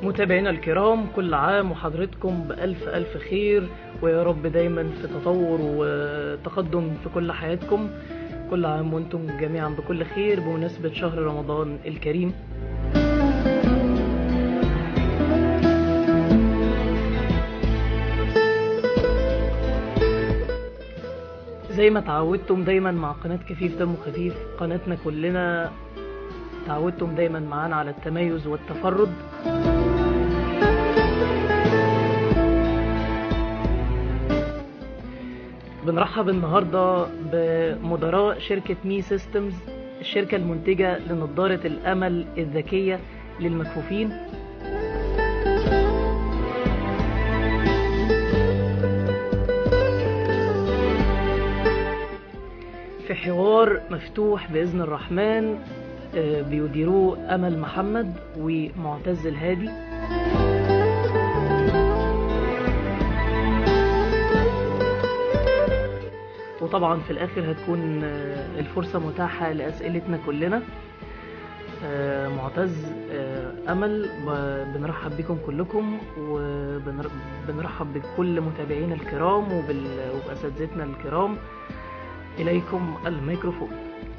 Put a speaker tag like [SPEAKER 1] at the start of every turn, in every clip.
[SPEAKER 1] متابعينا الكرام كل عام وحضرتكم بألف ألف خير ويا رب دايما في تطور وتقدم في كل حياتكم كل عام وانتم جميعا بكل خير بمناسبة شهر رمضان الكريم زي ما تعودتم دايما مع قناة كفيف دم خفيف قناتنا كلنا تعودتم دايما معانا على التميز والتفرد بنرحب النهاردة بمدراء شركة مي سيستمز الشركة المنتجة لنظارة الأمل الذكية للمكفوفين في حوار مفتوح بإذن الرحمن آه، بيديروه أمل محمد ومعتز الهادي وطبعا في الآخر هتكون آه، الفرصة متاحة لأسئلتنا كلنا آه، معتز آه، أمل ب- بنرحب بكم كلكم وبنرحب بكل متابعينا الكرام وبال- وبأساتذتنا الكرام إليكم الميكروفون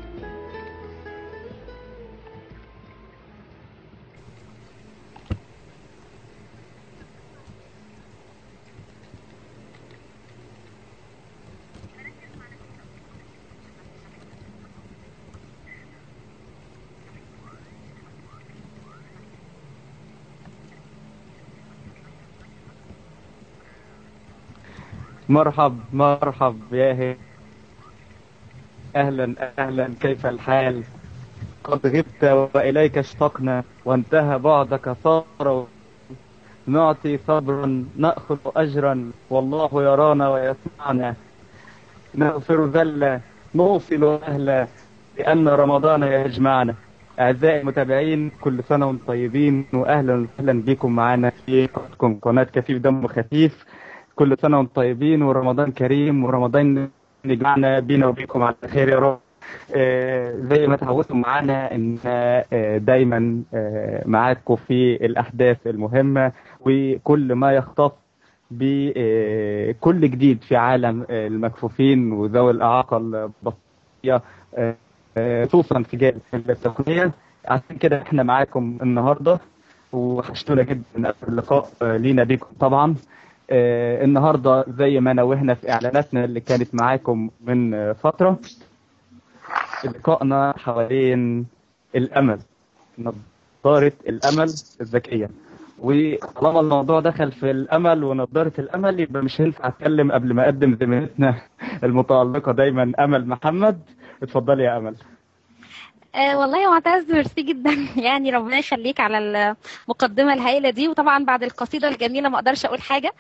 [SPEAKER 2] مرحب مرحب يا هي أهلا أهلا كيف الحال قد غبت وإليك اشتقنا وانتهى بعدك صار نعطي صبرا نأخذ أجرا والله يرانا ويسمعنا نغفر ذلا نوصل أهلا لأن رمضان يجمعنا أعزائي المتابعين كل سنة وانتم طيبين وأهلا وسهلا بكم معنا في قناتكم قناة كفيف دم خفيف كل سنة وانتم طيبين ورمضان كريم ورمضان يجمعنا بينا وبيكم على خير يا رب آه، زي ما تعودتم معانا ان آه، دايما آه، معاكم في الاحداث المهمه وكل ما يختص بكل جديد في عالم آه، المكفوفين وذوي الاعاقه البصريه آه، آه، خصوصا في جانب التقنيه عشان كده احنا معاكم النهارده وحشتونا جدا من اللقاء آه، لينا بيكم طبعا آه، النهارده زي ما نوهنا في اعلاناتنا اللي كانت معاكم من آه، فتره لقائنا حوالين الامل نظاره الامل الذكيه وطالما الموضوع دخل في الامل ونظاره الامل يبقى مش هينفع اتكلم قبل ما اقدم زميلتنا المتالقه دايما امل محمد اتفضلي يا امل
[SPEAKER 3] آه والله يا معتز ميرسي جدا يعني ربنا يخليك على المقدمه الهائله دي وطبعا بعد القصيده الجميله ما اقدرش اقول حاجه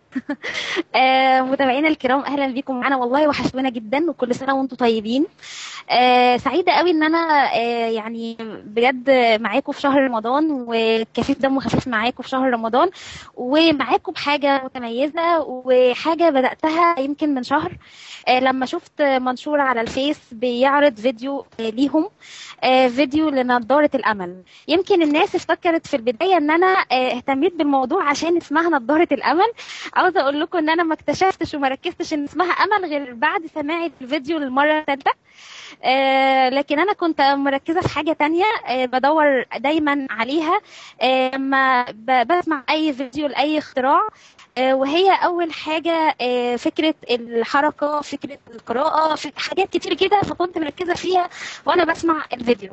[SPEAKER 3] آه متابعينا الكرام اهلا بيكم معانا والله وحشتونا جدا وكل سنه وانتم طيبين آه سعيده قوي ان انا آه يعني بجد معاكم في شهر رمضان وكفيف دم خفيف معاكم في شهر رمضان ومعاكم بحاجه متميزه وحاجه بداتها يمكن من شهر آه لما شفت منشور على الفيس بيعرض فيديو آه ليهم آه فيديو لنضاره الامل يمكن الناس افتكرت في البدايه ان انا آه اهتميت بالموضوع عشان اسمها نضاره الامل عاوزه اقول لكم ان انا ما اكتشفتش وما ركزتش ان اسمها امل غير بعد سماعي الفيديو للمره الثالثه آه لكن انا كنت مركزه في حاجه تانية آه بدور دايما عليها آه لما ب- بسمع اي فيديو لاي اختراع آه وهي اول حاجه آه فكره الحركه فكره القراءه في حاجات كتير كده فكنت مركزه فيها وانا بسمع الفيديو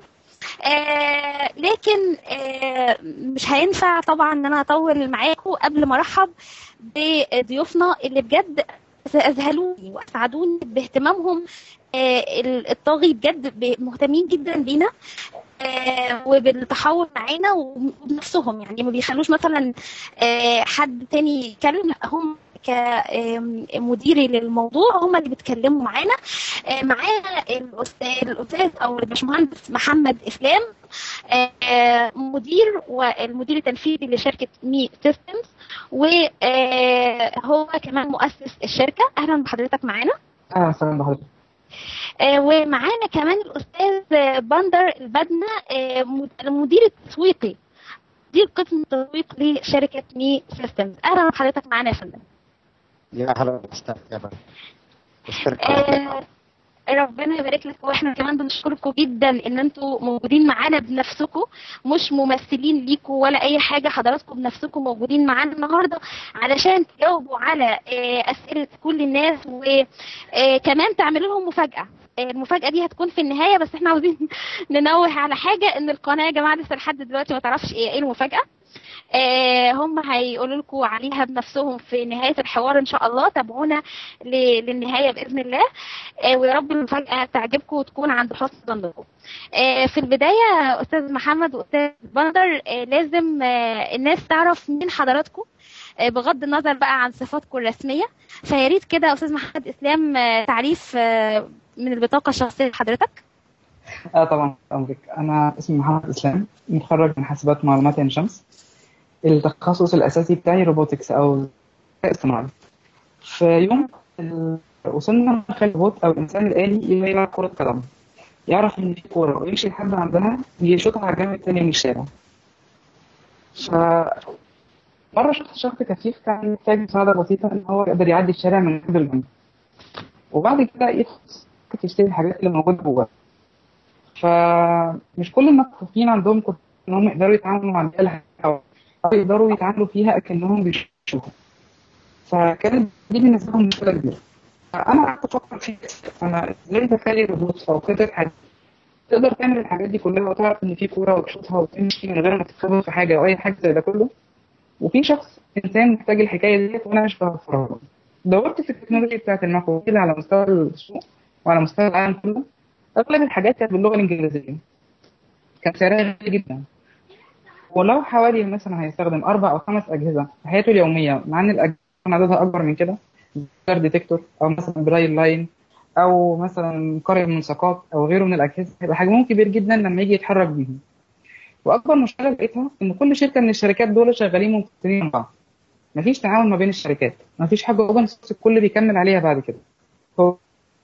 [SPEAKER 3] آه لكن آه مش هينفع طبعا ان انا اطول معاكم قبل ما ارحب بضيوفنا اللي بجد اذهلوني واسعدوني باهتمامهم آه الطاغي بجد ب- مهتمين جدا بينا آه وبالتحول معانا وبنفسهم يعني ما بيخلوش مثلا آه حد تاني يتكلم لا هم كمديري للموضوع هم اللي بيتكلموا معانا آه، معانا الاستاذ الاستاذ او الباشمهندس محمد اسلام آه، مدير والمدير التنفيذي لشركه مي سيستمز وهو كمان مؤسس الشركه اهلا بحضرتك معانا
[SPEAKER 4] اهلا وسهلا بحضرتك
[SPEAKER 3] آه، ومعانا كمان الاستاذ بندر البدنه آه، مد- المدير التسويقي مدير قسم التسويق لشركه مي سيستمز اهلا بحضرتك معانا يا فندم
[SPEAKER 4] يا هلا استاذ جابر اشكرك
[SPEAKER 3] آه ربنا يبارك لك واحنا كمان بنشكركم جدا ان انتوا موجودين معانا بنفسكم مش ممثلين ليكوا ولا اي حاجه حضراتكم بنفسكم موجودين معانا النهارده علشان تجاوبوا على آه، اسئله كل الناس وكمان تعملوا لهم مفاجاه آه، المفاجاه دي هتكون في النهايه بس احنا عاوزين ننوه على حاجه ان القناه يا جماعه لسه لحد دلوقتي ما تعرفش ايه ايه المفاجاه آه، هم هيقولوا لكم عليها بنفسهم في نهايه الحوار ان شاء الله تابعونا ل- للنهايه باذن الله آه، ويا رب المفاجاه تعجبكم وتكون عند حسن ظنكم آه، في البدايه استاذ محمد واستاذ بندر آه، لازم آه، الناس تعرف مين حضراتكم آه، بغض النظر بقى عن صفاتكم الرسميه فيا ريت كده يا استاذ محمد اسلام آه، تعريف آه، من البطاقه الشخصيه لحضرتك
[SPEAKER 5] اه طبعا أمرك أنا اسمي محمد إسلام متخرج من حاسبات معلومات عين شمس التخصص الأساسي بتاعي روبوتكس أو ذكاء اصطناعي في يوم ال- وصلنا نخلي الروبوت أو الإنسان الآلي يلعب كرة قدم يعرف إن في كورة ويمشي لحد عندها يشوطها على الجانب التاني من الشارع ف مرة شفت شخص كفيف كان محتاج مساعدة بسيطة إن هو يقدر يعدي الشارع من جنب الجنب وبعد كده يدخل يشتري الحاجات اللي موجودة جواه فمش كل المكفوفين عندهم قدرة ان هم يقدروا يتعاملوا مع البيئة او أو يقدروا يتعاملوا فيها اكنهم بيشوفوا فكانت دي بالنسبه لهم مشكله كبيره فانا قعدت افكر في انا ازاي بخلي الروبوت او قطعه حديد تقدر تعمل الحاجات دي كلها وتعرف ان في كوره وتشوطها وتمشي من غير ما تتخبط في حاجه او اي حاجه زي ده كله وفي شخص انسان محتاج الحكايه ديت وانا مش بوفرها له دورت في التكنولوجيا بتاعت المكفوفين على مستوى السوق وعلى مستوى العالم كله اغلب الحاجات كانت باللغه الانجليزيه كان سعرها غالي جدا ولو حوالي مثلا هيستخدم اربع او خمس اجهزه في حياته اليوميه مع ان الاجهزه عددها اكبر من كده ديتكتور او مثلا برايل لاين او مثلا قارئ ملصقات او غيره من الاجهزه هيبقى حجمهم كبير جدا لما يجي يتحرك بيهم واكبر مشكله لقيتها ان كل شركه من الشركات دول شغالين منفصلين عن بعض مفيش تعاون ما بين الشركات مفيش حاجه اوبن سورس الكل بيكمل عليها بعد كده هو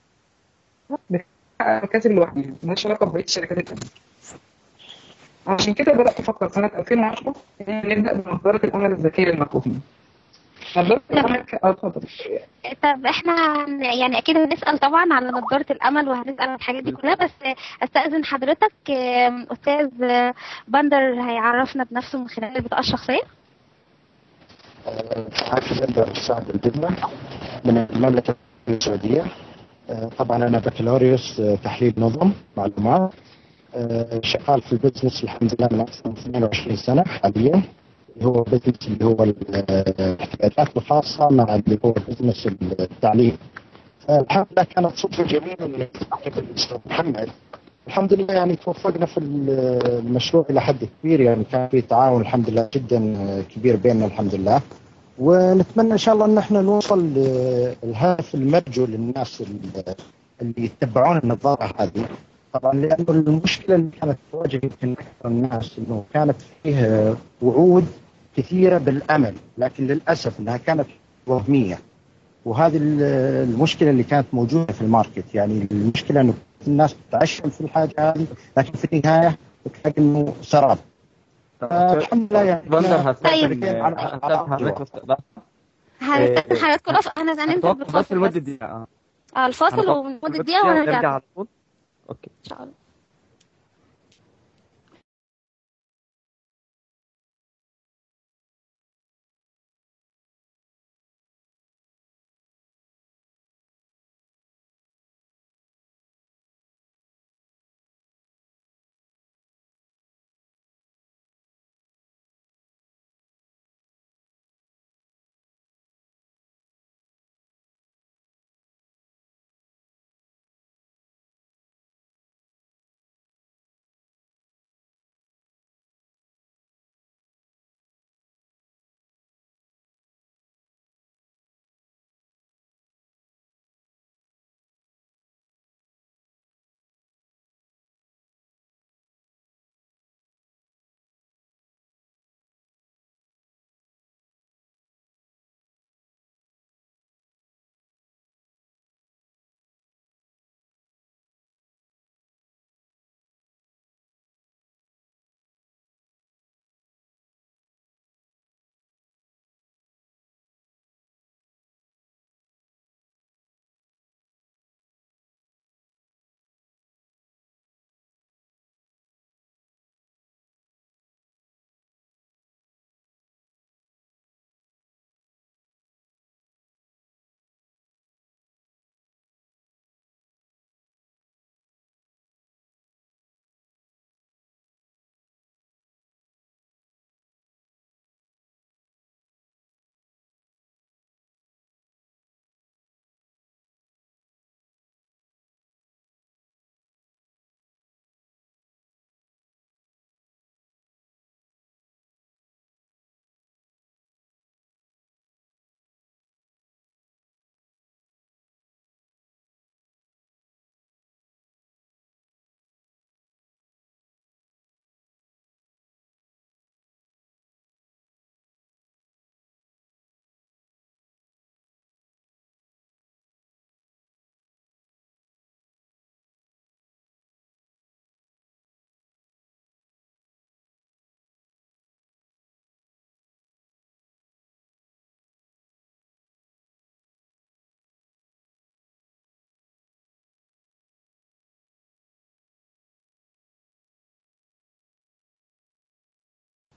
[SPEAKER 5] مكاسب لوحدها مالهاش علاقه ببقيه الشركات التانيه عشان كده بدات افكر سنه 2010 ان نبدا بنظاره الامل الذكيه للمكفوفين نظاره الامل ك- اه اتفضل
[SPEAKER 3] طب احنا هن- يعني اكيد هنسال طبعا على نظاره الامل وهنسال على الحاجات دي كلها بس استاذن حضرتك آم، استاذ بندر هيعرفنا بنفسه من خلال البطاقه الشخصيه
[SPEAKER 4] عارف بندر سعد الجبنة من المملكة السعودية آه، طبعا أنا بكالوريوس آه، تحليل نظم معلومات آه، شغال في البزنس الحمد لله من أكثر من 22 سنة حاليا اللي هو بزنس اللي هو الاحتياجات الخاصة مع اللي هو بزنس التعليم الحمد لله كانت صدفة جميلة إني أقابل الأستاذ محمد الحمد لله يعني توفقنا في المشروع إلى حد كبير يعني كان في تعاون الحمد لله جدا كبير بيننا الحمد لله ونتمنى ان شاء الله ان احنا نوصل للهدف المرجو للناس اللي- اللي يتبعون النظاره هذه طبعا لانه المشكله اللي كانت تواجه يمكن اكثر الناس انه كانت فيه وعود كثيره بالامل لكن للاسف انها كانت وهميه وهذه ال- المشكله اللي كانت موجوده في الماركت يعني المشكله انه الناس تتعشم في الحاجه هذه لكن في النهايه تلاقي انه سراب الحمد لله يعني
[SPEAKER 2] بندر
[SPEAKER 3] طيب.
[SPEAKER 2] هستأذن هستأذن حضرتك بس- بس
[SPEAKER 3] هنستنى حضراتكم رفع انا هننزل
[SPEAKER 2] هتوقف
[SPEAKER 3] بالفاصل
[SPEAKER 2] بس لمدة
[SPEAKER 3] بس.
[SPEAKER 2] دقيقة اه
[SPEAKER 3] اه الفاصل
[SPEAKER 2] هنتوقف
[SPEAKER 3] ومدة
[SPEAKER 2] لمدة
[SPEAKER 3] دقيقه وهنرجع
[SPEAKER 2] نرجع على طول اوكي
[SPEAKER 3] ان شاء الله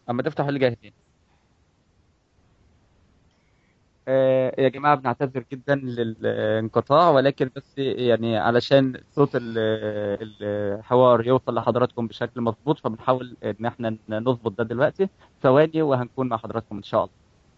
[SPEAKER 2] اما تفتحوا اللي جاهزين آه، يا جماعة بنعتذر جدا للانقطاع ولكن بس يعني علشان صوت ال- الحوار يوصل لحضراتكم بشكل مظبوط فبنحاول ان احنا نظبط ده دلوقتي ثواني وهنكون مع حضراتكم ان شاء الله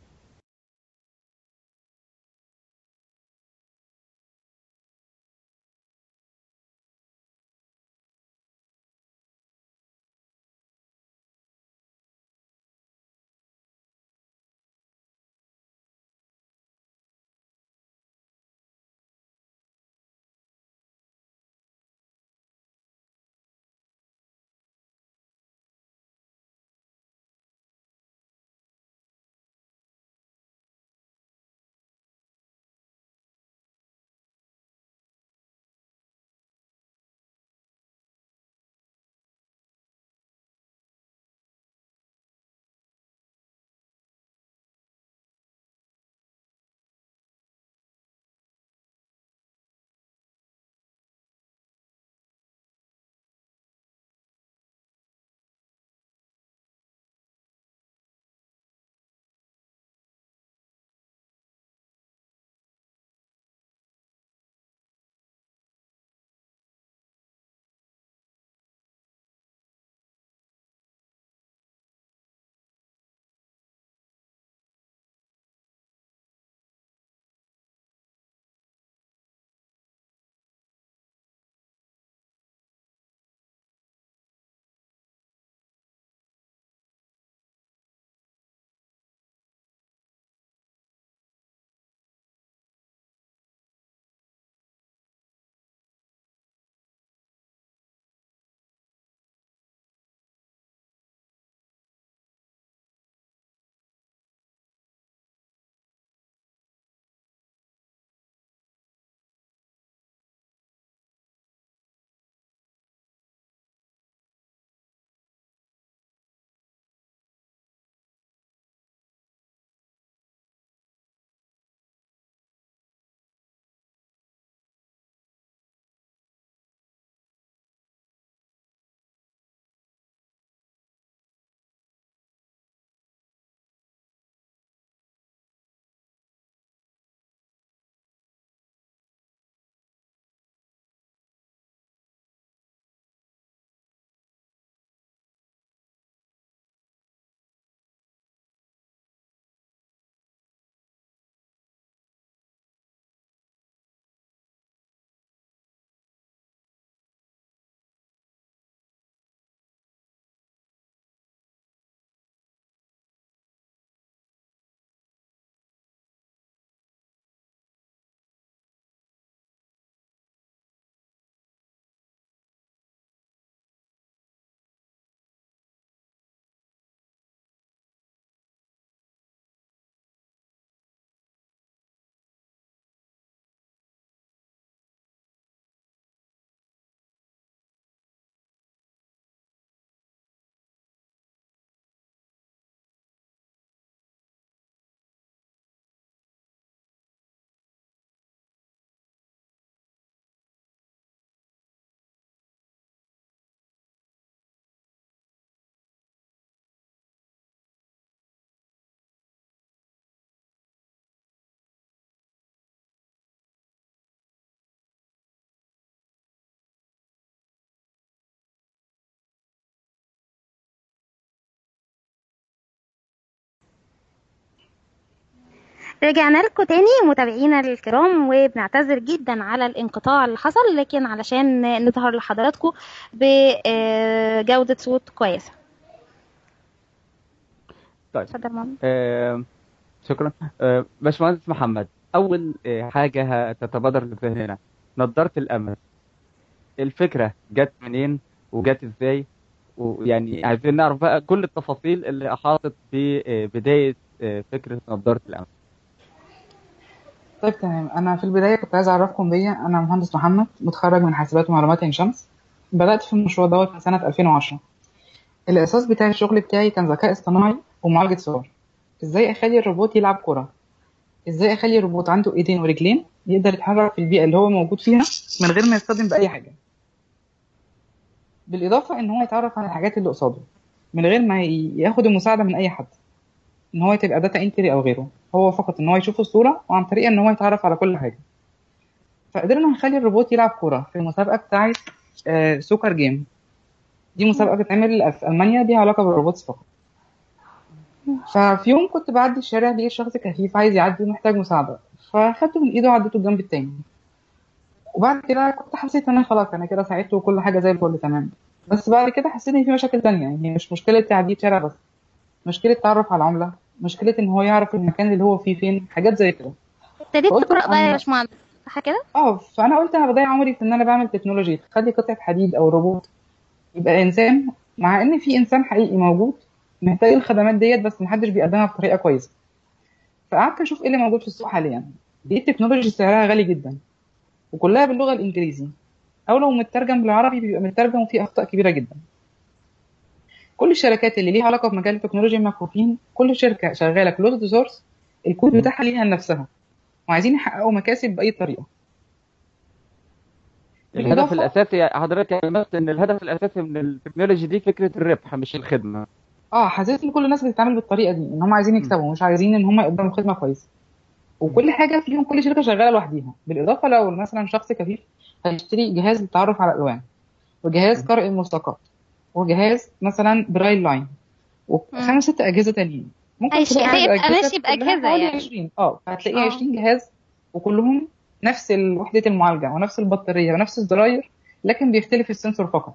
[SPEAKER 3] رجعنا لكم تاني متابعينا الكرام وبنعتذر جدا على الانقطاع اللي حصل لكن علشان نظهر لحضراتكم بجودة صوت كويسة
[SPEAKER 2] طيب
[SPEAKER 3] اتفضل ماما
[SPEAKER 2] آه، شكرا آه، باشمهندس محمد اول آه، حاجه هتتبادر لذهننا نظاره الامل الفكره جت منين وجت ازاي ويعني عايزين نعرف بقى كل التفاصيل اللي احاطت ببدايه آه، فكره نظاره الامل
[SPEAKER 5] طيب تمام انا في البدايه كنت عايز اعرفكم بيا انا مهندس محمد متخرج من حاسبات ومعلومات عين شمس بدات في المشروع دوت من سنه 2010 الاساس بتاع الشغل بتاعي كان ذكاء اصطناعي ومعالجه صور ازاي اخلي الروبوت يلعب كره ازاي اخلي الروبوت عنده ايدين ورجلين يقدر يتحرك في البيئه اللي هو موجود فيها من غير ما يصطدم باي حاجه بالاضافه ان هو يتعرف على الحاجات اللي قصاده من غير ما ي- ياخد المساعده من اي حد ان هو تبقى داتا انتري او غيره هو فقط ان هو يشوف الصوره وعن طريق ان هو يتعرف على كل حاجه فقدرنا نخلي الروبوت يلعب كوره في المسابقه بتاعت آه، سوكر جيم دي مسابقه بتتعمل في المانيا ليها علاقه بالروبوتس فقط ففي يوم كنت بعدي الشارع لقيت شخص كفيف عايز يعدي ومحتاج مساعده فاخدته من ايده وعديته الجنب التاني وبعد كده كنت حسيت ان انا خلاص انا كده ساعدته وكل حاجه زي الفل تمام بس بعد كده حسيت ان في مشاكل تانية يعني مش مشكله تعدي شارع بس مشكله تعرف على العمله مشكله ان هو يعرف المكان اللي هو فيه فين حاجات زي كده
[SPEAKER 3] ابتديت
[SPEAKER 5] قلت
[SPEAKER 3] تقرا بقى يا
[SPEAKER 5] أنا-
[SPEAKER 3] باشمهندس صح كده
[SPEAKER 5] اه فانا قلت انا بضيع عمري في ان انا بعمل تكنولوجي تخلي قطعه حديد او روبوت يبقى انسان مع ان في انسان حقيقي موجود محتاج الخدمات ديت بس محدش بيقدمها بطريقه كويسه فقعدت اشوف ايه اللي موجود في السوق حاليا لقيت تكنولوجي سعرها غالي جدا وكلها باللغه الانجليزي او لو مترجم بالعربي بيبقى مترجم وفيه اخطاء كبيره جدا كل الشركات اللي ليها علاقه بمجال التكنولوجيا المكفوفين كل شركه شغاله كلوزد سورس الكود بتاعها ليها لنفسها وعايزين يحققوا مكاسب باي طريقه
[SPEAKER 2] الهدف
[SPEAKER 5] بالإضافة-
[SPEAKER 2] الاساسي حضرتك لمست ان الهدف الاساسي من التكنولوجي دي فكره الربح مش الخدمه
[SPEAKER 5] اه حسيت ان كل الناس بتتعامل بالطريقه دي ان هم عايزين يكسبوا مش عايزين ان هم يقدموا خدمه كويسه وكل حاجه فيهم كل شركه شغاله لوحديها بالاضافه لو مثلا شخص كفيف هيشتري جهاز للتعرف على الالوان وجهاز قارئ الملصقات وجهاز مثلا برايل لاين وخمس ست اجهزه تانيين ممكن
[SPEAKER 3] هيش-
[SPEAKER 5] تلاقي
[SPEAKER 3] هيبقى
[SPEAKER 5] الأجهزة
[SPEAKER 3] ماشي
[SPEAKER 5] كلها
[SPEAKER 3] بأجهزة
[SPEAKER 5] حوالي
[SPEAKER 3] يعني.
[SPEAKER 5] 20 اه هتلاقيه
[SPEAKER 3] آه.
[SPEAKER 5] 20 جهاز وكلهم نفس ال- وحده المعالجه ونفس البطاريه ونفس الزراير لكن بيختلف السنسور فقط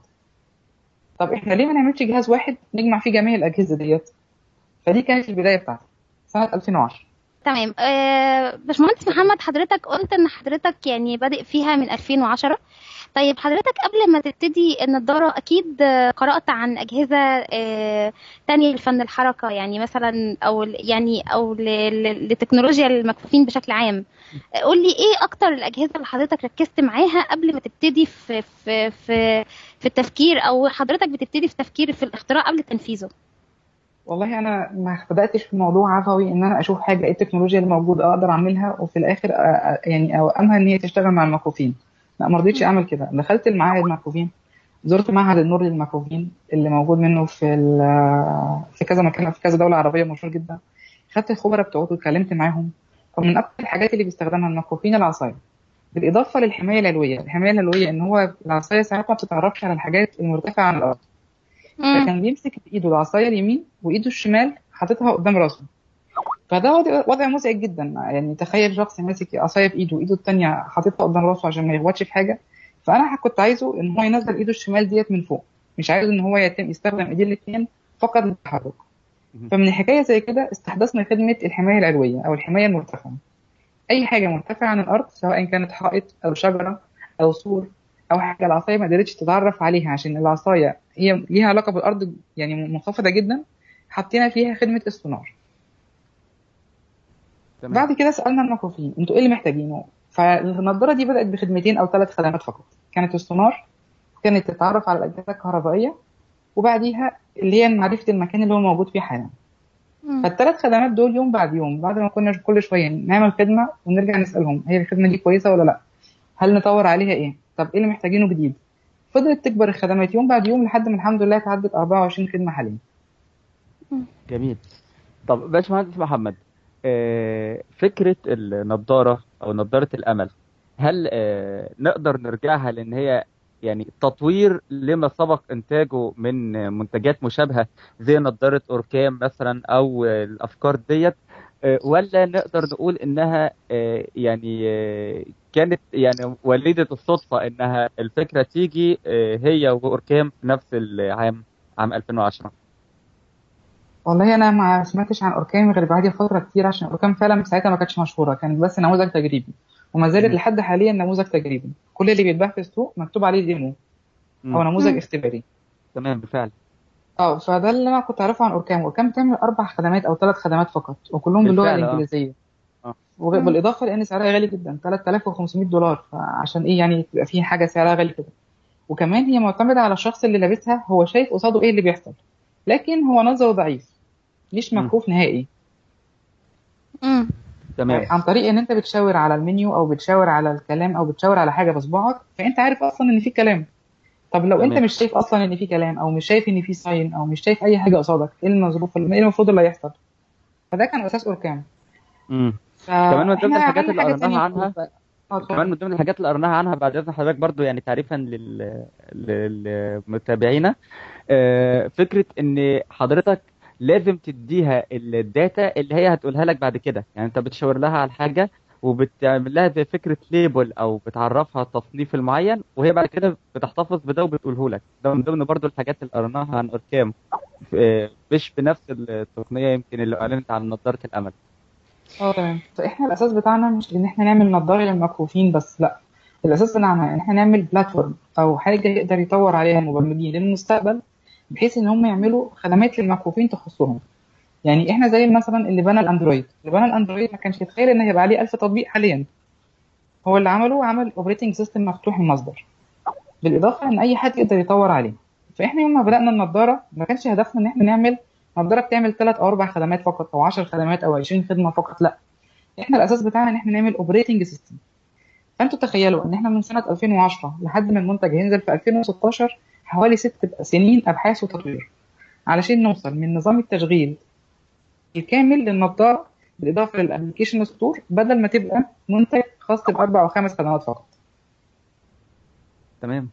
[SPEAKER 5] طب احنا ليه ما نعملش جهاز واحد نجمع فيه جميع الاجهزه ديت فدي كانت البدايه بتاعتي سنه 2010
[SPEAKER 3] تمام آه، باشمهندس محمد حضرتك قلت ان حضرتك يعني بادئ فيها من 2010 طيب حضرتك قبل ما تبتدي النضارة أكيد آه، قرأت عن أجهزة آه، تانية لفن الحركة يعني مثلا أو ل- يعني أو ل- ل- لتكنولوجيا المكفوفين بشكل عام آه، قول لي إيه أكتر الأجهزة اللي حضرتك ركزت معاها قبل ما تبتدي في في في في التفكير أو حضرتك بتبتدي في تفكير في الاختراع قبل تنفيذه
[SPEAKER 5] والله انا ما بداتش في الموضوع عفوي ان انا اشوف حاجه ايه التكنولوجيا اللي موجوده اقدر اعملها وفي الاخر أ- أ- يعني اوامها ان هي تشتغل مع المكفوفين لا ما رضيتش اعمل كده دخلت المعاهد المكفوفين زرت معهد النور للمكفوفين اللي موجود منه في ال- في كذا مكان في كذا دوله عربيه مشهور جدا خدت الخبراء بتوعته واتكلمت معاهم فمن اكثر الحاجات اللي بيستخدمها المكفوفين العصايه بالاضافه للحمايه العلويه الحمايه العلويه ان هو العصايه ساعات ما بتتعرفش على الحاجات المرتفعه عن الارض
[SPEAKER 3] مم.
[SPEAKER 5] فكان بيمسك بايده العصايه اليمين وايده الشمال حاططها قدام راسه فده وضع, وضع مزعج جدا يعني تخيل شخص ماسك عصايه بايده وايده التانية حاططها قدام راسه عشان ما يخبطش في حاجه فانا كنت عايزه ان هو ينزل ايده الشمال ديت من فوق مش عايز ان هو يتم يستخدم ايديه الاثنين فقط للتحرك
[SPEAKER 2] مهم.
[SPEAKER 5] فمن حكايه زي كده استحدثنا خدمه الحمايه العلويه او الحمايه المرتفعه اي حاجه مرتفعه عن الارض سواء كانت حائط او شجره او سور او حاجه العصايه ما قدرتش تتعرف عليها عشان العصايه هي ليها علاقه بالارض يعني منخفضه جدا حطينا فيها خدمه السونار
[SPEAKER 2] تمام
[SPEAKER 5] بعد كده سالنا المكفوفين انتوا ايه اللي محتاجينه فالنضاره دي بدات بخدمتين او ثلاث خدمات فقط كانت السونار كانت تتعرف على الاجهزه الكهربائيه وبعديها اللي هي معرفه المكان اللي هو موجود فيه حالا
[SPEAKER 3] مم.
[SPEAKER 5] فالثلاث خدمات دول يوم بعد يوم بعد ما كنا كل شويه نعمل خدمه ونرجع نسالهم هي الخدمه دي كويسه ولا لا هل نطور عليها ايه طب ايه اللي محتاجينه جديد فضلت تكبر الخدمات يوم بعد يوم لحد ما الحمد لله تعدت 24 خدمه حاليا
[SPEAKER 2] جميل طب باشمهندس محمد آه، فكرة النضارة أو نضارة الأمل هل آه، نقدر نرجعها لأن هي يعني تطوير لما سبق إنتاجه من منتجات مشابهة زي نضارة أوركام مثلا أو الأفكار ديت آه، ولا نقدر نقول إنها آه، يعني آه، كانت يعني وليدة الصدفة إنها الفكرة تيجي آه، هي وأوركام في نفس العام عام 2010
[SPEAKER 5] والله انا ما سمعتش عن اوركام غير بعد فتره كتير عشان اوركام فعلا ساعتها ما كانتش مشهوره كانت بس نموذج تجريبي وما زالت
[SPEAKER 2] مم.
[SPEAKER 5] لحد حاليا نموذج تجريبي كل اللي بيتباع في السوق مكتوب عليه ديمو او
[SPEAKER 2] مم.
[SPEAKER 5] نموذج
[SPEAKER 3] مم.
[SPEAKER 5] اختباري
[SPEAKER 2] تمام بالفعل
[SPEAKER 5] اه فده اللي انا كنت اعرفه عن اوركام اوركام بتعمل اربع خدمات او ثلاث خدمات فقط وكلهم باللغه
[SPEAKER 2] بالفعل، آه.
[SPEAKER 5] الانجليزيه
[SPEAKER 2] آه.
[SPEAKER 5] وبالاضافه لان سعرها غالي جدا 3500 دولار فعشان ايه يعني تبقى في حاجه سعرها غالي كده وكمان هي معتمده على الشخص اللي لابسها هو شايف قصاده ايه اللي بيحصل لكن هو نظره ضعيف مش
[SPEAKER 2] مم.
[SPEAKER 5] مكفوف نهائي
[SPEAKER 3] مم.
[SPEAKER 2] تمام
[SPEAKER 5] عن طريق ان انت بتشاور على المنيو او بتشاور على الكلام او بتشاور على حاجه بصبعك فانت عارف اصلا ان في كلام طب لو انت
[SPEAKER 2] تمام.
[SPEAKER 5] مش شايف اصلا ان في كلام او مش شايف ان في ساين او مش شايف اي حاجه قصادك ايه المظروف ايه المفروض اللي هيحصل فده كان اساس اوركام
[SPEAKER 2] امم
[SPEAKER 5] ف-
[SPEAKER 2] كمان من ضمن
[SPEAKER 5] إحنا
[SPEAKER 2] الحاجات
[SPEAKER 5] عملنا
[SPEAKER 2] اللي
[SPEAKER 5] حاجة تانية
[SPEAKER 2] قرأناها عنها
[SPEAKER 5] ف- اه اتفضل.
[SPEAKER 2] كمان من ضمن الحاجات اللي قرناها عنها بعد اذن حضرتك برضو يعني تعريفا لل... للمتابعين آه، فكره ان حضرتك لازم تديها الداتا اللي هي هتقولها لك بعد كده يعني انت بتشاور لها على الحاجه وبتعمل لها زي فكره ليبل او بتعرفها التصنيف المعين وهي بعد كده بتحتفظ بده وبتقوله لك ده من ضمن برضو الحاجات اللي قرناها عن اركام آه، مش بنفس التقنيه يمكن اللي اعلنت عن نظاره الامل
[SPEAKER 5] اه تمام فاحنا الاساس بتاعنا مش ان احنا نعمل نظاره للمكفوفين بس لا الاساس بتاعنا ان احنا نعمل بلاتفورم او حاجه يقدر يطور عليها المبرمجين للمستقبل بحيث ان هم يعملوا خدمات للمكفوفين تخصهم يعني احنا زي مثلا اللي بنى الاندرويد اللي بنى الاندرويد ما كانش يتخيل ان هيبقى عليه 1000 تطبيق حاليا هو اللي عمله عمل اوبريتنج سيستم مفتوح المصدر بالاضافه ان اي حد يقدر يطور عليه فاحنا يوم ما بدانا النضاره ما كانش هدفنا ان احنا نعمل نضاره بتعمل ثلاث او اربع خدمات فقط او 10 خدمات او 20 خدمه فقط لا احنا الاساس بتاعنا ان احنا نعمل اوبريتنج سيستم فانتوا تخيلوا ان احنا من سنه 2010 لحد ما المنتج هينزل في 2016 حوالي ست سنين ابحاث وتطوير علشان نوصل من نظام التشغيل الكامل للنضاره بالاضافه للابلكيشن ستور بدل ما تبقى منتج خاص باربع او خمس خدمات فقط
[SPEAKER 2] تمام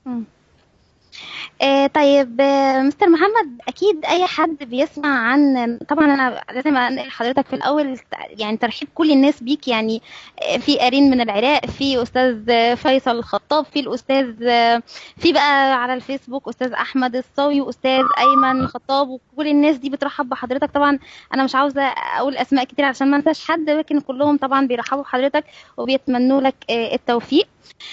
[SPEAKER 3] آه طيب آه مستر محمد اكيد اي حد بيسمع عن طبعا انا لازم انقل حضرتك في الاول يعني ترحيب كل الناس بيك يعني آه، في ارين من العراق في استاذ آه، فيصل الخطاب في الاستاذ آه، في بقى على الفيسبوك استاذ احمد الصاوي واستاذ ايمن الخطاب وكل الناس دي بترحب بحضرتك طبعا انا مش عاوزه اقول اسماء كتير عشان ما انساش حد لكن كلهم طبعا بيرحبوا بحضرتك وبيتمنوا لك آه، التوفيق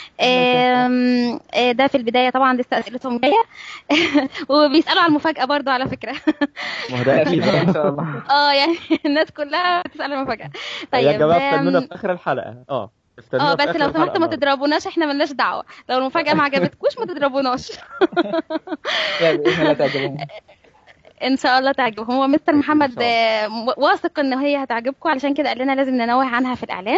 [SPEAKER 3] آم، آه، ده في البدايه طبعا لسه اسئلتهم جايه وبيسالوا على المفاجاه برضو على فكره
[SPEAKER 2] ما هو ده اكيد
[SPEAKER 5] ان شاء الله
[SPEAKER 3] اه يعني الناس كلها بتسال على المفاجاه طيب
[SPEAKER 2] يا جماعه استنونا
[SPEAKER 3] آم،
[SPEAKER 2] في اخر الحلقه اه استنونا
[SPEAKER 3] اه
[SPEAKER 2] في
[SPEAKER 3] بس
[SPEAKER 2] آخر
[SPEAKER 3] لو سمحتوا
[SPEAKER 2] الحلقة
[SPEAKER 3] ما
[SPEAKER 2] برضه.
[SPEAKER 3] تضربوناش احنا ملناش دعوه لو المفاجاه ما عجبتكوش ما تضربوناش
[SPEAKER 5] يعني باذن الله تعجبهم
[SPEAKER 3] ان شاء الله تعجبهم هو مستر
[SPEAKER 2] أكيد إن
[SPEAKER 3] محمد
[SPEAKER 2] شاء الله.
[SPEAKER 3] آه، م- واثق ان هي هتعجبكم علشان كده قال لنا لازم ننوه عنها في الاعلان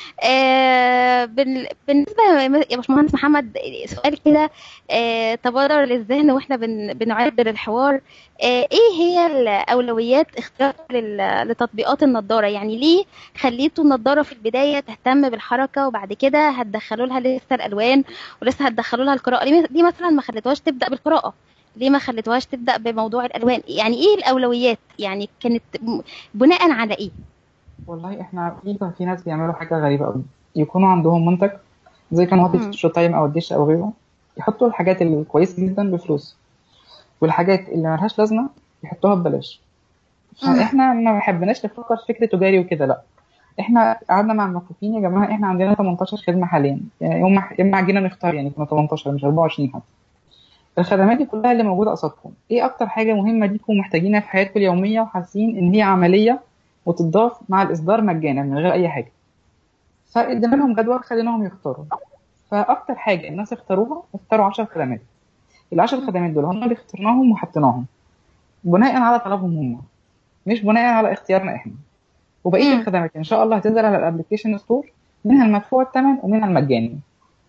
[SPEAKER 3] آه، بال- بالنسبه يا باشمهندس محمد سؤال كده آه، تبادر للذهن واحنا بن- بنعد للحوار آه، ايه هي الاولويات اختيار لل- لتطبيقات النضاره يعني ليه خليتوا النضاره في البدايه تهتم بالحركه وبعد كده هتدخلوا لها لسه الالوان ولسه هتدخلوا لها القراءه ليه ليه مثلا ما خليتوهاش تبدا بالقراءه ليه ما خليتوهاش تبدا بموضوع الالوان يعني ايه الاولويات يعني كانت م- بناء على ايه
[SPEAKER 5] والله احنا في في ناس بيعملوا حاجه غريبه قوي يكونوا عندهم منتج زي قنوات
[SPEAKER 3] مم.
[SPEAKER 5] الشو تايم او الدش او غيره يحطوا الحاجات الكويسه جدا بفلوس والحاجات اللي ملهاش لازمه يحطوها ببلاش
[SPEAKER 3] مم.
[SPEAKER 5] فاحنا ما بحبناش نفكر في فكر تجاري وكده لا احنا قعدنا مع المكفوفين يا جماعه احنا عندنا 18 خدمه حاليا يعني يوم ما يوم ما جينا نختار يعني كنا 18 مش 24 حتى الخدمات دي كلها اللي موجوده قصادكم ايه اكتر حاجه مهمه ليكم محتاجينها في حياتكم اليوميه وحاسين ان هي عمليه وتضاف مع الاصدار مجانا من غير اي حاجه فادينا لهم جدول خليناهم يختاروا فاكتر حاجه الناس اختاروها اختاروا 10 خدمات العشر خدمات دول هم اللي اخترناهم وحطيناهم بناء على طلبهم هم مش بناء على اختيارنا احنا وبقيه
[SPEAKER 3] مم.
[SPEAKER 5] الخدمات ان شاء الله هتنزل على الابلكيشن ستور منها المدفوع الثمن ومنها المجاني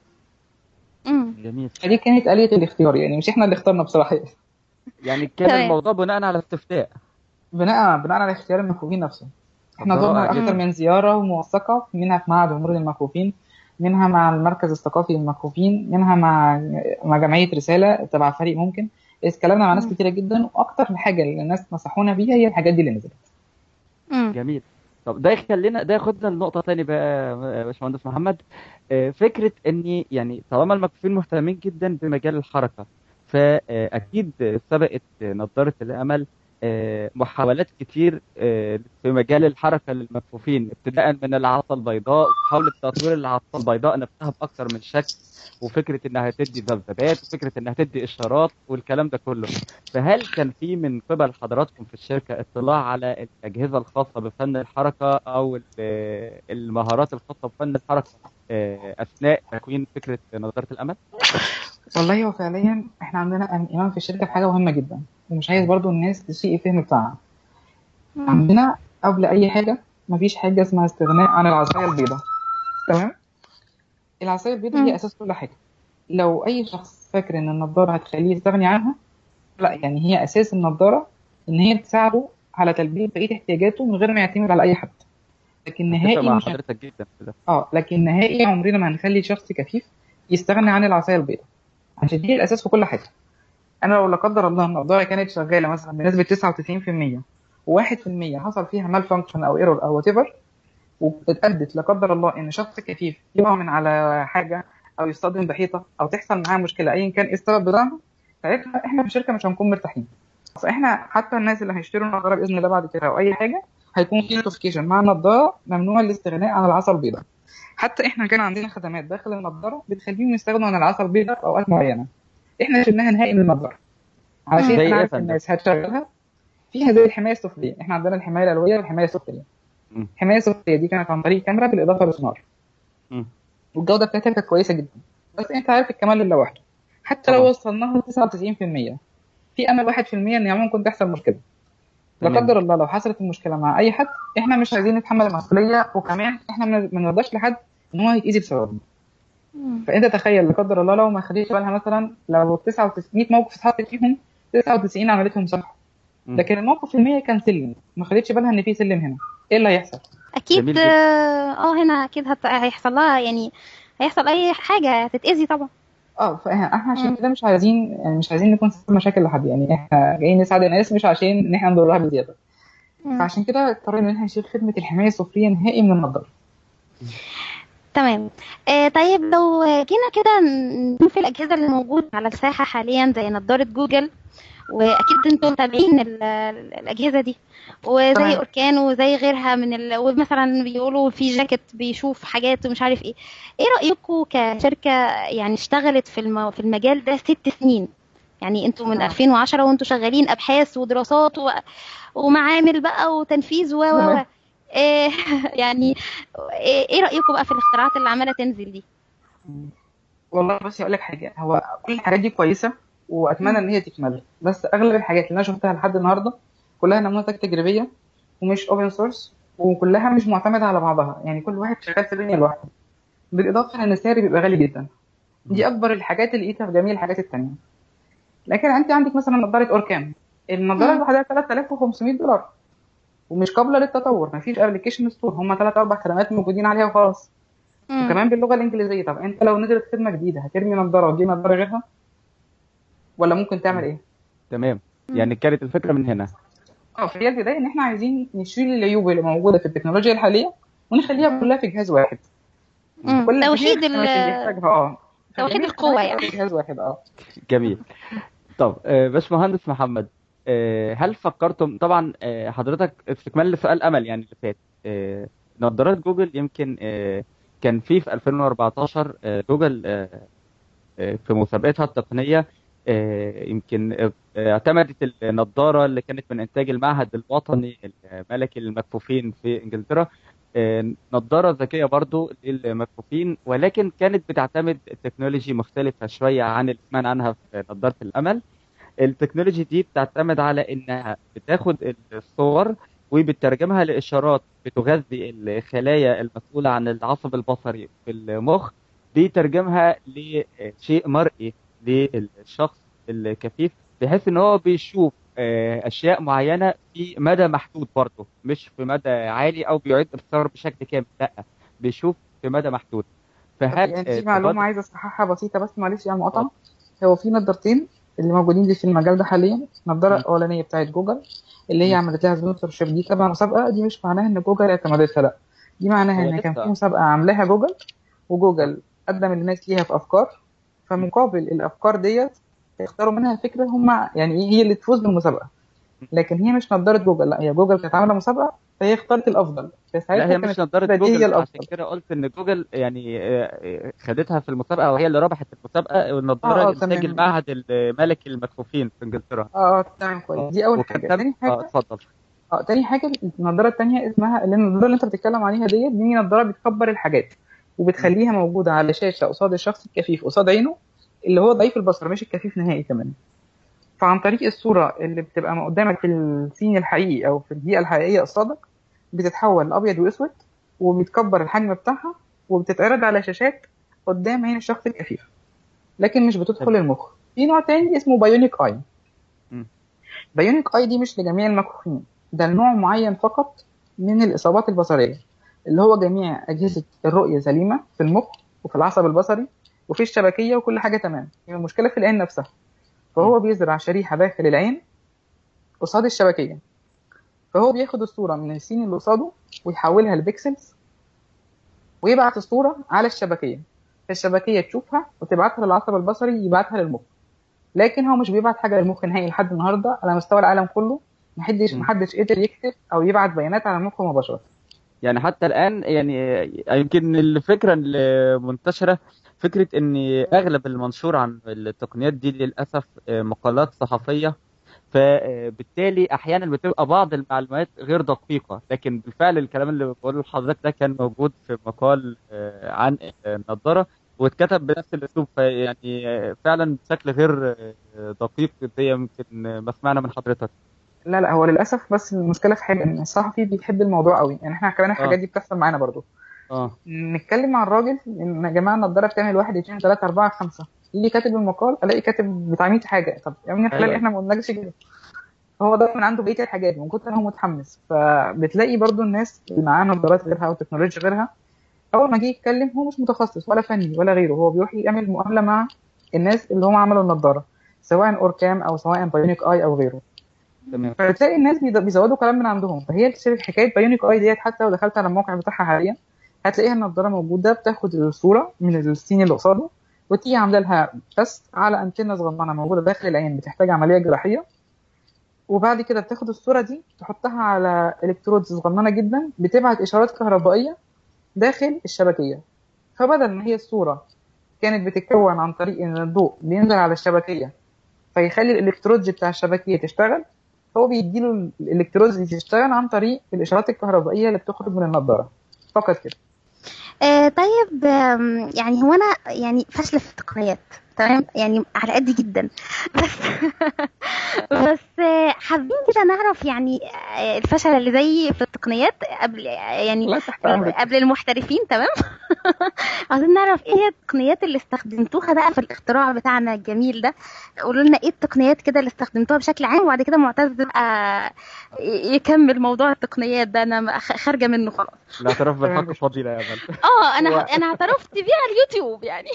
[SPEAKER 3] امم
[SPEAKER 2] جميل
[SPEAKER 5] فدي كانت آلية الاختيار يعني مش احنا اللي اخترنا بصراحه
[SPEAKER 2] يعني كان
[SPEAKER 3] تمام.
[SPEAKER 2] الموضوع بناء على استفتاء
[SPEAKER 5] بناء بناء على اختيار المكفوفين نفسه احنا
[SPEAKER 2] رائع
[SPEAKER 5] زرنا
[SPEAKER 2] جدا.
[SPEAKER 5] اكثر من زياره موثقه منها في معهد عمر للمكفوفين منها مع المركز الثقافي للمكفوفين منها مع مع جمعيه رساله تبع فريق ممكن اتكلمنا مع ناس
[SPEAKER 3] مم.
[SPEAKER 5] كتيره جدا واكتر حاجه اللي الناس نصحونا بيها هي الحاجات دي اللي نزلت
[SPEAKER 3] امم
[SPEAKER 2] جميل طب ده يخلينا ده ياخدنا لنقطة تاني بقى يا باشمهندس محمد آه، فكرة إني يعني طالما المكفوفين مهتمين جدا بمجال الحركة فأكيد سبقت نظارة الأمل آه، محاولات كتير آه، في مجال الحركة للمكفوفين ابتداء من العصا البيضاء ومحاولة تطوير العصا البيضاء نفسها بأكثر من شكل وفكرة إنها تدي ذبذبات وفكرة إنها تدي إشارات والكلام ده كله فهل كان في من قبل حضراتكم في الشركة اطلاع على الأجهزة الخاصة بفن الحركة أو ال- المهارات الخاصة بفن الحركة آه، أثناء تكوين فكرة نظارة الأمل؟
[SPEAKER 5] والله هو فعليا احنا عندنا أم- ايمان في الشركه في حاجه مهمه جدا ومش عايز برضو الناس تسيء الفهم بتاعها عندنا قبل اي حاجه مفيش حاجه اسمها استغناء عن العصايه البيضاء تمام العصايه البيضاء
[SPEAKER 3] مم.
[SPEAKER 5] هي اساس كل حاجه لو اي شخص فاكر ان النضاره هتخليه يستغني عنها لا يعني هي اساس النضاره ان هي تساعده على تلبيه بقيه احتياجاته من غير ما يعتمد على اي حد لكن
[SPEAKER 2] اتفق
[SPEAKER 5] نهائي
[SPEAKER 2] مع
[SPEAKER 5] مش هن-
[SPEAKER 2] حضرتك جدا في ده
[SPEAKER 5] اه لكن نهائي عمرنا ما هنخلي شخص كفيف يستغني عن العصايه البيضاء عشان دي الاساس في كل حاجه انا لو لا قدر الله النضاره كانت شغاله مثلا بنسبه 99% و1% حصل فيها مال فانكشن او ايرور او وات ايفر واتأدت لا قدر الله ان شخص كفيف يقع من على حاجه او يصطدم بحيطه او تحصل معاه مشكله ايا كان ايه السبب بتاعها ساعتها احنا في الشركه مش هنكون مرتاحين فاحنا حتى الناس اللي هيشتروا النضاره باذن الله بعد كده او اي حاجه هيكون في نوتيفيكيشن مع النضاره ممنوع الاستغناء عن العصا البيضاء حتى احنا كان عندنا خدمات داخل النضاره بتخليهم يستغنوا عن العصا البيضاء في اوقات معينه احنا شلناها نهائي من النضاره علشان
[SPEAKER 2] زي
[SPEAKER 5] انا
[SPEAKER 2] ايه يا
[SPEAKER 5] عارف
[SPEAKER 2] فندم؟
[SPEAKER 5] الناس هتشغلها فيها زي الحمايه السفليه احنا عندنا الحمايه العلويه والحمايه السفليه
[SPEAKER 2] مم.
[SPEAKER 5] الحمايه السفليه دي كانت عن طريق كاميرا بالاضافه لسونار
[SPEAKER 2] مم.
[SPEAKER 5] والجوده بتاعتها كانت كويسه جدا بس انت عارف الكمال لله وحده حتى لو
[SPEAKER 2] طبعا.
[SPEAKER 5] وصلناها ل 99% في امل 1% ان ممكن تحصل مشكله لا
[SPEAKER 2] تمام.
[SPEAKER 5] قدر الله لو حصلت المشكله مع اي حد احنا مش عايزين نتحمل المسؤوليه وكمان احنا ما ما نرضاش لحد ان هو يتاذي بسببنا
[SPEAKER 3] مم.
[SPEAKER 5] فانت تخيل لا قدر الله لو ما خدتش بالها مثلا لو 99 100 موقف اتحط فيهم 99 عملتهم صح
[SPEAKER 2] مم.
[SPEAKER 5] لكن الموقف ال100 كان سلم ما خدتش بالها ان في سلم هنا ايه اللي هيحصل؟
[SPEAKER 3] اكيد
[SPEAKER 2] جميل جدا.
[SPEAKER 3] اه آه، هنا اكيد هت... هيحصل لها يعني هيحصل اي حاجه هتتاذي طبعا
[SPEAKER 5] اه فاحنا عشان
[SPEAKER 3] مم.
[SPEAKER 5] كده مش عايزين يعني مش عايزين نكون سبب مشاكل لحد يعني احنا جايين نساعد الناس مش عشان ان احنا نضرها بزياده
[SPEAKER 3] مم.
[SPEAKER 5] فعشان كده اضطرينا ان احنا نشيل خدمه الحمايه السفليه نهائي من النظاره
[SPEAKER 3] تمام آه طيب لو جينا كده نشوف الأجهزة اللي موجودة على الساحة حاليا زي نظارة جوجل وأكيد انتم متابعين ال- الأجهزة دي وزي
[SPEAKER 5] تمام.
[SPEAKER 3] أوركان وزي غيرها من ال... ومثلا بيقولوا في جاكيت بيشوف حاجات ومش عارف ايه ايه رأيكم كشركة يعني اشتغلت في الم... في المجال ده ست سنين يعني انتوا من
[SPEAKER 5] آه.
[SPEAKER 3] 2010 وانتوا شغالين أبحاث ودراسات و... ومعامل بقى وتنفيذ و و و
[SPEAKER 5] تمام.
[SPEAKER 3] إيه يعني ايه إيه رأيكم بقى في الاختراعات اللي عمالة تنزل دي
[SPEAKER 5] والله بصي اقول لك حاجه هو كل الحاجات دي كويسه واتمنى ان هي تكمل بس اغلب الحاجات اللي انا شفتها لحد النهارده كلها نموذج تجريبيه ومش اوبن سورس وكلها مش معتمده على بعضها يعني كل واحد شغال في دنيا لوحده بالاضافه ان السعر بيبقى غالي جدا دي اكبر الحاجات اللي لقيتها في جميع الحاجات التانية لكن انت عندك مثلا نظاره اوركان النظاره
[SPEAKER 3] مم.
[SPEAKER 5] لوحدها 3500 دولار ومش قابله للتطور مفيش ابلكيشن ستور هم ثلاث اربع خدمات موجودين عليها وخلاص
[SPEAKER 3] مم.
[SPEAKER 5] وكمان باللغه الانجليزيه طب انت لو نزلت خدمه جديده هترمي نظاره وتجيب نظاره غيرها ولا ممكن تعمل ايه؟
[SPEAKER 2] تمام
[SPEAKER 3] مم.
[SPEAKER 2] يعني كانت الفكره من هنا
[SPEAKER 5] اه فهي البدايه ان احنا عايزين نشيل العيوب اللي موجوده في التكنولوجيا الحاليه ونخليها كلها في جهاز واحد
[SPEAKER 3] مم.
[SPEAKER 5] كل
[SPEAKER 3] توحيد
[SPEAKER 5] جهاز
[SPEAKER 3] ال...
[SPEAKER 5] اللي يحتاجها اه
[SPEAKER 3] توحيد
[SPEAKER 5] فجميع
[SPEAKER 3] القوة
[SPEAKER 5] الخدمات
[SPEAKER 3] يعني.
[SPEAKER 5] في جهاز واحد اه
[SPEAKER 2] جميل طب آه، باشمهندس محمد آه، هل فكرتم طبعا آه، حضرتك استكمال لسؤال امل يعني اللي فات آه، نظارات جوجل يمكن آه، كان في في 2014 آه، جوجل آه، آه، في مسابقتها التقنيه آه، يمكن آه، اعتمدت النظاره اللي كانت من انتاج المعهد الوطني الملكي للمكفوفين في انجلترا آه، نظاره ذكيه برضو للمكفوفين ولكن كانت بتعتمد تكنولوجي مختلفه شويه عن اللي سمعنا عنها في نظاره الامل التكنولوجي دي بتعتمد على انها بتاخد الصور وبتترجمها لاشارات بتغذي الخلايا المسؤوله عن العصب البصري في المخ بيترجمها لشيء مرئي للشخص الكفيف بحيث ان هو بيشوف آه، اشياء معينه في مدى محدود برضه مش في مدى عالي او بيعيد ابصار بشكل كامل لا بيشوف في مدى محدود فهل
[SPEAKER 5] يعني
[SPEAKER 2] آه،
[SPEAKER 5] في معلومه
[SPEAKER 2] تفضل-
[SPEAKER 5] عايزه اصححها بسيطه بس معلش يا مقاطعه هو في نظارتين اللي موجودين لي في المجال ده حاليا النظاره
[SPEAKER 2] مم.
[SPEAKER 5] الاولانيه بتاعت جوجل اللي هي
[SPEAKER 2] مم.
[SPEAKER 5] عملت لها سبونسر شيب دي تبع مسابقه دي مش معناها ان جوجل اعتمدتها لا دي معناها
[SPEAKER 2] هو
[SPEAKER 5] ان كان
[SPEAKER 2] لسه-
[SPEAKER 5] في مسابقه عاملاها جوجل وجوجل قدم الناس ليها في افكار فمقابل الافكار ديت اختاروا منها فكره هم يعني ايه هي اللي تفوز بالمسابقه لكن هي مش نظاره جوجل لا هي جوجل كانت عامله مسابقه فهي اختارت الافضل فساعتها
[SPEAKER 2] لا هي
[SPEAKER 5] كانت
[SPEAKER 2] مش نظارة
[SPEAKER 5] الفكرة دي هي
[SPEAKER 2] جوجل عشان
[SPEAKER 5] الافضل
[SPEAKER 2] كده قلت ان جوجل يعني آه، آه، خدتها في المسابقة وهي اللي ربحت المسابقة والنظارة
[SPEAKER 5] آه، آه،
[SPEAKER 2] انتاج
[SPEAKER 5] تمام.
[SPEAKER 2] المعهد الملكي للمكفوفين في انجلترا
[SPEAKER 5] اه اه تمام كويس دي اول
[SPEAKER 2] وكان
[SPEAKER 5] حاجه
[SPEAKER 2] تم-
[SPEAKER 5] تاني
[SPEAKER 2] اه
[SPEAKER 5] حاجه
[SPEAKER 2] اتفضل
[SPEAKER 5] اه تاني حاجة النضارة التانية اسمها اللي النضارة اللي انت بتتكلم عليها ديت دي نضارة بتكبر الحاجات وبتخليها موجودة على شاشة قصاد الشخص الكفيف قصاد عينه اللي هو ضعيف البصر مش الكفيف نهائي كمان فعن طريق الصورة اللي بتبقى قدامك في السين الحقيقي أو في البيئة الحقيقية قصادك بتتحول لأبيض وأسود وبيتكبر الحجم بتاعها وبتتعرض على شاشات قدام عين الشخص الكفيف لكن مش بتدخل المخ في نوع تاني اسمه بايونيك اي
[SPEAKER 2] مم.
[SPEAKER 5] بايونيك اي دي مش لجميع المكفوفين ده نوع معين فقط من الاصابات البصريه اللي هو جميع اجهزه الرؤيه سليمه في المخ وفي العصب البصري وفي الشبكيه وكل حاجه تمام هي المشكله في العين نفسها فهو بيزرع شريحه داخل العين قصاد الشبكيه فهو بياخد الصوره من السين اللي قصاده ويحولها لبيكسلز ويبعت الصوره على الشبكيه الشبكيه تشوفها وتبعتها للعصب البصري يبعتها للمخ لكن هو مش بيبعت حاجه للمخ نهائي لحد النهارده على مستوى العالم كله محدش
[SPEAKER 2] مم.
[SPEAKER 5] محدش قدر يكتب او يبعت بيانات على المخ مباشره
[SPEAKER 2] يعني حتى الآن يعني يمكن الفكرة المنتشرة فكرة إن أغلب المنشور عن التقنيات دي للأسف مقالات صحفية فبالتالي أحيانا بتبقى بعض المعلومات غير دقيقة لكن بالفعل الكلام اللي بقوله لحضرتك ده كان موجود في مقال آه، عن النضارة واتكتب بنفس الأسلوب فيعني آه، فعلا بشكل غير آه، دقيق زي يمكن ما سمعنا من حضرتك
[SPEAKER 5] لا لا هو للاسف بس المشكله في حاجه ان الصحفي بيحب الموضوع قوي يعني احنا كمان الحاجات
[SPEAKER 2] آه.
[SPEAKER 5] دي بتحصل معانا برضو
[SPEAKER 2] اه
[SPEAKER 5] نتكلم مع الراجل ان يا جماعه النضاره بتعمل واحد اتنين تلاته اربعه خمسه يجي كاتب المقال الاقي كاتب بتاع 100 حاجه طب يا ابني خلال
[SPEAKER 2] أيوة.
[SPEAKER 5] احنا ما قلناش كده هو ده من عنده بقيه الحاجات من كتر ما هو متحمس فبتلاقي برضو الناس اللي معاها نظارات غيرها وتكنولوجيا غيرها اول ما جه يتكلم هو مش متخصص ولا فني ولا غيره هو بيروح يعمل مقابله مع الناس اللي هم عملوا النضاره سواء اوركام او سواء بايونيك اي او غيره
[SPEAKER 2] تمام
[SPEAKER 5] فبتلاقي الناس بيد- بيزودوا كلام من عندهم فهي شبه حكايه بايونيك اي ديت حتى لو دخلت على الموقع بتاعها حاليا هتلاقيها النضاره موجوده بتاخد الصوره من السين اللي قصاده وتيجي عامله لها تست على انتنه صغننه موجوده داخل العين بتحتاج عمليه جراحيه وبعد كده بتاخد الصوره دي تحطها على الكترودز صغننه جدا بتبعت اشارات كهربائيه داخل الشبكيه فبدل ما هي الصوره كانت بتتكون عن طريق ان الضوء بينزل على الشبكيه فيخلي الالكترودز بتاع الشبكيه تشتغل هو بيديله الالكترودز دي تشتغل عن طريق الاشارات الكهربائيه اللي بتخرج من النضاره فقط كده
[SPEAKER 3] آه طيب آم، يعني هو انا يعني فاشله في التقنيات تمام يعني على قد جدا بس بس آه، حابين كده نعرف يعني آه، الفشل اللي زي في التقنيات قبل يعني
[SPEAKER 5] لا تحت امرك
[SPEAKER 3] قبل المحترفين تمام عايزين نعرف ايه هي التقنيات اللي استخدمتوها بقى في الاختراع بتاعنا الجميل ده قولوا لنا ايه التقنيات كده اللي استخدمتوها بشكل عام وبعد كده معتز بقى ي- يكمل موضوع التقنيات ده انا خ- خارجه منه خلاص
[SPEAKER 2] الاعتراف بالحق فضيلة يا بل
[SPEAKER 3] اه انا
[SPEAKER 5] هو-
[SPEAKER 3] انا اعترفت بيه على اليوتيوب يعني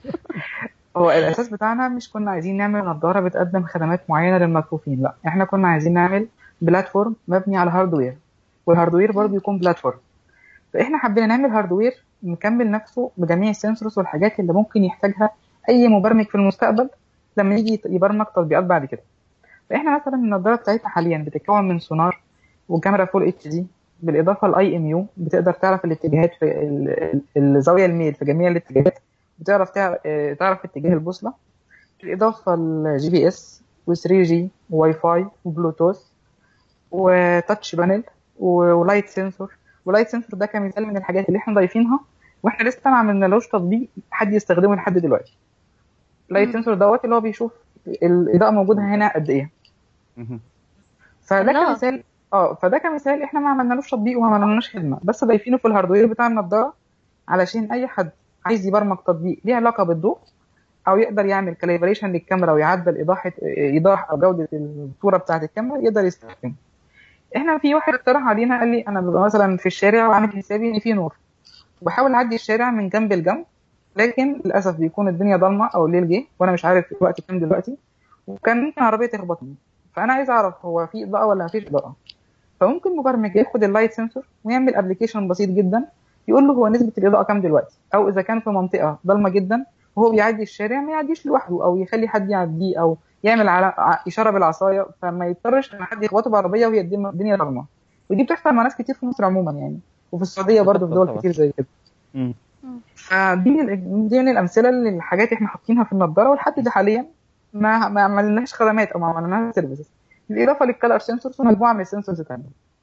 [SPEAKER 5] هو الاساس بتاعنا مش كنا عايزين نعمل نظاره بتقدم خدمات معينه للمكفوفين لا احنا كنا عايزين نعمل بلاتفورم مبني على هاردوير والهاردوير برضه يكون بلاتفورم فاحنا حبينا نعمل هاردوير مكمل نفسه بجميع السنسورز والحاجات اللي ممكن يحتاجها اي مبرمج في المستقبل لما يجي يبرمج تطبيقات بعد كده فاحنا مثلا النظاره بتاعتنا حاليا بتتكون من سونار وكاميرا فول اتش دي بالاضافه لاي ام يو بتقدر تعرف الاتجاهات في ال- ال- الزاويه الميل في جميع الاتجاهات بتعرف تع- آه، تعرف اتجاه البوصله بالاضافه للجي بي اس و3 جي وواي فاي وبلوتوث وتاتش بانل ولايت سنسور ولايت سنسور ده كمثال من الحاجات اللي احنا ضايفينها واحنا لسه ما عملنالوش تطبيق حد يستخدمه لحد دلوقتي اللايت
[SPEAKER 3] مم.
[SPEAKER 5] سنسور دوت اللي هو بيشوف الاضاءه موجوده هنا قد ايه
[SPEAKER 2] مهم.
[SPEAKER 5] فده
[SPEAKER 3] الله.
[SPEAKER 5] كمثال اه فده كمثال احنا ما عملنالوش تطبيق وما عملناش خدمه بس ضايفينه في الهاردوير بتاع النضاره علشان اي حد عايز يبرمج تطبيق ليه علاقه بالضوء او يقدر يعمل كاليبريشن للكاميرا ويعدل ايضاح ايضاح او جوده الصوره بتاعه الكاميرا يقدر يستخدمه احنا في واحد اقترح علينا قال لي انا ببقى مثلا في الشارع وعامل حسابي ان في نور وبحاول اعدي الشارع من جنب لجنب لكن للاسف بيكون الدنيا ضلمه او الليل جه وانا مش عارف الوقت كام دلوقتي وكان ممكن عربيه تخبطني فانا عايز اعرف هو في اضاءه ولا مفيش اضاءه فممكن مبرمج ياخد اللايت سنسور ويعمل ابلكيشن بسيط جدا يقول له هو نسبه الاضاءه كام دلوقتي او اذا كان في منطقه ضلمه جدا وهو بيعدي الشارع ما يعديش لوحده او يخلي حد يعديه او يعمل على ع- اشاره بالعصايه فما يضطرش ان حد يخبطه بعربيه وهي الدنيا الدنيا ضلمه ودي بتحصل مع ناس كتير في مصر عموما يعني وفي السعوديه برضه في دول
[SPEAKER 2] طبعا.
[SPEAKER 5] كتير زي كده
[SPEAKER 2] مم.
[SPEAKER 5] فدي من ال- دي من الامثله للحاجات احنا حاطينها في النضاره ولحد ده حاليا ما ما عملناش خدمات او ما عملناش سيرفيسز بالاضافه للكالر سنسورز ومجموعه من السنسورز ثانيه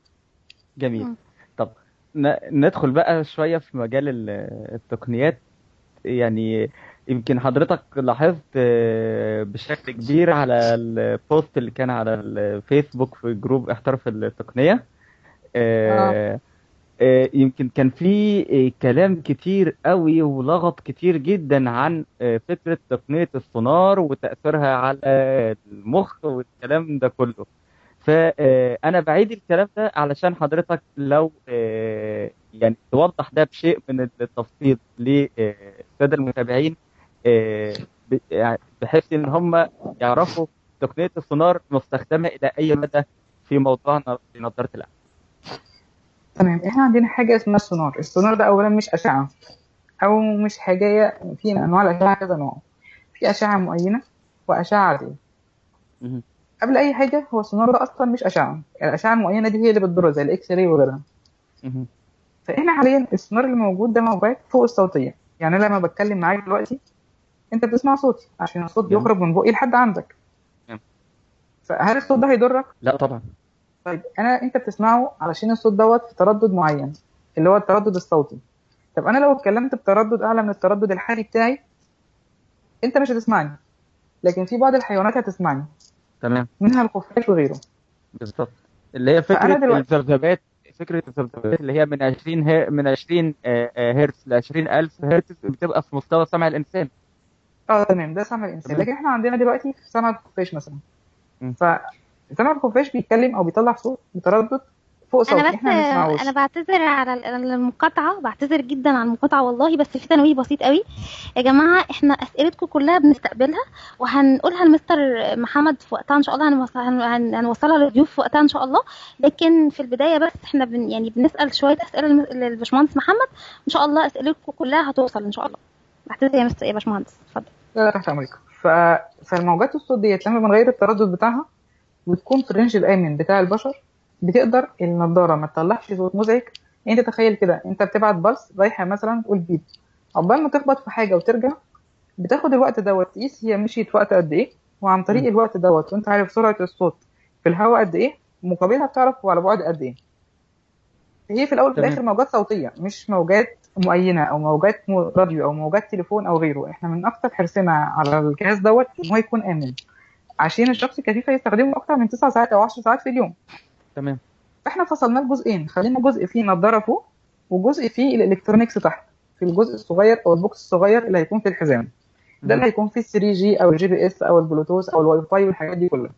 [SPEAKER 2] جميل
[SPEAKER 3] مم.
[SPEAKER 2] طب ن- ندخل بقى شوية في مجال ال- التقنيات يعني يمكن حضرتك لاحظت آه، بشكل كبير على البوست اللي كان على الفيسبوك في جروب احترف التقنية آه، آه، يمكن كان في آه، كلام كتير قوي ولغط كتير جدا عن آه، فكرة تقنية السونار وتأثيرها على المخ والكلام ده كله فأنا بعيد الكلام ده علشان حضرتك لو آه، يعني توضح ده بشيء من التفصيل للسادة المتابعين آه، ب- يعني بحيث إن هم يعرفوا تقنية السونار مستخدمة إلى أي مدى في موضوعنا في نظارة الأعين
[SPEAKER 5] تمام احنا عندنا حاجه اسمها السونار السونار ده اولا مش اشعه او مش حاجه في انواع الاشعه كذا نوع في اشعه معينه واشعه عاديه
[SPEAKER 2] مهم.
[SPEAKER 5] قبل اي حاجه هو السونار ده اصلا مش اشعه الاشعه المعينه دي هي اللي بتضر زي الاكس راي وغيرها
[SPEAKER 2] مهم.
[SPEAKER 5] فاحنا حاليا السونار اللي موجود ده موجود فوق الصوتيه يعني أنا لما بتكلم معاك دلوقتي انت بتسمع صوتي عشان الصوت
[SPEAKER 2] جميل.
[SPEAKER 5] بيخرج من بقي لحد عندك
[SPEAKER 2] جميل.
[SPEAKER 5] فهل الصوت ده هيضرك
[SPEAKER 2] لا طبعا
[SPEAKER 5] طيب انا انت بتسمعه علشان الصوت دوت في تردد معين اللي هو التردد الصوتي طب انا لو اتكلمت بتردد اعلى من التردد الحالي بتاعي انت مش هتسمعني لكن في بعض الحيوانات هتسمعني
[SPEAKER 2] تمام
[SPEAKER 5] منها الخفاش وغيره
[SPEAKER 2] بالظبط اللي هي
[SPEAKER 5] فأنا
[SPEAKER 2] فكرة
[SPEAKER 5] دلوقتي-
[SPEAKER 2] الذبذبات فكرة الذبذبات اللي هي من 20 هي من 20 آه، آه، هرتز ل 20000 هرتز بتبقى في مستوى سمع الإنسان
[SPEAKER 5] اه تمام ده سمع الانسان
[SPEAKER 2] تمام.
[SPEAKER 5] لكن احنا عندنا دلوقتي في سمع الخفاش مثلا
[SPEAKER 2] م.
[SPEAKER 5] فسمع الخفاش بيتكلم او بيطلع صوت بتردد فوق صوتي
[SPEAKER 3] انا بس
[SPEAKER 5] احنا ما بنسمعوش
[SPEAKER 3] انا بعتذر على ال- على المقاطعه بعتذر جدا على المقاطعه والله بس في تنويه بسيط قوي يا جماعه احنا اسئلتكم كلها بنستقبلها وهنقولها لمستر محمد في وقتها ان شاء الله هنوصل- هن- هن- هنوصلها للضيوف في وقتها ان شاء الله لكن في البدايه بس احنا بن يعني بنسال شويه اسئله للم- للباشمهندس محمد ان شاء الله اسئلتكم كلها هتوصل ان شاء الله بعتذر يا مستر يا باشمهندس اتفضل
[SPEAKER 5] لا لا تحت امرك ف... فالموجات الصوت ديت لما بنغير التردد بتاعها بتكون في الرينج الامن بتاع البشر بتقدر النضاره ما تطلعش صوت مزعج يعني انت تخيل كده انت بتبعت بلس رايحه مثلا تقول بيب عقبال ما تخبط في حاجه وترجع بتاخد الوقت دوت تقيس هي مشيت في وقت قد ايه وعن طريق
[SPEAKER 2] م.
[SPEAKER 5] الوقت دوت وانت عارف سرعه الصوت في الهواء قد ايه مقابلها بتعرف هو على بعد قد ايه هي في الاول وفي
[SPEAKER 2] تمام.
[SPEAKER 5] الاخر موجات صوتيه مش موجات معينه او موجات م- راديو او موجات تليفون او غيره احنا من اكتر حرصنا على الجهاز دوت ان هو يكون امن عشان الشخص الكفيف هيستخدمه اكتر من 9 ساعات او 10 ساعات في اليوم
[SPEAKER 2] تمام
[SPEAKER 5] فاحنا فصلناه لجزئين خلينا جزء فيه نضاره فوق وجزء فيه الالكترونيكس تحت في الجزء الصغير او البوكس الصغير اللي هيكون في الحزام ده اللي هيكون فيه 3 جي او الجي بي اس او البلوتوث او الواي فاي والحاجات دي كلها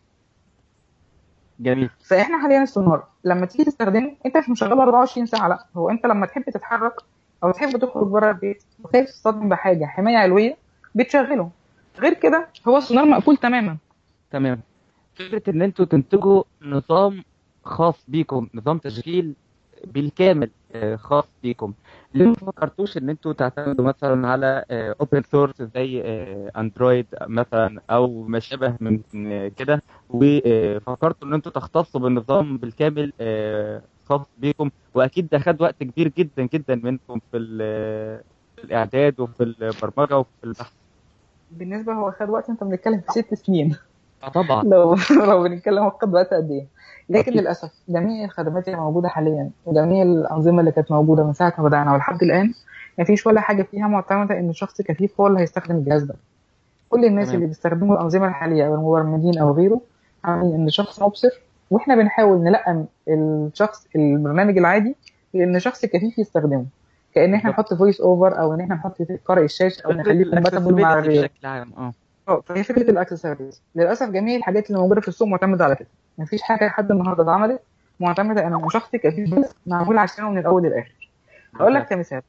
[SPEAKER 2] جميل
[SPEAKER 5] فاحنا حاليا السونار لما تيجي تستخدمه انت مش مشغله 24 ساعه لا هو انت لما تحب تتحرك او تحب تخرج بره البيت وخايف تصطدم بحاجه حمايه علويه بتشغله غير كده هو السونار مقفول تماما
[SPEAKER 2] تمام فكرة إن أنتوا تنتجوا نظام خاص بيكم نظام تشغيل بالكامل آه، خاص بيكم ليه ما فكرتوش إن أنتوا تعتمدوا مثلا على أوبن سورس زي آه، أندرويد مثلا أو ما شابه من من كده وفكرتوا إن أنتوا تختصوا بالنظام بالكامل آه، خاص بيكم وأكيد ده خد وقت كبير جدا جدا منكم في ال- في الإعداد وفي البرمجة وفي البحث
[SPEAKER 5] بالنسبه هو خد وقت انت بنتكلم في ست سنين
[SPEAKER 2] آه، طبعا
[SPEAKER 5] لو لو بنتكلم هو خد وقت قد ايه لكن
[SPEAKER 2] أكيد.
[SPEAKER 5] للاسف جميع الخدمات اللي موجوده حاليا وجميع الانظمه اللي كانت موجوده من ساعه ما بدانا ولحد الان ما فيش ولا حاجه فيها معتمده ان شخص كفيف هو اللي هيستخدم الجهاز ده كل الناس
[SPEAKER 2] تمام.
[SPEAKER 5] اللي بيستخدموا الانظمه الحاليه او المبرمجين او غيره عاملين ان شخص مبصر واحنا بنحاول نلقن الشخص البرنامج العادي لان شخص كفيف يستخدمه كان احنا
[SPEAKER 2] بالظبط.
[SPEAKER 5] نحط فويس اوفر او ان احنا نحط قارئ الشاشه او
[SPEAKER 2] فكرة
[SPEAKER 5] نخليه كومباتبل مع
[SPEAKER 2] الأكسسبيليتي
[SPEAKER 5] الغير
[SPEAKER 2] بشكل عام اه
[SPEAKER 5] اه فهي فكره الاكسسوارز للاسف جميع الحاجات اللي موجوده في السوق معتمده على كده مفيش حاجه لحد النهارده اتعملت معتمده ان شخص كفيف بس معمول عشانه من الاول للاخر اقول لك كمثال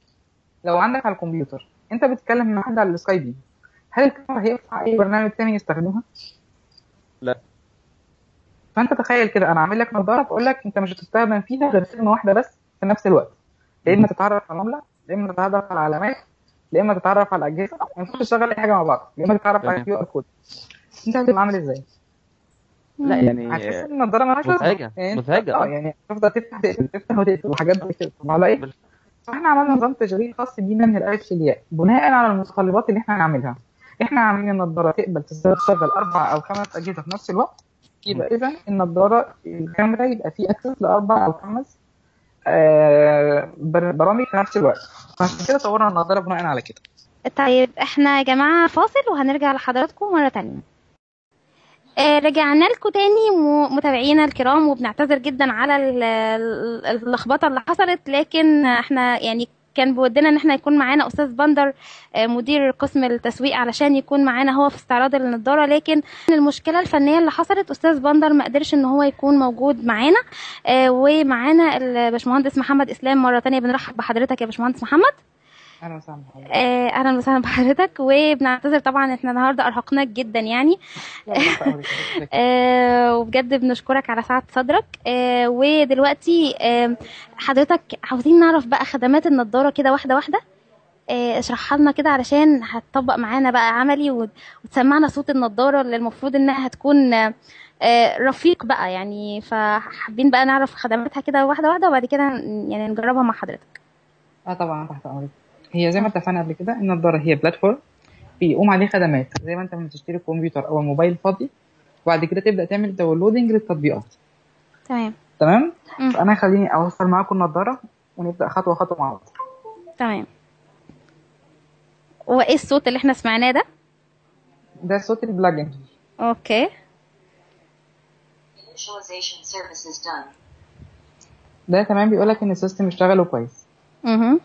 [SPEAKER 5] لو عندك على الكمبيوتر انت بتتكلم مع حد على السكايب هل الكاميرا هينفع اي برنامج تاني يستخدمها؟
[SPEAKER 2] لا.
[SPEAKER 5] فانت تخيل كده انا عامل لك نظاره بقول لك انت مش هتستخدم فيها غير كلمه واحده بس في نفس الوقت يا اما تتعرف على العمله يا اما تتعرف على العلامات يا اما تتعرف على الاجهزه ما ينفعش تشغل اي حاجه مع بعض يا اما تتعرف على
[SPEAKER 2] تمام.
[SPEAKER 5] الكيو ار كود انت هتبقى عامل ازاي؟
[SPEAKER 2] لا يعني
[SPEAKER 5] هتحس ان النضاره مالهاش لازمة.
[SPEAKER 2] مزعجة
[SPEAKER 5] يعني أنت-
[SPEAKER 2] مزعجة
[SPEAKER 5] اه
[SPEAKER 2] اه
[SPEAKER 5] يعني تفضل تفتح تقفل تفتح وتقفل وحاجات زي كده طب على ايه؟
[SPEAKER 2] بال-
[SPEAKER 5] فاحنا عملنا نظام تشغيل خاص بينا من الالف للياء بناء على المتطلبات اللي احنا هنعملها احنا عاملين النضاره تقبل تشغل اربع او خمس اجهزه في نفس الوقت يبقى اذا النضاره الكاميرا يبقى فيه اكسس لاربع او خمس آه، بر- برامج في نفس الوقت فعشان كده طورنا النضاره بناء على كده
[SPEAKER 3] طيب احنا يا جماعة فاصل وهنرجع لحضراتكم مرة تانية آه، رجعنا لكم تاني م- متابعينا الكرام وبنعتذر جدا على ال- ال- اللخبطه اللي حصلت لكن احنا يعني كان بودنا ان احنا يكون معانا استاذ بندر آه، مدير قسم التسويق علشان يكون معانا هو في استعراض النضاره لكن المشكله الفنيه اللي حصلت استاذ بندر ما قدرش ان هو يكون موجود معانا آه، ومعانا الباشمهندس محمد اسلام مره تانية بنرحب بحضرتك يا باشمهندس محمد
[SPEAKER 5] اهلا وسهلا بحضرتك.
[SPEAKER 3] آه، اهلا وسهلا بحضرتك وبنعتذر طبعا احنا النهارده ارهقناك جدا يعني
[SPEAKER 5] لا، لا، تأمرك.
[SPEAKER 3] آه، وبجد بنشكرك على سعة صدرك آه، ودلوقتي آه، حضرتك عاوزين نعرف بقى خدمات النضارة كده واحدة واحدة آه، اشرحها لنا كده علشان هتطبق معانا بقى عملي وت- وتسمعنا صوت النضارة اللي المفروض انها هتكون آه، آه، رفيق بقى يعني فحابين بقى نعرف خدماتها كده واحدة واحدة وبعد كده ن- يعني نجربها مع حضرتك
[SPEAKER 5] اه طبعا تحت امرك هي زي ما اتفقنا قبل كده النضاره هي بلاتفورم بيقوم عليه خدمات زي ما انت لما تشتري كمبيوتر او الموبايل فاضي وبعد كده تبدا تعمل داونلودنج للتطبيقات
[SPEAKER 3] تمام
[SPEAKER 5] تمام
[SPEAKER 3] مم.
[SPEAKER 5] فانا خليني اوصل معاكم النضاره ونبدا خطوه خطوه مع بعض
[SPEAKER 3] تمام وايه الصوت اللي احنا سمعناه ده
[SPEAKER 5] ده صوت البلاجن
[SPEAKER 3] اوكي
[SPEAKER 6] Initialization services done.
[SPEAKER 5] ده تمام بيقول لك ان السيستم اشتغل كويس
[SPEAKER 3] اها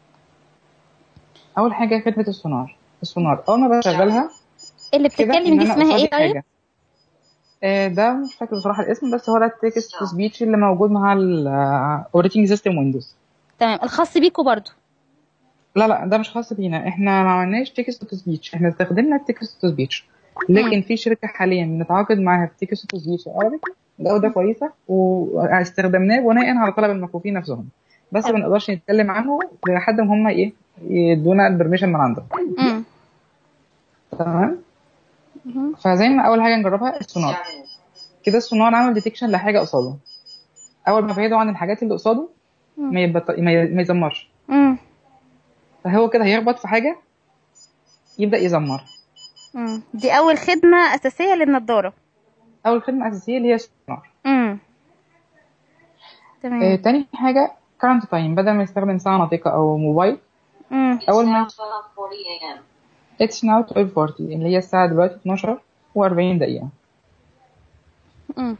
[SPEAKER 5] اول حاجه خدمه السونار السونار اول ما بشغلها
[SPEAKER 3] اللي
[SPEAKER 5] كده
[SPEAKER 3] بتتكلم
[SPEAKER 5] ان
[SPEAKER 3] دي
[SPEAKER 5] انا
[SPEAKER 3] اسمها
[SPEAKER 5] قصادي
[SPEAKER 3] ايه طيب
[SPEAKER 5] حاجه آه، ده مش فاكر بصراحه الاسم بس هو ده التكست تو سبيتش اللي موجود مع الاوبريتنج سيستم ويندوز
[SPEAKER 3] تمام الخاص بيكوا برضو
[SPEAKER 5] لا لا ده مش خاص بينا احنا ما عملناش تكست تو سبيتش احنا استخدمنا التكست تو سبيتش لكن في شركه حاليا بنتعاقد معاها في تكست تو سبيتش عربي جوده كويسه واستخدمناه بناء على طلب المكفوفين نفسهم بس ما نقدرش نتكلم عنه لحد ما هم ايه يدونا البرميشن من عندهم
[SPEAKER 3] امم
[SPEAKER 5] تمام
[SPEAKER 3] مهم.
[SPEAKER 5] فزي ما اول حاجه نجربها السونار
[SPEAKER 6] Started.
[SPEAKER 5] كده السونار عمل ديتكشن لحاجه قصاده اول ما بعيده عن الحاجات اللي قصاده ما يبط... ما ي- ما يزمرش
[SPEAKER 3] امم
[SPEAKER 5] فهو كده هيخبط في حاجه يبدا يزمر
[SPEAKER 3] امم دي اول خدمه اساسيه للنضاره
[SPEAKER 5] اول خدمه اساسيه اللي هي السونار
[SPEAKER 3] امم
[SPEAKER 5] آه
[SPEAKER 3] تمام
[SPEAKER 5] تاني حاجه كارنت تايم بدل ما يستخدم ساعه ناطقه او موبايل
[SPEAKER 3] امم
[SPEAKER 5] اول
[SPEAKER 6] Now
[SPEAKER 5] ما
[SPEAKER 6] 12:40 a.m.
[SPEAKER 5] اتس ناو 12:40 اللي هي الساعه دلوقتي 12 و40 دقيقه
[SPEAKER 3] امم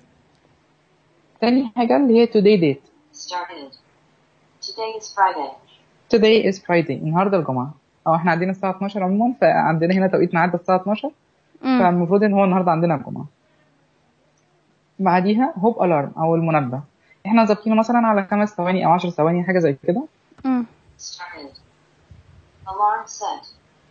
[SPEAKER 5] تاني حاجه اللي هي today date
[SPEAKER 6] Started. Today is Friday.
[SPEAKER 5] today is Friday النهارده الجمعه او احنا عندنا الساعه 12 عموما فعندنا هنا توقيت ميعاد الساعه 12
[SPEAKER 3] امم
[SPEAKER 5] فالمفروض ان هو النهارده عندنا الجمعه بعديها هوب الارم او المنبه احنا ظابطينه مثلا على خمس ثواني او 10 ثواني حاجه زي كده
[SPEAKER 3] امم
[SPEAKER 6] Started. Alarm set.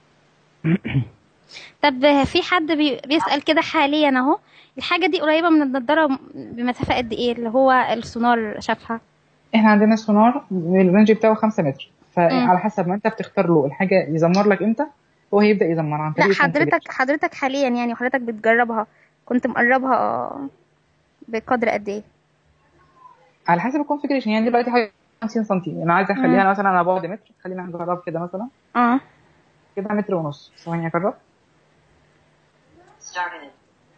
[SPEAKER 3] طب في حد بي... بيسأل كده حاليا اهو الحاجه دي قريبه من النضاره بمسافه قد ايه اللي هو السونار شافها
[SPEAKER 5] احنا عندنا السونار الرينج بتاعه 5 متر
[SPEAKER 3] مم.
[SPEAKER 5] فعلى حسب ما انت بتختار له الحاجه يزمر لك امتى هو هيبدا يزمر عن طريق
[SPEAKER 3] لا
[SPEAKER 5] configuration.
[SPEAKER 3] حضرتك حضرتك حاليا يعني وحضرتك بتجربها كنت مقربها بقدر قد ايه
[SPEAKER 5] على حسب الكونفيجريشن يعني دلوقتي حوالي 50 سم انا عايز اخليها مثلا على بعد متر خلينا نجرب كده مثلا
[SPEAKER 3] اه
[SPEAKER 5] كده متر ونص ثواني اجرب
[SPEAKER 6] Started.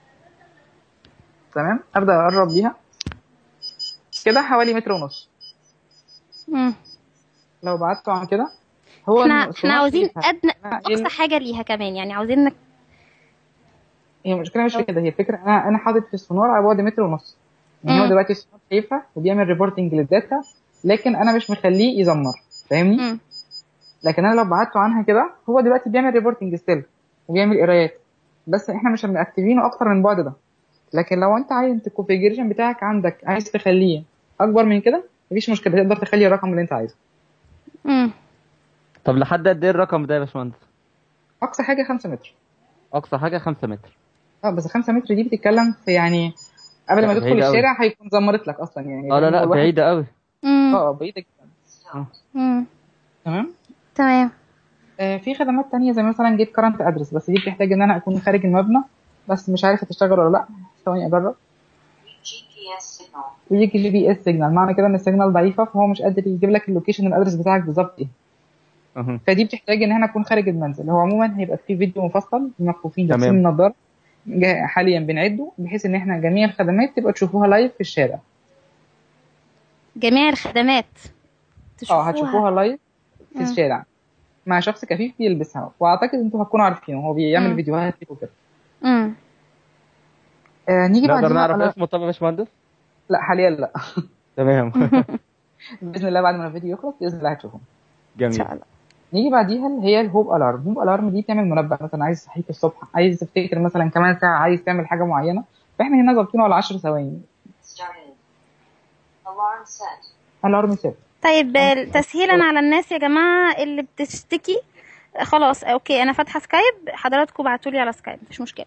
[SPEAKER 5] تمام ابدا اقرب بيها كده حوالي متر ونص
[SPEAKER 3] امم
[SPEAKER 5] لو بعدته عن كده هو
[SPEAKER 3] احنا
[SPEAKER 5] السونار
[SPEAKER 3] احنا عاوزين
[SPEAKER 5] فيه-
[SPEAKER 3] ادنى
[SPEAKER 5] لا،
[SPEAKER 3] اقصى حاجه ليها كمان يعني عاوزين نك...
[SPEAKER 5] هي المشكله مش في كده هي الفكره انا انا حاطط في السونار على بعد متر ونص يعني هو
[SPEAKER 3] مم.
[SPEAKER 5] دلوقتي السونار شايفها وبيعمل ريبورتنج للداتا لكن انا مش مخليه يزمر فاهمني
[SPEAKER 3] امم
[SPEAKER 5] لكن انا لو بعدته عنها كده هو دلوقتي بيعمل ريبورتنج ستيل وبيعمل قرايات بس احنا مش مأكتفينه اكتر من البعد ده لكن لو انت عايز الكونفيجريشن بتاعك عندك عايز تخليه اكبر من كده مفيش مشكله تقدر تخلي الرقم اللي انت عايزه
[SPEAKER 3] امم
[SPEAKER 2] طب لحد قد ايه الرقم ده يا باشمهندس
[SPEAKER 5] اقصى حاجه 5 متر
[SPEAKER 2] اقصى حاجه 5 متر
[SPEAKER 5] اه بس 5 متر دي بتتكلم في يعني قبل ما
[SPEAKER 2] لا،
[SPEAKER 5] تدخل
[SPEAKER 2] بعيدة أوي.
[SPEAKER 5] الشارع هيكون زمرت لك اصلا يعني
[SPEAKER 2] اه لا
[SPEAKER 5] لأن هو
[SPEAKER 2] لا
[SPEAKER 5] الواحد-
[SPEAKER 2] بعيده قوي
[SPEAKER 3] امم
[SPEAKER 5] اه بعيده جدا
[SPEAKER 6] Stopped.
[SPEAKER 3] امم
[SPEAKER 5] تمام
[SPEAKER 3] تمام
[SPEAKER 5] آه في خدمات تانية زي مثلا جيت كارنت ادرس بس دي بتحتاج ان انا اكون خارج المبنى بس مش عارف هتشتغل ولا لا ثواني اجرب
[SPEAKER 6] GPS signal.
[SPEAKER 5] ويجي جي بي اس سيجنال معنى كده ان السيجنال ضعيفه فهو مش قادر يجيب لك اللوكيشن الادرس بتاعك بالظبط ايه
[SPEAKER 2] أها.
[SPEAKER 5] فدي بتحتاج ان احنا نكون خارج المنزل هو عموما هيبقى في فيديو مفصل للمكفوفين
[SPEAKER 2] تمام.
[SPEAKER 5] لابسين النضاره جا- حاليا بنعده بحيث ان احنا جميع الخدمات تبقى تشوفوها لايف في الشارع
[SPEAKER 3] جميع الخدمات
[SPEAKER 5] اه
[SPEAKER 3] تشوفوها
[SPEAKER 5] هتشوفوها لايف في
[SPEAKER 3] مم.
[SPEAKER 5] الشارع مع شخص كفيف بيلبسها واعتقد انتوا هتكونوا عارفينه هو بيعمل
[SPEAKER 3] مم.
[SPEAKER 5] فيديوهات كده وكده
[SPEAKER 3] امم
[SPEAKER 5] آه نيجي
[SPEAKER 2] نقدر
[SPEAKER 5] بعديها
[SPEAKER 2] نعرف
[SPEAKER 5] على
[SPEAKER 2] اسمه طب يا باشمهندس
[SPEAKER 5] لا حاليا لا
[SPEAKER 2] تمام
[SPEAKER 5] باذن الله بعد ما الفيديو يخلص باذن الله هتشوفهم
[SPEAKER 3] ان
[SPEAKER 2] جميل
[SPEAKER 3] شاء الله
[SPEAKER 5] نيجي بعديها اللي هي الهوب الارم الهوب الارم دي بتعمل منبه مثلا عايز تصحيك الصبح عايز تفتكر مثلا كمان ساعه عايز تعمل حاجه معينه فاحنا هنا ظابطينه على 10 ثواني
[SPEAKER 6] Started. Alarm set.
[SPEAKER 5] الارم سيت
[SPEAKER 3] طيب آه، تسهيلا على الناس يا جماعه اللي بتشتكي آه، خلاص اوكي انا فاتحه سكايب حضراتكم بعتوا لي على سكايب مفيش مشكله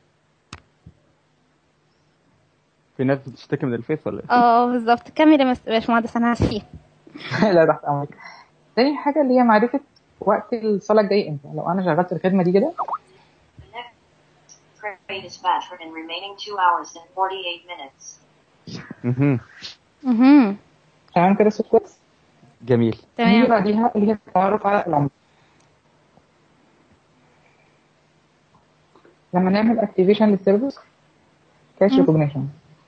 [SPEAKER 2] في ناس بتشتكي من الفيس ولا ايه؟
[SPEAKER 3] اه بالظبط كمل يا مس- باشمهندس انا عارفين
[SPEAKER 5] لا تحت امرك تاني حاجه اللي هي معرفه وقت الصلاه الجاي امتى لو انا شغلت الخدمه دي كده
[SPEAKER 6] The next trade is battered in remaining 2 hours and 48 minutes.
[SPEAKER 2] مهم.
[SPEAKER 3] اها
[SPEAKER 5] تمام كده الصوت كويس
[SPEAKER 2] جميل
[SPEAKER 5] نيجي
[SPEAKER 3] تمام
[SPEAKER 5] بعديها اللي هي التعرف على العملاء لما نعمل اكتيفيشن للسيرفيس كاش
[SPEAKER 3] مم.
[SPEAKER 5] ريكوجنيشن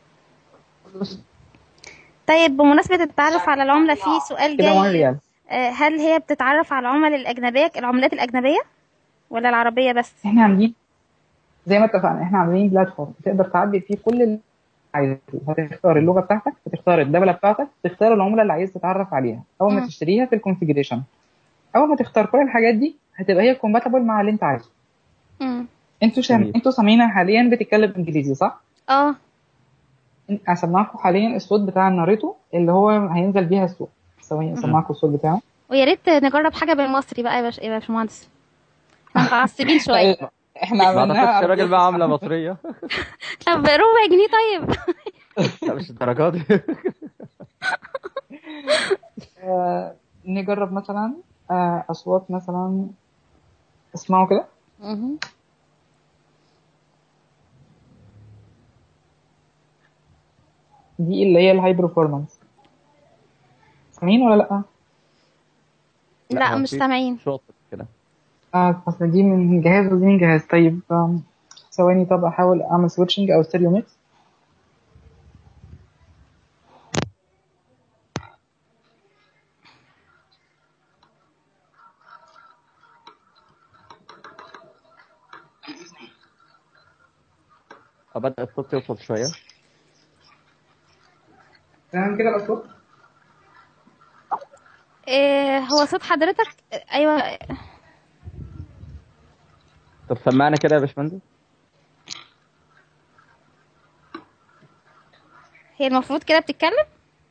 [SPEAKER 3] طيب بمناسبة التعرف على العملة في سؤال
[SPEAKER 5] كده 1
[SPEAKER 3] جاي
[SPEAKER 5] ريال
[SPEAKER 3] آه، هل هي بتتعرف على العمل الأجنبية العملات الأجنبية ولا العربية بس؟
[SPEAKER 5] احنا عاملين زي ما اتفقنا احنا عاملين بلاتفورم تقدر تعدل فيه كل اللي عايزه هتختار اللغه بتاعتك هتختار الدوله بتاعتك تختار العمله اللي عايز تتعرف عليها اول ما
[SPEAKER 3] مم.
[SPEAKER 5] تشتريها في الكونفيجريشن اول ما تختار كل الحاجات دي هتبقى هي كومباتبل مع اللي انت عايزه
[SPEAKER 3] مم.
[SPEAKER 5] انتوا شام...
[SPEAKER 2] جميل.
[SPEAKER 5] انتوا سامعينها حاليا بتتكلم انجليزي صح؟
[SPEAKER 3] اه
[SPEAKER 5] اسمعكم حاليا الصوت بتاع الناريتو اللي هو هينزل بيها الصوت ثواني اسمعكم الصوت بتاعه
[SPEAKER 3] ويا ريت نجرب حاجة بالمصري بقى يا باش يا باشمهندس احنا متعصبين شوية
[SPEAKER 5] احنا
[SPEAKER 2] ما
[SPEAKER 5] عملناها
[SPEAKER 2] اعتقدش الراجل بقى
[SPEAKER 5] عربية.
[SPEAKER 2] عامله مصريه
[SPEAKER 3] طب ربع جنيه طيب
[SPEAKER 2] لا مش الدرجات دي
[SPEAKER 5] آه، نجرب مثلا آه، اصوات مثلا اسمعوا كده
[SPEAKER 3] مهم.
[SPEAKER 5] دي اللي هي الهاي برفورمانس سامعين ولا لا؟
[SPEAKER 3] لا
[SPEAKER 2] هو
[SPEAKER 3] مش
[SPEAKER 2] في
[SPEAKER 3] سامعين
[SPEAKER 2] شاطر كده
[SPEAKER 5] اه اصل دي من جهاز ودي من جهاز طيب آم، ثواني طب احاول اعمل سويتشنج او ستيريو ميكس
[SPEAKER 2] أه، بدأ الصوت يوصل شويه
[SPEAKER 5] تمام كده الاصوات
[SPEAKER 3] إيه هو صوت حضرتك ايوه
[SPEAKER 2] طب سمعنا كده يا باشمهندس
[SPEAKER 3] هي المفروض كده بتتكلم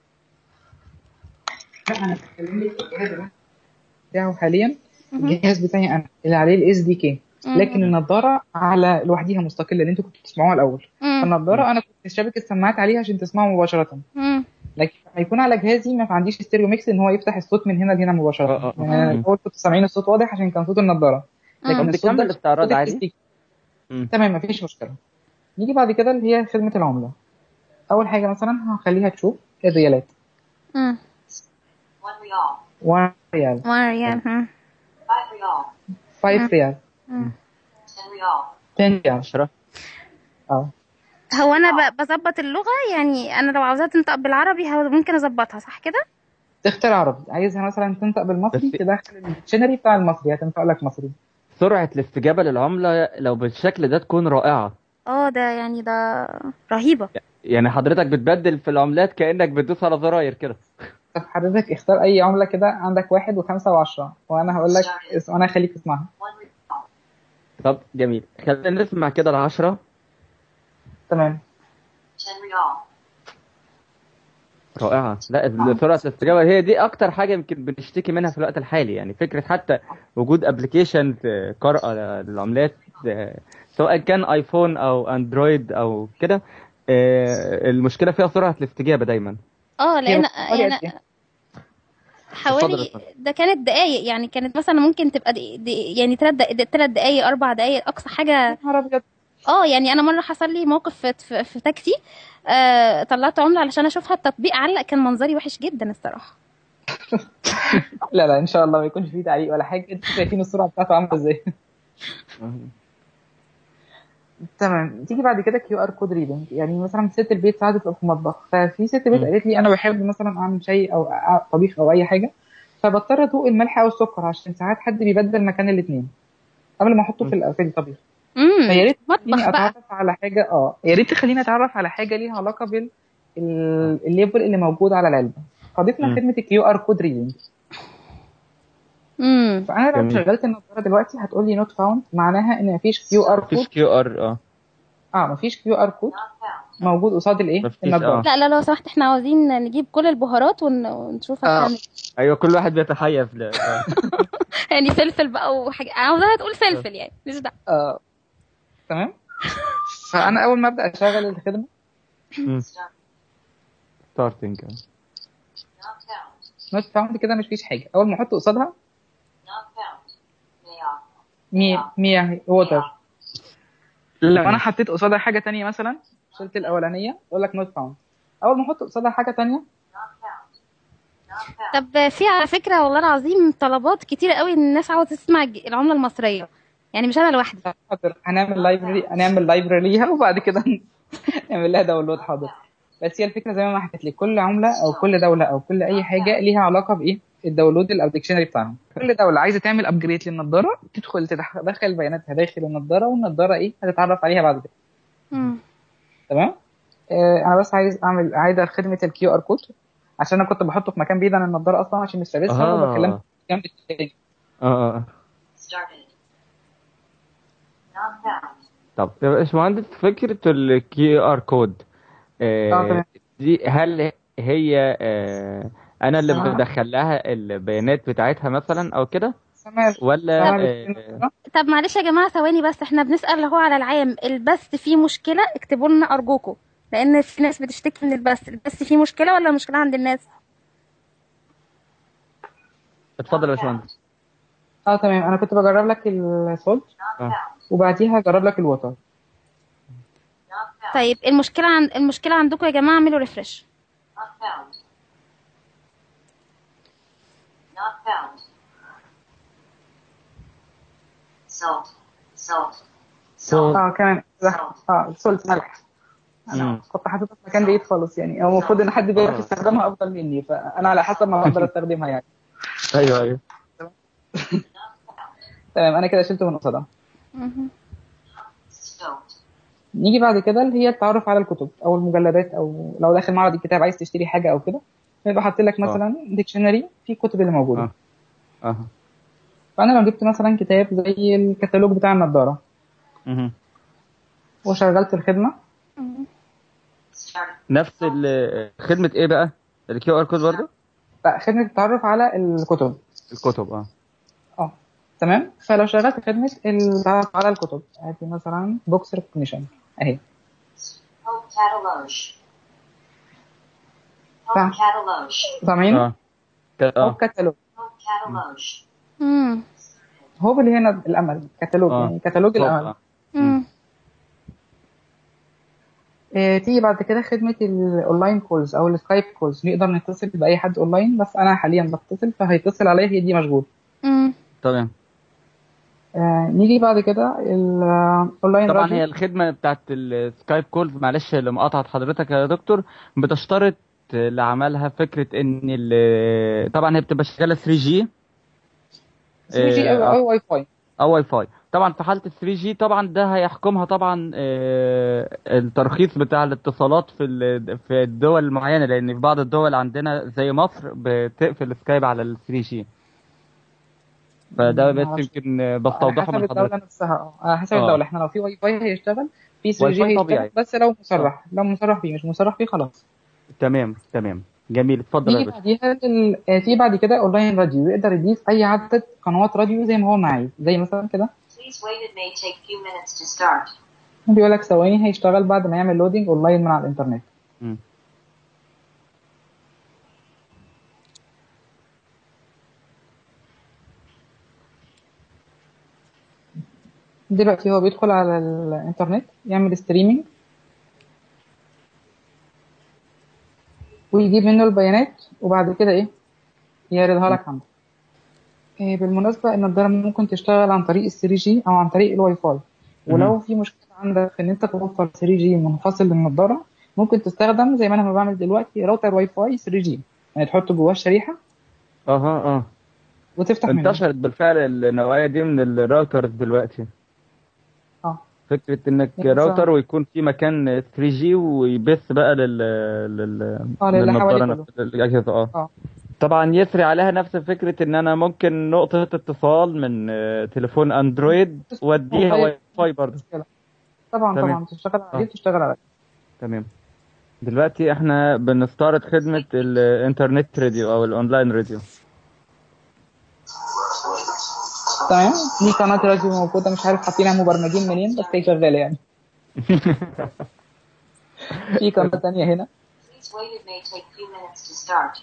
[SPEAKER 5] لا انا بتكلم لك الجهاز ده بتاعه حاليا
[SPEAKER 3] مهم.
[SPEAKER 5] الجهاز بتاعي انا اللي عليه الاس دي كي
[SPEAKER 3] مهم.
[SPEAKER 5] لكن النضاره على لوحديها مستقله اللي انتوا كنتوا بتسمعوها الاول
[SPEAKER 3] مم.
[SPEAKER 5] النضاره انا كنت شابك السماعات عليها عشان تسمعوا مباشره
[SPEAKER 3] مم.
[SPEAKER 5] لكن لما يكون على جهازي ما عنديش ستيريو ميكس ان هو يفتح الصوت من هنا لهنا
[SPEAKER 2] آه،
[SPEAKER 5] مباشره
[SPEAKER 2] آه،
[SPEAKER 5] يعني أنا
[SPEAKER 2] مم.
[SPEAKER 5] الاول كنتوا سامعين الصوت واضح عشان كان صوت النضاره
[SPEAKER 3] مم.
[SPEAKER 5] لكن
[SPEAKER 2] طب
[SPEAKER 5] الصوت
[SPEAKER 2] نكمل
[SPEAKER 5] ده
[SPEAKER 2] استعراض
[SPEAKER 5] صوت
[SPEAKER 2] عادي؟
[SPEAKER 5] ال SD.
[SPEAKER 2] مم.
[SPEAKER 5] تمام مفيش مشكله نيجي بعد كده اللي هي خدمه العمله اول حاجه مثلا هخليها تشوف الريالات
[SPEAKER 3] مم.
[SPEAKER 6] 1 real.
[SPEAKER 5] 1 ريال
[SPEAKER 3] مريم مم.
[SPEAKER 6] 5 real.
[SPEAKER 5] 5 ريال
[SPEAKER 3] مم.
[SPEAKER 6] 10 real.
[SPEAKER 5] 10 ريال
[SPEAKER 2] 10
[SPEAKER 5] اه
[SPEAKER 3] هو انا ب- بظبط اللغة يعني انا لو عاوزاها تنطق بالعربي هو ممكن اظبطها صح كده
[SPEAKER 5] تختار عربي عايزها مثلا تنطق بالمصري
[SPEAKER 2] بس-
[SPEAKER 5] تدخل الديكشنري بتاع المصري هتنطق لك مصري
[SPEAKER 2] سرعه الاستجابه للعمله لو بالشكل ده تكون رائعه
[SPEAKER 3] اه ده يعني ده رهيبة
[SPEAKER 2] يعني حضرتك بتبدل في العملات كانك بتدوس على زراير كده
[SPEAKER 5] طب حضرتك اختار اي عمله كده عندك واحد وخمسه وعشره وانا هقول لك اس- وانا هخليك تسمعها
[SPEAKER 6] 1 real.
[SPEAKER 2] طب جميل خلينا نسمع كده العشرة
[SPEAKER 5] تمام
[SPEAKER 6] 10 real.
[SPEAKER 2] رائعة لا سرعة الاستجابة هي دي أكتر حاجة يمكن بنشتكي منها في الوقت الحالي يعني فكرة حتى وجود ابلكيشن قراءة للعملات آه، سواء كان ايفون أو أندرويد أو كده آه، المشكلة فيها سرعة الاستجابة دايما
[SPEAKER 3] اه لان
[SPEAKER 5] بتختاري
[SPEAKER 3] يعني
[SPEAKER 5] قد إيه؟
[SPEAKER 3] حوالي
[SPEAKER 2] اتفضل يا
[SPEAKER 3] ده كانت دقايق يعني كانت مثلا ممكن تبقى دي دي يعني ثلاث دقايق ثلاث دقايق اربع دقايق اقصى حاجه
[SPEAKER 5] يا نهار ابيض
[SPEAKER 3] اه يعني انا مره حصل لي موقف في, في, في تاكسي آه طلعت عمله علشان اشوفها التطبيق علق كان منظري وحش جدا الصراحه
[SPEAKER 5] لا لا ان شاء الله ما يكونش فيه تعليق ولا حاجه انتوا شايفين السرعه بتاعته عامله ازاي تمام تيجي بعد كده كيو ار كود ريدنج يعني مثلا ست البيت ساعات بتبقى في المطبخ ففي ست بيت
[SPEAKER 2] مم.
[SPEAKER 5] قالت لي انا بحب مثلا اعمل شاي او أ- طبيخ او اي حاجه فبضطر ادوق الملح او السكر عشان ساعات حد بيبدل مكان الاثنين قبل ما احطه في ال- في الطبيخ
[SPEAKER 3] امم
[SPEAKER 5] فيا ريت
[SPEAKER 3] مطبخ
[SPEAKER 5] تخليني
[SPEAKER 3] بقى
[SPEAKER 5] اتعرف على حاجه اه يا ريت تخليني اتعرف على حاجه ليها علاقه بال ال- الليبل اللي موجود على العلبه فضيفنا
[SPEAKER 2] مم.
[SPEAKER 5] خدمه الكيو ار كود ريدنج
[SPEAKER 3] امم
[SPEAKER 5] فانا لو
[SPEAKER 2] جميل.
[SPEAKER 5] شغلت النظاره دلوقتي هتقول لي نوت فاوند معناها ان مفيش كيو ار
[SPEAKER 2] مفيش
[SPEAKER 5] كود
[SPEAKER 2] كيو ار اه
[SPEAKER 5] اه مفيش كيو ار كود
[SPEAKER 6] Not found.
[SPEAKER 5] موجود قصاد الايه
[SPEAKER 2] مفيش،
[SPEAKER 5] النظاره
[SPEAKER 2] آه.
[SPEAKER 3] لا لا لو سمحت احنا عاوزين نجيب كل البهارات ون... ونشوف
[SPEAKER 5] آه.
[SPEAKER 3] هتعمل
[SPEAKER 2] ايوه كل واحد بيتحيز ل... آه.
[SPEAKER 3] يعني فلفل بقى وحاجة عاوزاها تقول فلفل يعني مش ده
[SPEAKER 5] آه. تمام فانا اول ما ابدا اشغل الخدمه
[SPEAKER 6] Start.
[SPEAKER 2] ستارتنج
[SPEAKER 6] Not found.
[SPEAKER 5] نوت فاوند كده مفيش حاجه اول ما احط قصادها
[SPEAKER 6] Not found. Layoff.
[SPEAKER 5] مياه مياه ووتر لو انا حطيت قصادها حاجه تانية مثلا شلت الاولانيه اقول لك نوت فاوند اول ما احط قصادها حاجه تانية
[SPEAKER 6] Not found. Not found.
[SPEAKER 3] طب في على فكرة والله العظيم طلبات كتير قوي ان الناس عاوزة تسمع الج- العملة المصرية يعني مش انا لوحدي
[SPEAKER 5] حاضر هنعمل لايبرري هنعمل لايبرري ليها وبعد كده نعمل لها داونلود حاضر بس هي الفكره زي ما حكيت لك كل عمله او كل دوله او كل اي حاجه ليها علاقه بايه الداونلود او الديكشنري بتاعهم كل دوله عايزه تعمل ابجريد للنضاره تدخل تدخل بياناتها داخل النضاره والنضاره ايه هتتعرف عليها بعد كده
[SPEAKER 3] مم.
[SPEAKER 5] تمام آه انا بس عايز اعمل عايزه خدمه الكيو ار كود عشان انا كنت بحطه في مكان بعيد عن النضاره اصلا عشان مش لابسها
[SPEAKER 2] آه.
[SPEAKER 5] وبكلمك جنب التاني
[SPEAKER 2] اه اه
[SPEAKER 6] Started. Not found.
[SPEAKER 2] طب يا باشمهندس فكرة الكيو ار كود
[SPEAKER 5] آه، تمام.
[SPEAKER 2] دي هل هي آه انا اللي
[SPEAKER 5] آه.
[SPEAKER 2] بدخل لها البيانات بتاعتها مثلا او كده
[SPEAKER 5] تمام
[SPEAKER 2] ولا
[SPEAKER 5] تمام.
[SPEAKER 2] آه
[SPEAKER 3] طب معلش يا جماعة ثواني بس احنا بنسأل اللي هو على العام البث فيه مشكلة اكتبوا لنا ارجوكم لان في ناس بتشتكي من البث البث فيه مشكلة ولا المشكلة عند الناس
[SPEAKER 2] اتفضل يا باشمهندس
[SPEAKER 5] اه تمام انا كنت بجرب لك الصوت
[SPEAKER 6] Not
[SPEAKER 2] آه.
[SPEAKER 6] found.
[SPEAKER 5] وبعديها هجرب لك الوتر
[SPEAKER 6] Not found.
[SPEAKER 3] طيب المشكلة عند المشكلة عندكم يا جماعة اعملوا ريفرش
[SPEAKER 6] Not found. Not found. Salt. Salt. Salt.
[SPEAKER 5] اه كمان اه السولت ملح
[SPEAKER 2] مم.
[SPEAKER 5] كنت حاططها في مكان بعيد خالص يعني هو المفروض ان حد بيعرف يستخدمها افضل مني فانا على حسب ما بقدر استخدمها يعني
[SPEAKER 2] ايوه ايوه
[SPEAKER 5] تمام انا كده شلته من قصادها
[SPEAKER 3] مهم.
[SPEAKER 6] Stoked.
[SPEAKER 5] نيجي بعد كده اللي هي التعرف على الكتب او المجلدات او لو داخل معرض الكتاب عايز تشتري حاجه او كده يبقى حاطط لك مثلا ديكشنري في الكتب اللي موجوده
[SPEAKER 2] آه. اه
[SPEAKER 5] فانا لو جبت مثلا كتاب زي الكتالوج بتاع النضاره
[SPEAKER 2] مهم.
[SPEAKER 5] وشغلت الخدمه
[SPEAKER 3] مهم.
[SPEAKER 6] Started.
[SPEAKER 2] نفس ال- خدمة ايه بقى الكيو ار كود برضه
[SPEAKER 5] لا خدمه التعرف على الكتب
[SPEAKER 2] الكتب اه
[SPEAKER 5] اه تمام فلو شغلت خدمه التعرف على الكتب ادي مثلا بوكس ريكوجنيشن اهي
[SPEAKER 6] Home catalogue.
[SPEAKER 5] Tá.
[SPEAKER 6] Home catalogue.
[SPEAKER 5] سامعين
[SPEAKER 2] اه ك-
[SPEAKER 5] هو
[SPEAKER 2] اه
[SPEAKER 5] كتالوج
[SPEAKER 6] Home catalogue.
[SPEAKER 3] مم.
[SPEAKER 5] هو اللي هنا الامل كتالوج
[SPEAKER 2] آه.
[SPEAKER 5] يعني كتالوج الامل
[SPEAKER 2] آه.
[SPEAKER 3] مم.
[SPEAKER 5] آه، تيجي بعد كده خدمة الاونلاين كولز او السكايب كولز نقدر نتصل بأي حد اونلاين بس انا حاليا بتصل فهيتصل عليا هي دي مشغول
[SPEAKER 3] مم.
[SPEAKER 2] تمام
[SPEAKER 5] آه نيجي بعد كده الاونلاين
[SPEAKER 2] طبعا هي الخدمه بتاعت السكايب كولز معلش لمقاطعه حضرتك يا دكتور بتشترط لعملها فكره ان ال- طبعا هي بتبقى شغاله 3 جي
[SPEAKER 5] 3 جي او أو واي فاي
[SPEAKER 2] او واي فاي طبعا في حاله ال 3 جي طبعا ده هيحكمها طبعا آه، الترخيص بتاع الاتصالات في ال- في الدول المعينه لان في بعض الدول عندنا زي مصر بتقفل سكايب على ال 3 جي فده بس
[SPEAKER 5] معرفش.
[SPEAKER 2] يمكن
[SPEAKER 5] على
[SPEAKER 2] بستوضحه
[SPEAKER 5] حسب
[SPEAKER 2] من
[SPEAKER 5] الدولة
[SPEAKER 2] حضرتك
[SPEAKER 5] نفسها اه على حسب
[SPEAKER 2] آه.
[SPEAKER 5] الدولة احنا لو في واي فاي هيشتغل في 3
[SPEAKER 2] واي
[SPEAKER 5] جي
[SPEAKER 2] فاي
[SPEAKER 5] هيشتغل
[SPEAKER 2] طبيعي.
[SPEAKER 5] بس لو مصرح لو مصرح فيه مش مصرح فيه خلاص
[SPEAKER 2] تمام تمام جميل اتفضل يا
[SPEAKER 5] نيجي
[SPEAKER 2] باشا
[SPEAKER 5] بعديها لل... آه، في بعد كده اونلاين راديو يقدر يضيف اي عدد قنوات راديو زي ما هو عايز زي مثلا كده
[SPEAKER 6] Please wait. It may take few minutes to start.
[SPEAKER 5] بيقول لك ثواني هيشتغل بعد ما يعمل لودنج اونلاين من على الانترنت
[SPEAKER 2] مم.
[SPEAKER 5] دلوقتي هو بيدخل على الانترنت يعمل ستريمينج ويجيب منه البيانات وبعد كده ايه يعرضها لك عنده إيه بالمناسبة النضارة ممكن تشتغل عن طريق ال 3 جي او عن طريق الواي فاي ولو في مشكلة عندك في ان انت توفر 3 جي منفصل للنضارة ممكن تستخدم زي ما انا ما بعمل دلوقتي راوتر واي فاي 3 جي يعني تحط جواه الشريحة
[SPEAKER 2] اها اه
[SPEAKER 5] وتفتح منه
[SPEAKER 2] انتشرت بالفعل النوعيه دي من الراوترز دلوقتي
[SPEAKER 5] اه
[SPEAKER 2] فكره انك
[SPEAKER 5] بالظبط.
[SPEAKER 2] راوتر ويكون في مكان 3 جي ويبث بقى لل لل
[SPEAKER 5] اه للي
[SPEAKER 2] للنظارة
[SPEAKER 5] حواليه
[SPEAKER 2] نفس- للاجهزه اه
[SPEAKER 5] اه
[SPEAKER 2] طبعا يسري عليها نفس فكره ان انا ممكن نقطه اتصال من آه، تليفون اندرويد واديها
[SPEAKER 5] طيب.
[SPEAKER 2] واي فاي برضه
[SPEAKER 5] طبعا
[SPEAKER 2] تمام.
[SPEAKER 5] طبعا تشتغل عليه
[SPEAKER 2] آه.
[SPEAKER 5] تشتغل عليه
[SPEAKER 2] تمام دلوقتي احنا بنستعرض خدمه الانترنت راديو او الاونلاين راديو
[SPEAKER 5] تمام دي قناة راديو موجودة مش عارف حاطينها مبرمجين منين بس هي شغالة يعني في قناة تانية هنا
[SPEAKER 6] Please wait, it may take few minutes to start.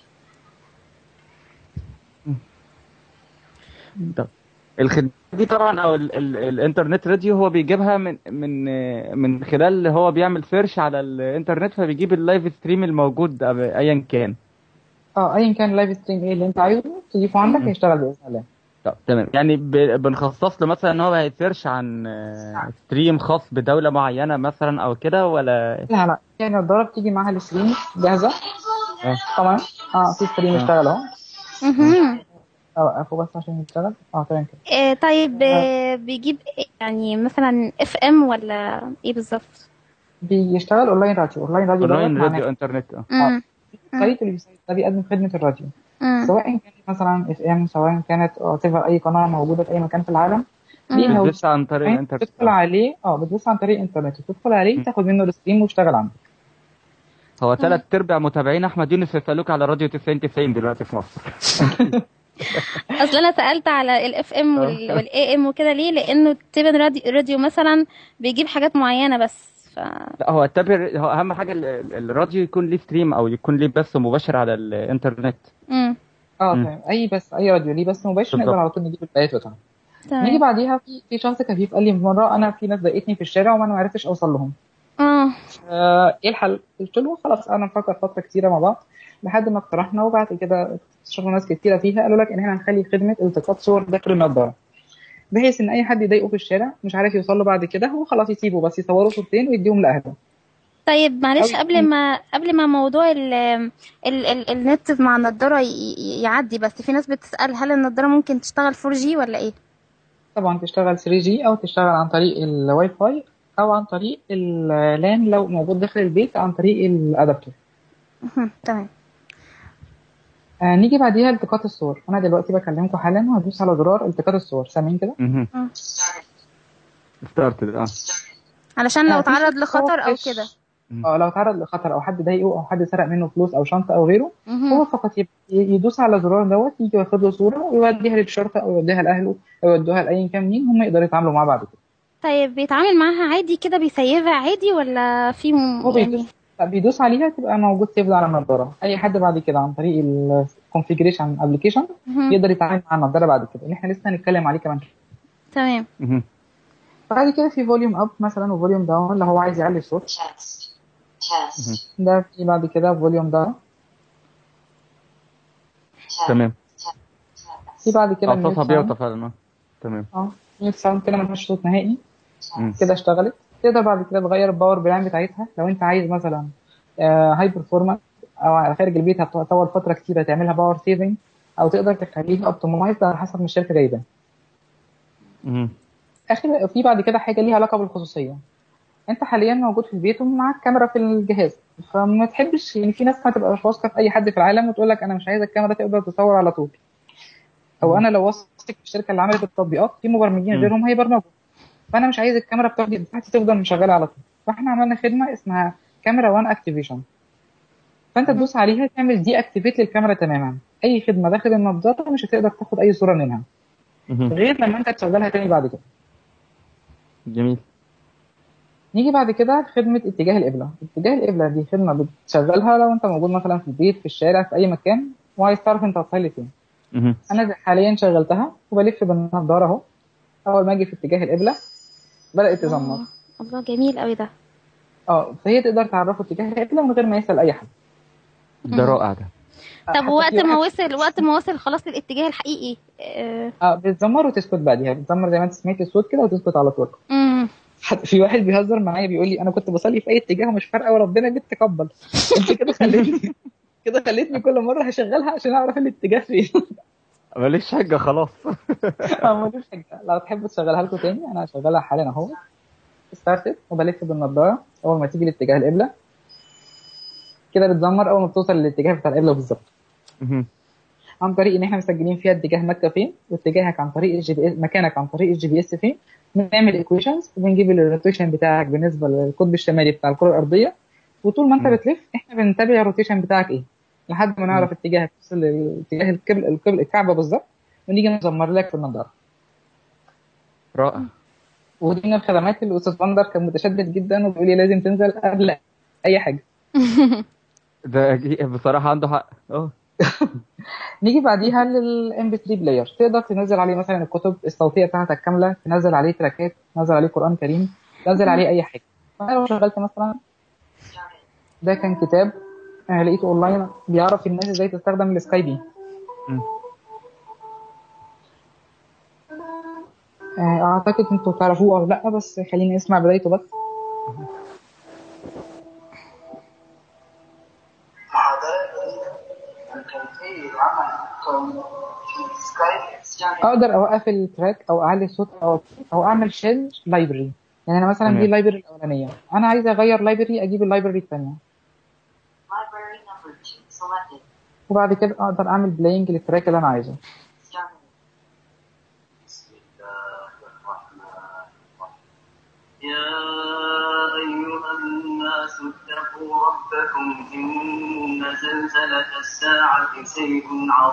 [SPEAKER 2] طب الخدمه دي طبعا او ال ال الانترنت راديو هو بيجيبها من من آه، من خلال هو بيعمل سيرش على الانترنت فبيجيب اللايف ستريم الموجود أب- ايا كان
[SPEAKER 5] اه ايا كان اللايف ستريم ايه اللي انت عايزه تضيفه عندك هيشتغل باذن الله
[SPEAKER 2] طب تمام يعني ب- بنخصص له مثلا ان هو هيسيرش عن آه، ستريم خاص بدولة معينة مثلا او كده ولا
[SPEAKER 5] لا لا يعني النضاره بتيجي معاها الستريم جاهزه
[SPEAKER 2] اه
[SPEAKER 5] تمام اه في ستريم
[SPEAKER 2] آه.
[SPEAKER 5] اشتغل اهو
[SPEAKER 3] مهم.
[SPEAKER 5] اوقفه بس عشان يشتغل اه تمام كده
[SPEAKER 3] آه، طيب آه، بيجيب إيه؟ يعني مثلا اف ام ولا ايه بالظبط
[SPEAKER 5] بيشتغل اونلاين راديو اونلاين راديو دوت
[SPEAKER 2] اونلاين راديو
[SPEAKER 5] معناه
[SPEAKER 2] انترنت اه
[SPEAKER 3] مم.
[SPEAKER 5] السايت اللي بيساعد- ده بيقدم خدمه الراديو
[SPEAKER 3] مم.
[SPEAKER 5] سواء كانت مثلا اف ام سواء كانت whatever اي قناه موجوده في اي مكان في العالم ليها
[SPEAKER 2] بتدوس عن طريق
[SPEAKER 5] ويب
[SPEAKER 2] الانترنت
[SPEAKER 5] تدخل عليه اه بتبص عن طريق الانترنت وتدخل عليه تاخد منه الستريم وتشتغل عنده
[SPEAKER 2] هو ثلاث ارباع متابعين احمد يونس يسالوك على راديو 90 90 دلوقتي في مصر
[SPEAKER 3] اصل انا سالت على الاف ام والاي ام وكده ليه لانه تبن راديو, راديو مثلا بيجيب حاجات معينه بس ف
[SPEAKER 2] لا هو التابر هو اهم حاجه ال- ال- الراديو يكون ليه ستريم او يكون ليه بث مباشر على الانترنت
[SPEAKER 3] مم.
[SPEAKER 5] اه
[SPEAKER 2] مم.
[SPEAKER 5] تمام اي بس اي راديو ليه بس مباشر
[SPEAKER 2] بالظبط.
[SPEAKER 5] نقدر على طول نجيب البيانات بتاعته نيجي
[SPEAKER 3] تمام
[SPEAKER 5] بعديها في في شخص كفيف قال لي مره انا في ناس ضايقتني في الشارع وانا ما عرفتش اوصل لهم
[SPEAKER 3] اه
[SPEAKER 5] آه ايه الحل؟ قلت له خلاص انا نفكر فتره كتيره مع بعض لحد ما اقترحنا وبعد كده شفنا ناس كتيره فيها قالوا لك ان احنا هنخلي خدمه التقاط صور داخل النضاره بحيث ان اي حد يضايقه في الشارع مش عارف يوصل له بعد كده هو خلاص يسيبه بس يصوروا صورتين ويديهم لاهله
[SPEAKER 3] طيب معلش
[SPEAKER 5] أو-
[SPEAKER 3] قبل ما قبل ما موضوع ال ال ال النت مع النضاره ي- ي- يعدي بس في ناس بتسال هل النضاره ممكن تشتغل 4G ولا ايه
[SPEAKER 5] طبعا تشتغل 3G او تشتغل عن طريق الواي فاي او عن طريق اللان لو موجود داخل البيت عن طريق الادابتور
[SPEAKER 3] مهم. تمام
[SPEAKER 5] آه نيجي بعديها التقاط الصور انا دلوقتي بكلمكم حالا وهدوس على زرار التقاط الصور سامعين كده
[SPEAKER 2] ستارت اه
[SPEAKER 3] علشان لو
[SPEAKER 5] آه، في
[SPEAKER 3] تعرض
[SPEAKER 5] صوت
[SPEAKER 3] لخطر او
[SPEAKER 5] وحش.
[SPEAKER 3] كده
[SPEAKER 5] اه لو تعرض لخطر او حد ضايقه او حد سرق منه فلوس او شنطه او غيره هو
[SPEAKER 3] مهم.
[SPEAKER 5] فقط يب- يدوس على زرار دوت يجي ياخد له صوره ويوديها للشرطه او يوديها لاهله او يودوها لاي كان مين هم يقدروا يتعاملوا معاه بعد كده
[SPEAKER 3] طيب بيتعامل معاها عادي كده بيسيفها عادي ولا في م-
[SPEAKER 5] هو
[SPEAKER 3] يعني
[SPEAKER 5] بيدوس لا، بيدوس عليها تبقى موجود سيفد على النضاره اي حد بعد كده عن طريق الكونفيجريشن ابلكيشن
[SPEAKER 3] مهم.
[SPEAKER 5] يقدر يتعامل مع النضاره بعد كده اللي احنا لسه هنتكلم عليه كمان شوية.
[SPEAKER 3] تمام
[SPEAKER 2] مهم.
[SPEAKER 5] بعد كده في فوليوم اب مثلا وفوليوم داون اللي هو عايز يعلي الصوت
[SPEAKER 6] Test. Test.
[SPEAKER 5] ده في بعد كده فوليوم داون
[SPEAKER 6] Test.
[SPEAKER 2] تمام
[SPEAKER 6] Test.
[SPEAKER 5] في بعد كده
[SPEAKER 2] اه صوتها
[SPEAKER 5] الميوت
[SPEAKER 2] بيوطى
[SPEAKER 5] ساوند
[SPEAKER 2] فعلا اه تمام
[SPEAKER 5] اه ميوت ساوند كده ملهاش صوت نهائي
[SPEAKER 2] مم.
[SPEAKER 5] كده اشتغلت تقدر بعد كده تغير الباور بلان بتاعتها لو انت عايز مثلا هاي برفورمانس او على خارج البيت هتطول فتره كتير تعملها باور سيفنج او تقدر تخليها اوبتمايز على حسب ما الشركه جايباه
[SPEAKER 2] مهم.
[SPEAKER 5] اخر في بعد كده حاجه ليها علاقه بالخصوصيه انت حاليا موجود في البيت ومعاك كاميرا في الجهاز فما تحبش يعني في ناس ما تبقاش واثقه في اي حد في العالم وتقول لك انا مش عايزه الكاميرا تقدر تصور على طول او انا لو واثق في الشركه اللي عملت التطبيقات في مبرمجين
[SPEAKER 2] مم.
[SPEAKER 5] غيرهم هيبرمجوا فانا مش عايز الكاميرا بتاعتي بتاعتي تفضل مشغله على طول فاحنا عملنا خدمه اسمها كاميرا وان اكتيفيشن فانت تدوس عليها تعمل دي اكتيفيت للكاميرا تماما اي خدمه داخل النظاره مش هتقدر تاخد اي صوره منها
[SPEAKER 2] مهم.
[SPEAKER 5] غير لما انت تشغلها تاني بعد كده
[SPEAKER 2] جميل
[SPEAKER 5] نيجي بعد كده خدمة اتجاه القبلة اتجاه القبلة دي خدمة بتشغلها لو انت موجود مثلا في البيت في الشارع في اي مكان وعايز تعرف انت هتصلي فين
[SPEAKER 2] مهم.
[SPEAKER 5] انا حاليا شغلتها وبلف بالنضارة اهو اول ما اجي في اتجاه القبلة بدأت تزمر
[SPEAKER 3] آه، الله جميل قوي ده
[SPEAKER 5] اه فهي تقدر تعرفه اتجاه القبلة من غير ما يسأل اي حد
[SPEAKER 2] ده رائع ده
[SPEAKER 3] طب
[SPEAKER 5] حتى
[SPEAKER 3] وقت
[SPEAKER 5] في
[SPEAKER 3] ما
[SPEAKER 5] واحد-
[SPEAKER 3] وصل وقت ما وصل خلاص للاتجاه الحقيقي آه،
[SPEAKER 5] اه بتزمر وتسكت بعديها بتزمر زي ما انت سمعت الصوت كده وتسكت على طول
[SPEAKER 3] مم.
[SPEAKER 5] حتى في واحد بيهزر معايا بيقول لي انا كنت بصلي في اي اتجاه ومش فارقه وربنا بيتقبل انت كده خليتني كده خليتني كل مره هشغلها عشان اعرف الاتجاه فين
[SPEAKER 2] ماليش حاجه خلاص
[SPEAKER 5] اه ملوش حاجه لو تحب تشغلها لكم تاني انا هشغلها حالا اهو ستارتد وبلف بالنضاره اول ما تيجي لاتجاه القبله كده بتزمر اول ما بتوصل للاتجاه بتاع القبله بالظبط
[SPEAKER 2] مهم.
[SPEAKER 5] عن طريق ان احنا مسجلين فيها اتجاه مكه فين واتجاهك عن طريق الجي بي اس مكانك عن طريق الجي بي اس فين بنعمل ايكويشنز وبنجيب الروتيشن بتاعك بالنسبه للقطب الشمالي بتاع الكره الارضيه وطول ما انت
[SPEAKER 2] مم.
[SPEAKER 5] بتلف احنا بنتابع الروتيشن بتاعك ايه لحد ما نعرف اتجاهك توصل لاتجاه القبل القبل الكعبه بالظبط ونيجي نزمر لك في النضاره
[SPEAKER 2] رائع
[SPEAKER 5] ودي من الخدمات اللي الاستاذ بندر كان متشدد جدا وبيقول لي لازم تنزل قبل اي حاجه
[SPEAKER 2] ده أكيد- بصراحة عنده حق اه
[SPEAKER 5] نيجي بعديها للام بي 3 بلاير تقدر تنزل عليه مثلا الكتب الصوتيه بتاعتك كامله تنزل عليه تراكات تنزل عليه قران كريم تنزل عليه اي حاجه فانا لو شغلت مثلا ده كان كتاب انا لقيته اونلاين بيعرف الناس ازاي تستخدم السكايبي
[SPEAKER 2] مم.
[SPEAKER 5] آه، اعتقد انتوا تعرفوه او لا بس خليني اسمع بدايته بس
[SPEAKER 6] Started.
[SPEAKER 5] اقدر اوقف التراك او اعلي الصوت او او اعمل شيل لايبرري يعني انا مثلا
[SPEAKER 2] تمام.
[SPEAKER 5] دي اللايبرري الاولانيه انا عايز اغير لايبرري اجيب اللايبرري الثانيه
[SPEAKER 6] Library number two selected.
[SPEAKER 5] وبعد كده اقدر اعمل بلاينج للتراك اللي انا عايزه
[SPEAKER 6] Started.
[SPEAKER 7] بسم الله الرحمن الرحيم يا أيها الناس اتقوا ربكم إن زلزلة الساعة شيء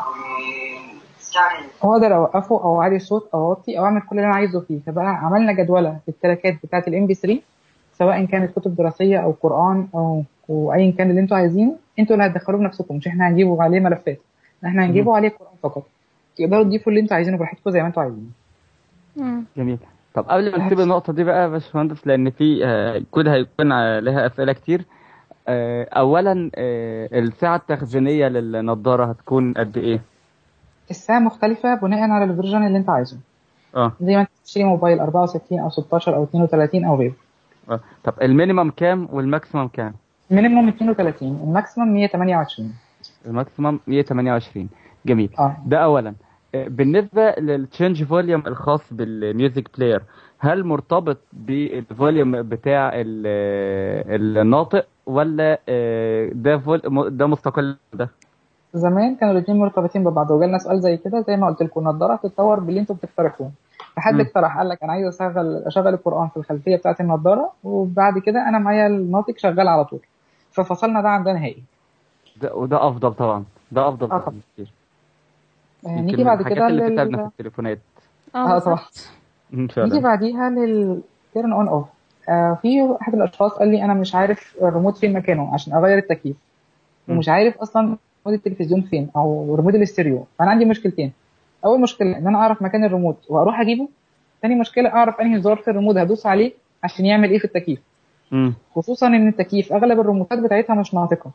[SPEAKER 7] عظيم
[SPEAKER 6] Started.
[SPEAKER 5] واقدر اوقفه او اعلي الصوت او اوطي او اعمل كل اللي انا عايزه فيه فبقى عملنا جدوله التراكات بتاعه الام بي 3 سواء كانت كتب دراسيه او قران او وايا كان اللي انتوا عايزينه انتوا اللي هتدخلوه بنفسكم مش احنا هنجيبه عليه ملفات احنا هنجيبه عليه قران فقط تقدروا تضيفوا اللي انتوا عايزينه براحتكم زي ما انتوا عايزين
[SPEAKER 3] مم.
[SPEAKER 2] جميل طب قبل ما نسيب النقطة دي بقى يا باشمهندس لأن في آه، كود هيكون عليها أسئلة كتير آه، أولا آه، السعة التخزينية للنضارة هتكون قد إيه؟
[SPEAKER 5] الساعه مختلفه بناء على الفيرجن اللي انت عايزه
[SPEAKER 2] اه
[SPEAKER 5] زي ما انت تشتري موبايل 64 او 16 او 32 او غيره
[SPEAKER 2] اه طب المينيمم كام والماكسيمم كام؟
[SPEAKER 5] مينيموم 32 الماكسيمم 128
[SPEAKER 2] الماكسيمم 128 جميل
[SPEAKER 5] اه
[SPEAKER 2] ده اولا آه، بالنسبه للتشينج فوليوم الخاص بالميوزك بلاير هل مرتبط بالفوليوم بتاع ال- آه، الناطق ولا آه، ده فول م- ده مستقل ده
[SPEAKER 5] زمان كانوا الاثنين مرتبطين ببعض وجالنا سؤال زي كده زي ما قلت لكم النضاره هتتطور باللي انتوا بتقترحوه فحد
[SPEAKER 2] مم.
[SPEAKER 5] اقترح قال لك انا عايز اشغل اشغل القران في الخلفيه بتاعه النضاره وبعد كده انا معايا الناطق شغال على طول ففصلنا ده عن ده نهائي
[SPEAKER 2] ده وده افضل طبعا ده افضل
[SPEAKER 5] آه
[SPEAKER 2] طبعا
[SPEAKER 5] طبعا.
[SPEAKER 2] كتير
[SPEAKER 5] آه،
[SPEAKER 2] يمكن
[SPEAKER 5] نيجي
[SPEAKER 2] من
[SPEAKER 5] بعد
[SPEAKER 2] الحاجات
[SPEAKER 5] كده
[SPEAKER 2] اللي بتتعبنا في
[SPEAKER 5] لل...
[SPEAKER 2] التليفونات
[SPEAKER 5] اه
[SPEAKER 3] اه
[SPEAKER 5] طبعا
[SPEAKER 3] بالظبط
[SPEAKER 2] ان شاء
[SPEAKER 5] نيجي
[SPEAKER 2] الله
[SPEAKER 5] بعديها للتيرن اون اوف في احد الاشخاص قال لي انا مش عارف الريموت فين مكانه عشان اغير التكييف
[SPEAKER 2] مم.
[SPEAKER 5] ومش عارف اصلا ريموت التلفزيون فين او ريموت الاستيريو فانا عندي مشكلتين اول مشكله ان انا اعرف مكان الريموت واروح اجيبه تاني مشكله اعرف انهي زرار في الريموت هدوس عليه عشان يعمل ايه في التكييف
[SPEAKER 2] امم
[SPEAKER 5] خصوصا ان التكييف اغلب الريموتات بتاعتها مش ناطقه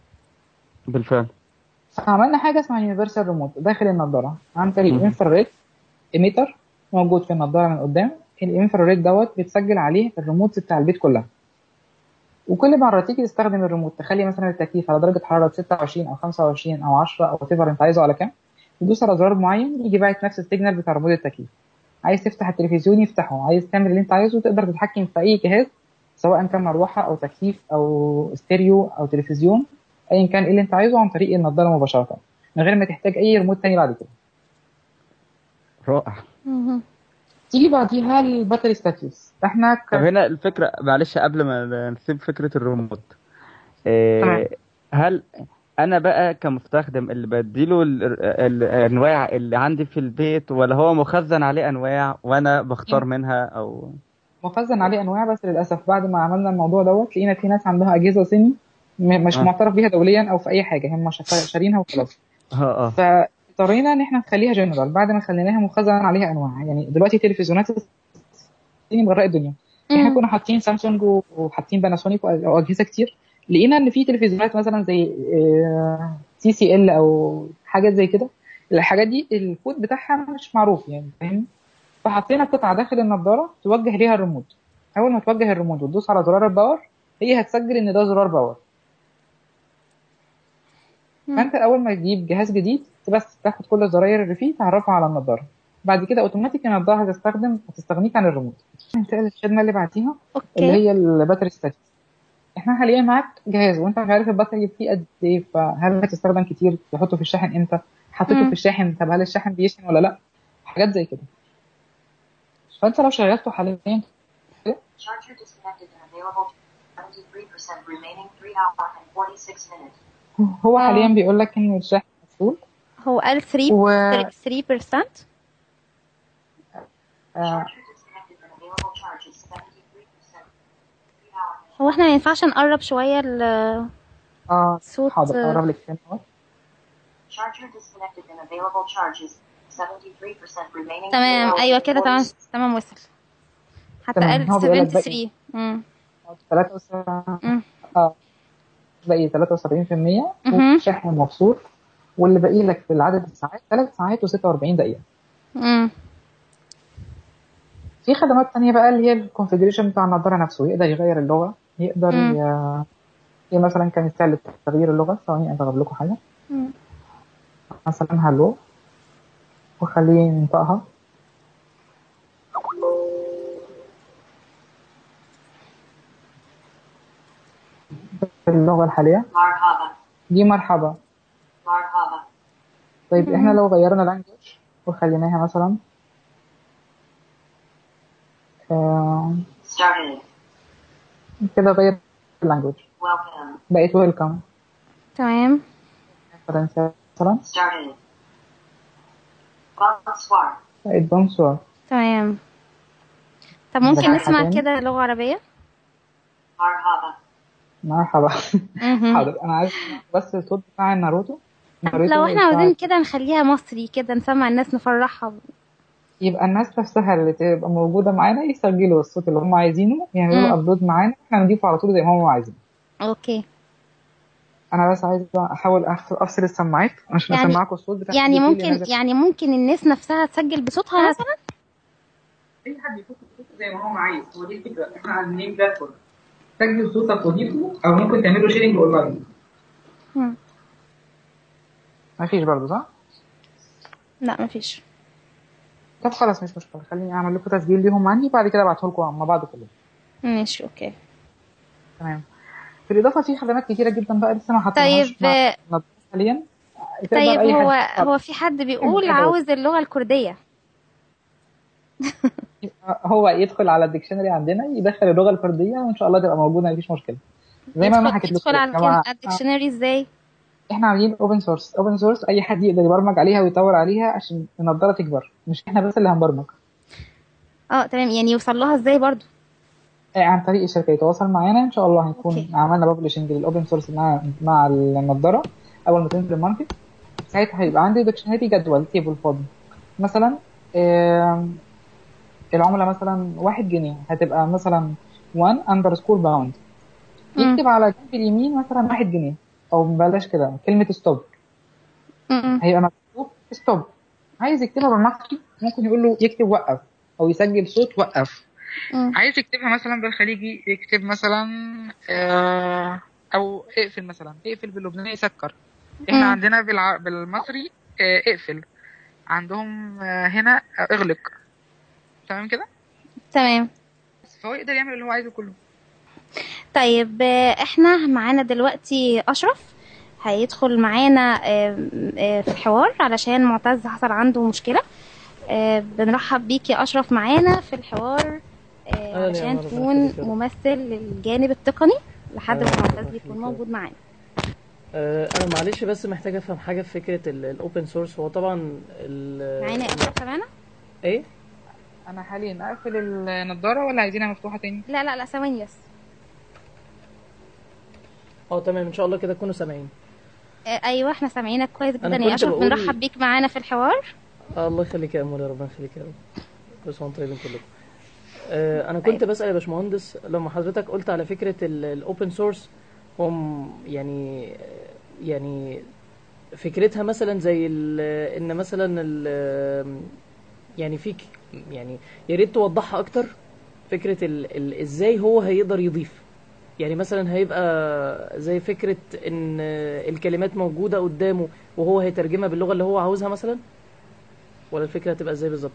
[SPEAKER 2] بالفعل
[SPEAKER 5] فعملنا حاجه اسمها يونيفرسال ريموت داخل النضاره عن طريق
[SPEAKER 2] مم.
[SPEAKER 5] انفراريد ايميتر موجود في النضاره من قدام الانفراريد دوت بتسجل عليه الريموت بتاع البيت كلها وكل مره تيجي تستخدم الريموت تخلي مثلا التكييف على درجه حراره 26 او 25 او 10 او تفر انت عايزه على كام تدوس على زرار معين يجي باعت نفس السيجنال بتاع ريموت التكييف عايز تفتح التلفزيون يفتحه عايز تعمل اللي انت عايزه تقدر تتحكم في اي جهاز سواء كان مروحه او تكييف او استيريو او تلفزيون ايا كان ايه اللي انت عايزه عن طريق النضاره مباشره من غير ما تحتاج اي ريموت تاني بعد كده
[SPEAKER 2] رائع
[SPEAKER 3] مهم.
[SPEAKER 5] تيجي بعديها الباتري ستاتيوس احنا ك...
[SPEAKER 2] طب هنا الفكره معلش قبل ما نسيب فكره الريموت آه،
[SPEAKER 5] تمام.
[SPEAKER 2] هل انا بقى كمستخدم اللي بديله ال- ال- الانواع اللي عندي في البيت ولا هو مخزن عليه انواع وانا بختار منها او
[SPEAKER 5] مخزن عليه انواع بس للاسف بعد ما عملنا الموضوع دوت لقينا في ناس عندها اجهزه صيني م- مش
[SPEAKER 2] آه.
[SPEAKER 5] معترف بيها دوليا او في اي حاجه هم شا- شارينها وخلاص
[SPEAKER 2] اه اه
[SPEAKER 5] فاضطرينا ان احنا نخليها جنرال بعد ما خليناها مخزن عليها انواع يعني دلوقتي تلفزيونات الصيني مغرقه الدنيا احنا
[SPEAKER 3] مم.
[SPEAKER 5] كنا حاطين سامسونج و- وحاطين باناسونيك وأ- واجهزه كتير لقينا ان في تلفزيونات مثلا زي سي سي ال او حاجات زي كده الحاجات دي الكود بتاعها مش معروف يعني فاهم فحطينا قطعه داخل النضاره توجه ليها الريموت اول ما توجه الريموت وتدوس على زرار الباور هي هتسجل ان ده زرار باور
[SPEAKER 3] مم.
[SPEAKER 5] فانت اول ما تجيب جهاز جديد بس تاخد كل الزراير اللي فيه تعرفها على النضاره بعد كده اوتوماتيك النضاره هتستخدم هتستغنيك عن الريموت ننتقل للخدمه اللي بعديها اللي
[SPEAKER 3] اوكي
[SPEAKER 5] هي الباتري ستاتيك احنا حاليا معاك جهاز وانت مش عارف الباتري فيه قد ايه فهل هتستخدم كتير تحطه في الشاحن امتى حطيته
[SPEAKER 3] مم.
[SPEAKER 5] في الشاحن طب هل الشاحن بيشحن ولا لا حاجات زي كده فانت لو شغلته حاليا
[SPEAKER 6] Charger disconnected and available 73% remaining 3 hour and 46 minutes.
[SPEAKER 5] هو
[SPEAKER 3] آه.
[SPEAKER 5] حاليا بيقول لك ان الشاحن مفصول
[SPEAKER 3] هو قال 3
[SPEAKER 5] و
[SPEAKER 3] 3%
[SPEAKER 5] آه،
[SPEAKER 6] Charger disconnected and available charges 73%. 3 hour
[SPEAKER 3] هو احنا ما ينفعش نقرب شوية ال-
[SPEAKER 5] اه
[SPEAKER 3] الصوت
[SPEAKER 5] حاضر اقرب لك تاني اهو
[SPEAKER 6] Charger disconnected and available charges 73% remaining 3
[SPEAKER 3] تمام
[SPEAKER 6] hours
[SPEAKER 3] ايوه
[SPEAKER 6] and
[SPEAKER 3] كده تمام
[SPEAKER 6] 46
[SPEAKER 3] تمام وصل حتى
[SPEAKER 5] تمام،
[SPEAKER 3] قال
[SPEAKER 5] هو بيقول لك
[SPEAKER 3] 73 امم
[SPEAKER 5] 73
[SPEAKER 3] مم.
[SPEAKER 5] اه باقي 73%
[SPEAKER 3] مهم.
[SPEAKER 5] والشحن مفصول واللي باقي لك في العدد الساعات 3 ساعات و46 دقيقة
[SPEAKER 3] امم
[SPEAKER 5] في خدمات تانية بقى اللي هي الكونفجريشن بتاع النضارة نفسه يقدر يغير اللغة يقدر
[SPEAKER 3] مم.
[SPEAKER 5] ي... هي مثلا كمثال لتغيير اللغة ثواني أجرب لكم حاجة
[SPEAKER 3] مم.
[SPEAKER 5] مثلا هلو وخليه ينطقها باللغة الحالية
[SPEAKER 6] مرحبا
[SPEAKER 5] دي مرحبا
[SPEAKER 6] مرحبا
[SPEAKER 5] طيب احنا لو غيرنا لانجوج وخليناها مثلا آه
[SPEAKER 6] started
[SPEAKER 5] كده غير اللانجوج
[SPEAKER 6] welcome
[SPEAKER 5] بقيت ويلكم
[SPEAKER 3] تمام
[SPEAKER 5] فرنسا مثلا
[SPEAKER 6] started bonsoir
[SPEAKER 5] بقيت بونسوار
[SPEAKER 3] تمام طب ممكن
[SPEAKER 5] عندك
[SPEAKER 3] نسمع
[SPEAKER 5] حاجة تاني؟
[SPEAKER 3] كده لغة عربية
[SPEAKER 6] مرحبا
[SPEAKER 5] مرحبا
[SPEAKER 3] مهم.
[SPEAKER 5] حاضر انا عايز بس الصوت بتاع ناروتو ناروتو
[SPEAKER 3] لو احنا
[SPEAKER 5] بتاع-
[SPEAKER 3] عاوزين كده نخليها مصري كده نسمع الناس نفرحها
[SPEAKER 5] يبقى الناس نفسها اللي تبقى موجودة معانا يسجلوا الصوت اللي هم عايزينه يعملوا له
[SPEAKER 3] مم.
[SPEAKER 5] ابلود معانا احنا نضيفه على طول زي ما هم عايزين
[SPEAKER 3] اوكي
[SPEAKER 5] انا بس عايز احاول أف- افصل السماعات عشان
[SPEAKER 3] يعني-
[SPEAKER 5] اسمعكم الصوت بتاع
[SPEAKER 3] يعني
[SPEAKER 5] الفيديو اللي
[SPEAKER 3] ممكن
[SPEAKER 5] نازل.
[SPEAKER 3] يعني ممكن الناس نفسها تسجل بصوتها مثلا
[SPEAKER 5] اي حد يحط صوته زي ما هو عايز هو دي الفكره احنا عاملين بلاتفورم سجل صوتك وضيفه او ممكن تعمله شيرنج اونلاين
[SPEAKER 3] مم.
[SPEAKER 5] مفيش برضه صح؟
[SPEAKER 3] لا مفيش
[SPEAKER 5] طب خلاص مش مشكله خليني اعمل لكم تسجيل ليهم عني بعد كده ابعته لكم مع بعض كلهم
[SPEAKER 3] ماشي اوكي
[SPEAKER 5] تمام بالاضافه في خدمات كتيره جدا بقى لسه ما
[SPEAKER 3] طيب
[SPEAKER 5] حطيناهاش مع
[SPEAKER 3] آه،
[SPEAKER 5] النظارة حاليا تقدر
[SPEAKER 3] طيب
[SPEAKER 5] أي
[SPEAKER 3] هو
[SPEAKER 5] حد-
[SPEAKER 3] هو في حد بيقول
[SPEAKER 5] كده.
[SPEAKER 3] عاوز اللغة الكردية
[SPEAKER 5] هو يدخل على الديكشنري عندنا يدخل اللغه الكرديه وان شاء الله تبقى موجوده مفيش مشكله زي ما انا
[SPEAKER 3] يدخل,
[SPEAKER 5] حكيت
[SPEAKER 3] يدخل
[SPEAKER 5] لكم
[SPEAKER 3] على
[SPEAKER 5] يا جماعة،
[SPEAKER 3] الديكشنري ازاي
[SPEAKER 5] احنا عاملين اوبن سورس اوبن سورس اي حد يقدر يبرمج عليها ويطور عليها عشان النضاره تكبر مش احنا بس اللي هنبرمج
[SPEAKER 3] اه تمام يعني يوصل لها ازاي برضو
[SPEAKER 5] آه، عن طريق الشركه يتواصل معانا ان شاء الله هنكون
[SPEAKER 3] أوكي.
[SPEAKER 5] عملنا ببلشنج للاوبن سورس مع مع النضاره اول ما تنزل الماركت ساعتها هيبقى عندي ديكشنري جدول تيبل فاضي مثلا آم، العمله مثلا واحد جنيه هتبقى مثلا 1 اندرسكور باوند
[SPEAKER 3] مم.
[SPEAKER 5] يكتب على جنب اليمين مثلا واحد جنيه او بلاش كده كلمه ستوب
[SPEAKER 3] م-م.
[SPEAKER 5] هيبقى مكتوب ستوب عايز يكتبها بالمصري ممكن يقول له يكتب وقف او يسجل صوت وقف
[SPEAKER 3] م.
[SPEAKER 5] عايز يكتبها مثلا بالخليجي يكتب مثلا آه او اقفل مثلا اقفل باللبناني سكر احنا
[SPEAKER 3] مم.
[SPEAKER 5] عندنا بالع... بالمصري آه اقفل عندهم آه هنا آه اغلق تمام كده
[SPEAKER 3] تمام
[SPEAKER 5] فهو يقدر يعمل اللي هو عايزه كله
[SPEAKER 3] طيب آه، احنا معانا دلوقتي اشرف هيدخل معانا آه، آه، في الحوار علشان معتز حصل عنده مشكلة آه، بنرحب بيك يا اشرف معانا في الحوار آه،
[SPEAKER 1] أهلا يا
[SPEAKER 3] علشان
[SPEAKER 1] عمر، ربنا
[SPEAKER 3] تكون
[SPEAKER 1] يخليك يا رب.
[SPEAKER 3] ممثل للجانب التقني لحد ما
[SPEAKER 1] أهلا،
[SPEAKER 3] معتز
[SPEAKER 1] ربنا
[SPEAKER 3] يكون
[SPEAKER 1] يخليك.
[SPEAKER 3] موجود معانا
[SPEAKER 1] آه، انا معلش بس محتاج افهم حاجه في فكره الاوبن سورس هو طبعا ال-
[SPEAKER 3] معانا يا اشرف سامعنا
[SPEAKER 1] ايه
[SPEAKER 5] انا حاليا اقفل النضاره ولا عايزينها مفتوحه تاني
[SPEAKER 3] لا لا لا ثواني بس
[SPEAKER 1] اه تمام ان شاء الله كده تكونوا سامعين
[SPEAKER 3] آه، ايوه احنا سامعينك كويس
[SPEAKER 1] أنا
[SPEAKER 3] جدا يا
[SPEAKER 1] كنت
[SPEAKER 3] اشرف
[SPEAKER 1] بقول-
[SPEAKER 3] بنرحب بيك معانا في الحوار
[SPEAKER 1] آه الله يخليك يا امور يا ربنا يخليك يا رب كل سنه وانتم طيبين كلكم آه انا كنت بسال يا باشمهندس لما حضرتك قلت على فكره الاوبن سورس هم يعني يعني فكرتها مثلا زي ال- ان مثلا ال- يعني فيك يعني يا ريت توضحها اكتر فكره ال ال ازاي هو هيقدر يضيف يعني مثلا هيبقى زي فكره ان الكلمات موجوده قدامه وهو هيترجمها باللغه اللي هو عاوزها مثلا ولا الفكره هتبقى ازاي بالظبط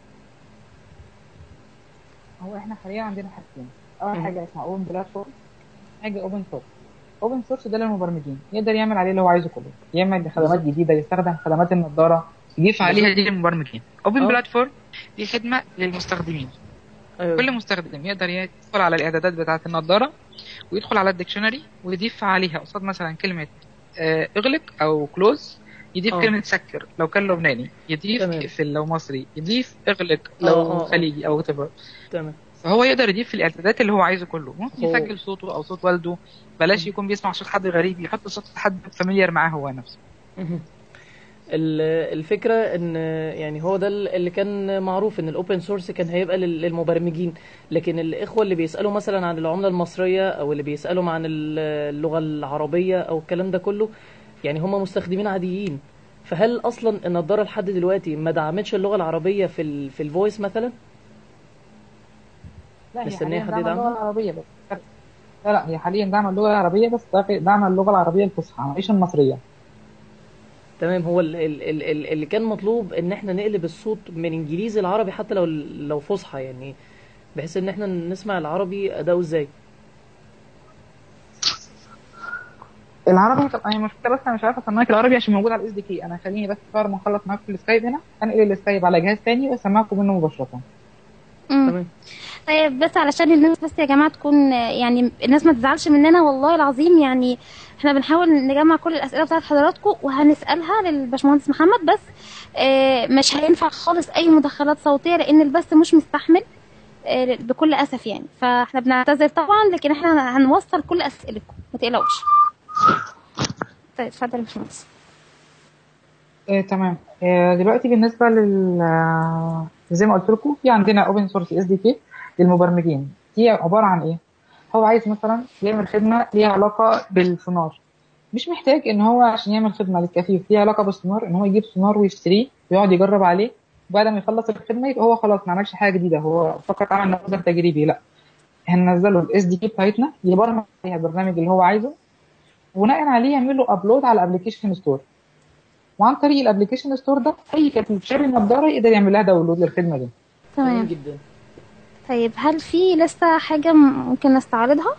[SPEAKER 5] هو احنا حاليا عندنا حاجتين اول
[SPEAKER 1] مم.
[SPEAKER 5] حاجه اسمها اوبن بلاتفورم حاجه اوبن سورس اوبن سورس ده للمبرمجين يقدر يعمل عليه اللي هو عايزه كله يعمل خدمات جديده يستخدم خدمات النظاره يضيف عليها دي للمبرمجين اوبن
[SPEAKER 1] آه.
[SPEAKER 5] بلاتفورم دي خدمه للمستخدمين
[SPEAKER 1] ايوه
[SPEAKER 5] كل مستخدم يقدر يدخل على الاعدادات بتاعه النظاره ويدخل على الديكشنري ويضيف عليها قصاد مثلا كلمه آه، اغلق او كلوز يضيف
[SPEAKER 1] آه.
[SPEAKER 5] كلمه سكر لو كان لبناني يضيف
[SPEAKER 1] تمام.
[SPEAKER 5] اقفل لو مصري يضيف اغلق
[SPEAKER 1] آه،
[SPEAKER 5] لو
[SPEAKER 1] آه، آه.
[SPEAKER 5] خليجي او whatever
[SPEAKER 1] تمام
[SPEAKER 5] فهو يقدر يضيف في الاعدادات اللي هو عايزه كله ممكن
[SPEAKER 1] هو-
[SPEAKER 5] يسجل صوته او صوت والده بلاش يكون بيسمع صوت حد غريب يحط صوت حد فاميليار معاه هو نفسه
[SPEAKER 1] مهم. ال- الفكرة ان يعني هو ده اللي كان معروف ان الاوبن سورس كان هيبقى لل- للمبرمجين لكن الاخوة اللي بيسألوا مثلا عن العملة المصرية او اللي بيسألوا عن ال- اللغة العربية او الكلام ده كله يعني هم مستخدمين عاديين فهل اصلا النضارة لحد دلوقتي ما دعمتش اللغة العربية في ال في الفويس مثلا
[SPEAKER 5] لا هي
[SPEAKER 1] مستنية
[SPEAKER 5] حاليا
[SPEAKER 1] حد
[SPEAKER 5] دعم اللغه
[SPEAKER 1] يدعمها؟
[SPEAKER 5] العربيه بس لا لا هي حاليا دعم اللغه العربيه بس دعم اللغه العربيه الفصحى مش المصريه
[SPEAKER 1] تمام هو ال- ال- ال- ال- اللي كان مطلوب ان احنا نقلب الصوت من انجليزي لعربي حتى لو لو فصحى يعني بحيث ان احنا نسمع العربي اداؤه ازاي
[SPEAKER 5] العربي طب انا المشكله بس انا مش عارفه اسمعك العربي عشان موجود على الاس دي كي انا خليني بس بعد ما اخلص معاكم في السكايب هنا انقل السكايب على جهاز تاني واسمعكم منه مباشره
[SPEAKER 3] مم.
[SPEAKER 1] تمام
[SPEAKER 3] طيب بس علشان الناس بس يا جماعة تكون يعني الناس ما تزعلش مننا والله العظيم يعني احنا بنحاول نجمع كل الأسئلة بتاعت حضراتكم وهنسألها للباشمهندس محمد بس آه، مش هينفع خالص أي مداخلات صوتية لأن البث مش مستحمل آه، بكل أسف يعني فاحنا بنعتذر طبعا لكن احنا هنوصل كل أسئلتكم ما تقلقوش طيب اتفضل يا باشمهندس
[SPEAKER 5] آه، تمام آه، دلوقتي بالنسبه لل آه، زي ما قلت لكم في عندنا اوبن سورس اس دي كي للمبرمجين دي عباره عن ايه هو عايز مثلا يعمل خدمه ليها علاقه بالسونار مش محتاج ان هو عشان يعمل خدمه للكفيف ليها علاقه بالسونار ان هو يجيب سونار ويشتريه ويقعد يجرب عليه وبعد ما يخلص الخدمه يبقى هو خلاص ما عملش حاجه جديده هو فقط عمل نموذج تجريبي لا هننزله الاس دي كي بتاعتنا يبرمج عليها البرنامج اللي هو عايزه وبناء عليه يعمل له ابلود على الابلكيشن ستور وعن طريق الابلكيشن ستور ده اي كفيف شاري النضاره يقدر يعمل لها داونلود للخدمه دي
[SPEAKER 3] تمام
[SPEAKER 1] جدا
[SPEAKER 3] طيب هل في لسه حاجة ممكن نستعرضها؟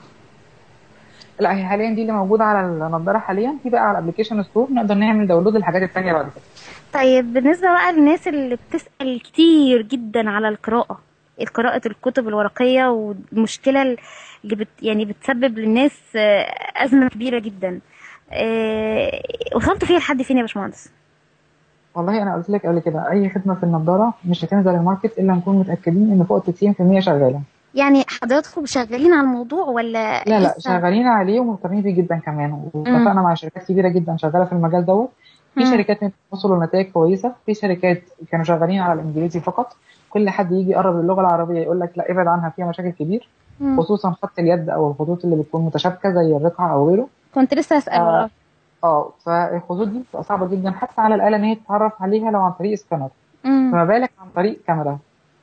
[SPEAKER 5] لا هي حاليا دي اللي موجوده على النضاره حاليا في بقى على الابلكيشن ستور نقدر نعمل داونلود للحاجات الثانيه بعد كده
[SPEAKER 3] طيب بالنسبة بقى للناس اللي بتسأل كتير جدا على القراءة قراءة الكتب الورقية والمشكلة اللي بت يعني بتسبب للناس آه، أزمة كبيرة جدا آه، وصلتوا فيها لحد فين يا باشمهندس؟
[SPEAKER 5] والله انا قلت لك قبل كده اي خدمه في النضاره مش هتنزل الماركت الا نكون متاكدين ان فوق 90% شغاله
[SPEAKER 3] يعني حضراتكم شغالين على الموضوع ولا
[SPEAKER 5] لا لا
[SPEAKER 3] لسه؟
[SPEAKER 5] شغالين عليه ومهتمين بيه جدا كمان واتفقنا مع شركات كبيره جدا شغاله في المجال دوت في
[SPEAKER 3] مم.
[SPEAKER 5] شركات وصلوا لنتائج كويسه في شركات كانوا شغالين على الانجليزي فقط كل حد يجي يقرب للغه العربيه يقول لك لا ابعد عنها فيها مشاكل كبير
[SPEAKER 3] مم.
[SPEAKER 5] خصوصا خط اليد او الخطوط اللي بتكون متشابكه زي الرقعه او غيره
[SPEAKER 3] كنت لسه هسأل
[SPEAKER 5] آه.
[SPEAKER 3] والله
[SPEAKER 5] اه فالخطوط دي بتبقى صعبه جدا حتى على الاله ان هي تتعرف عليها لو عن طريق سكانر
[SPEAKER 3] مم.
[SPEAKER 5] فما بالك عن طريق كاميرا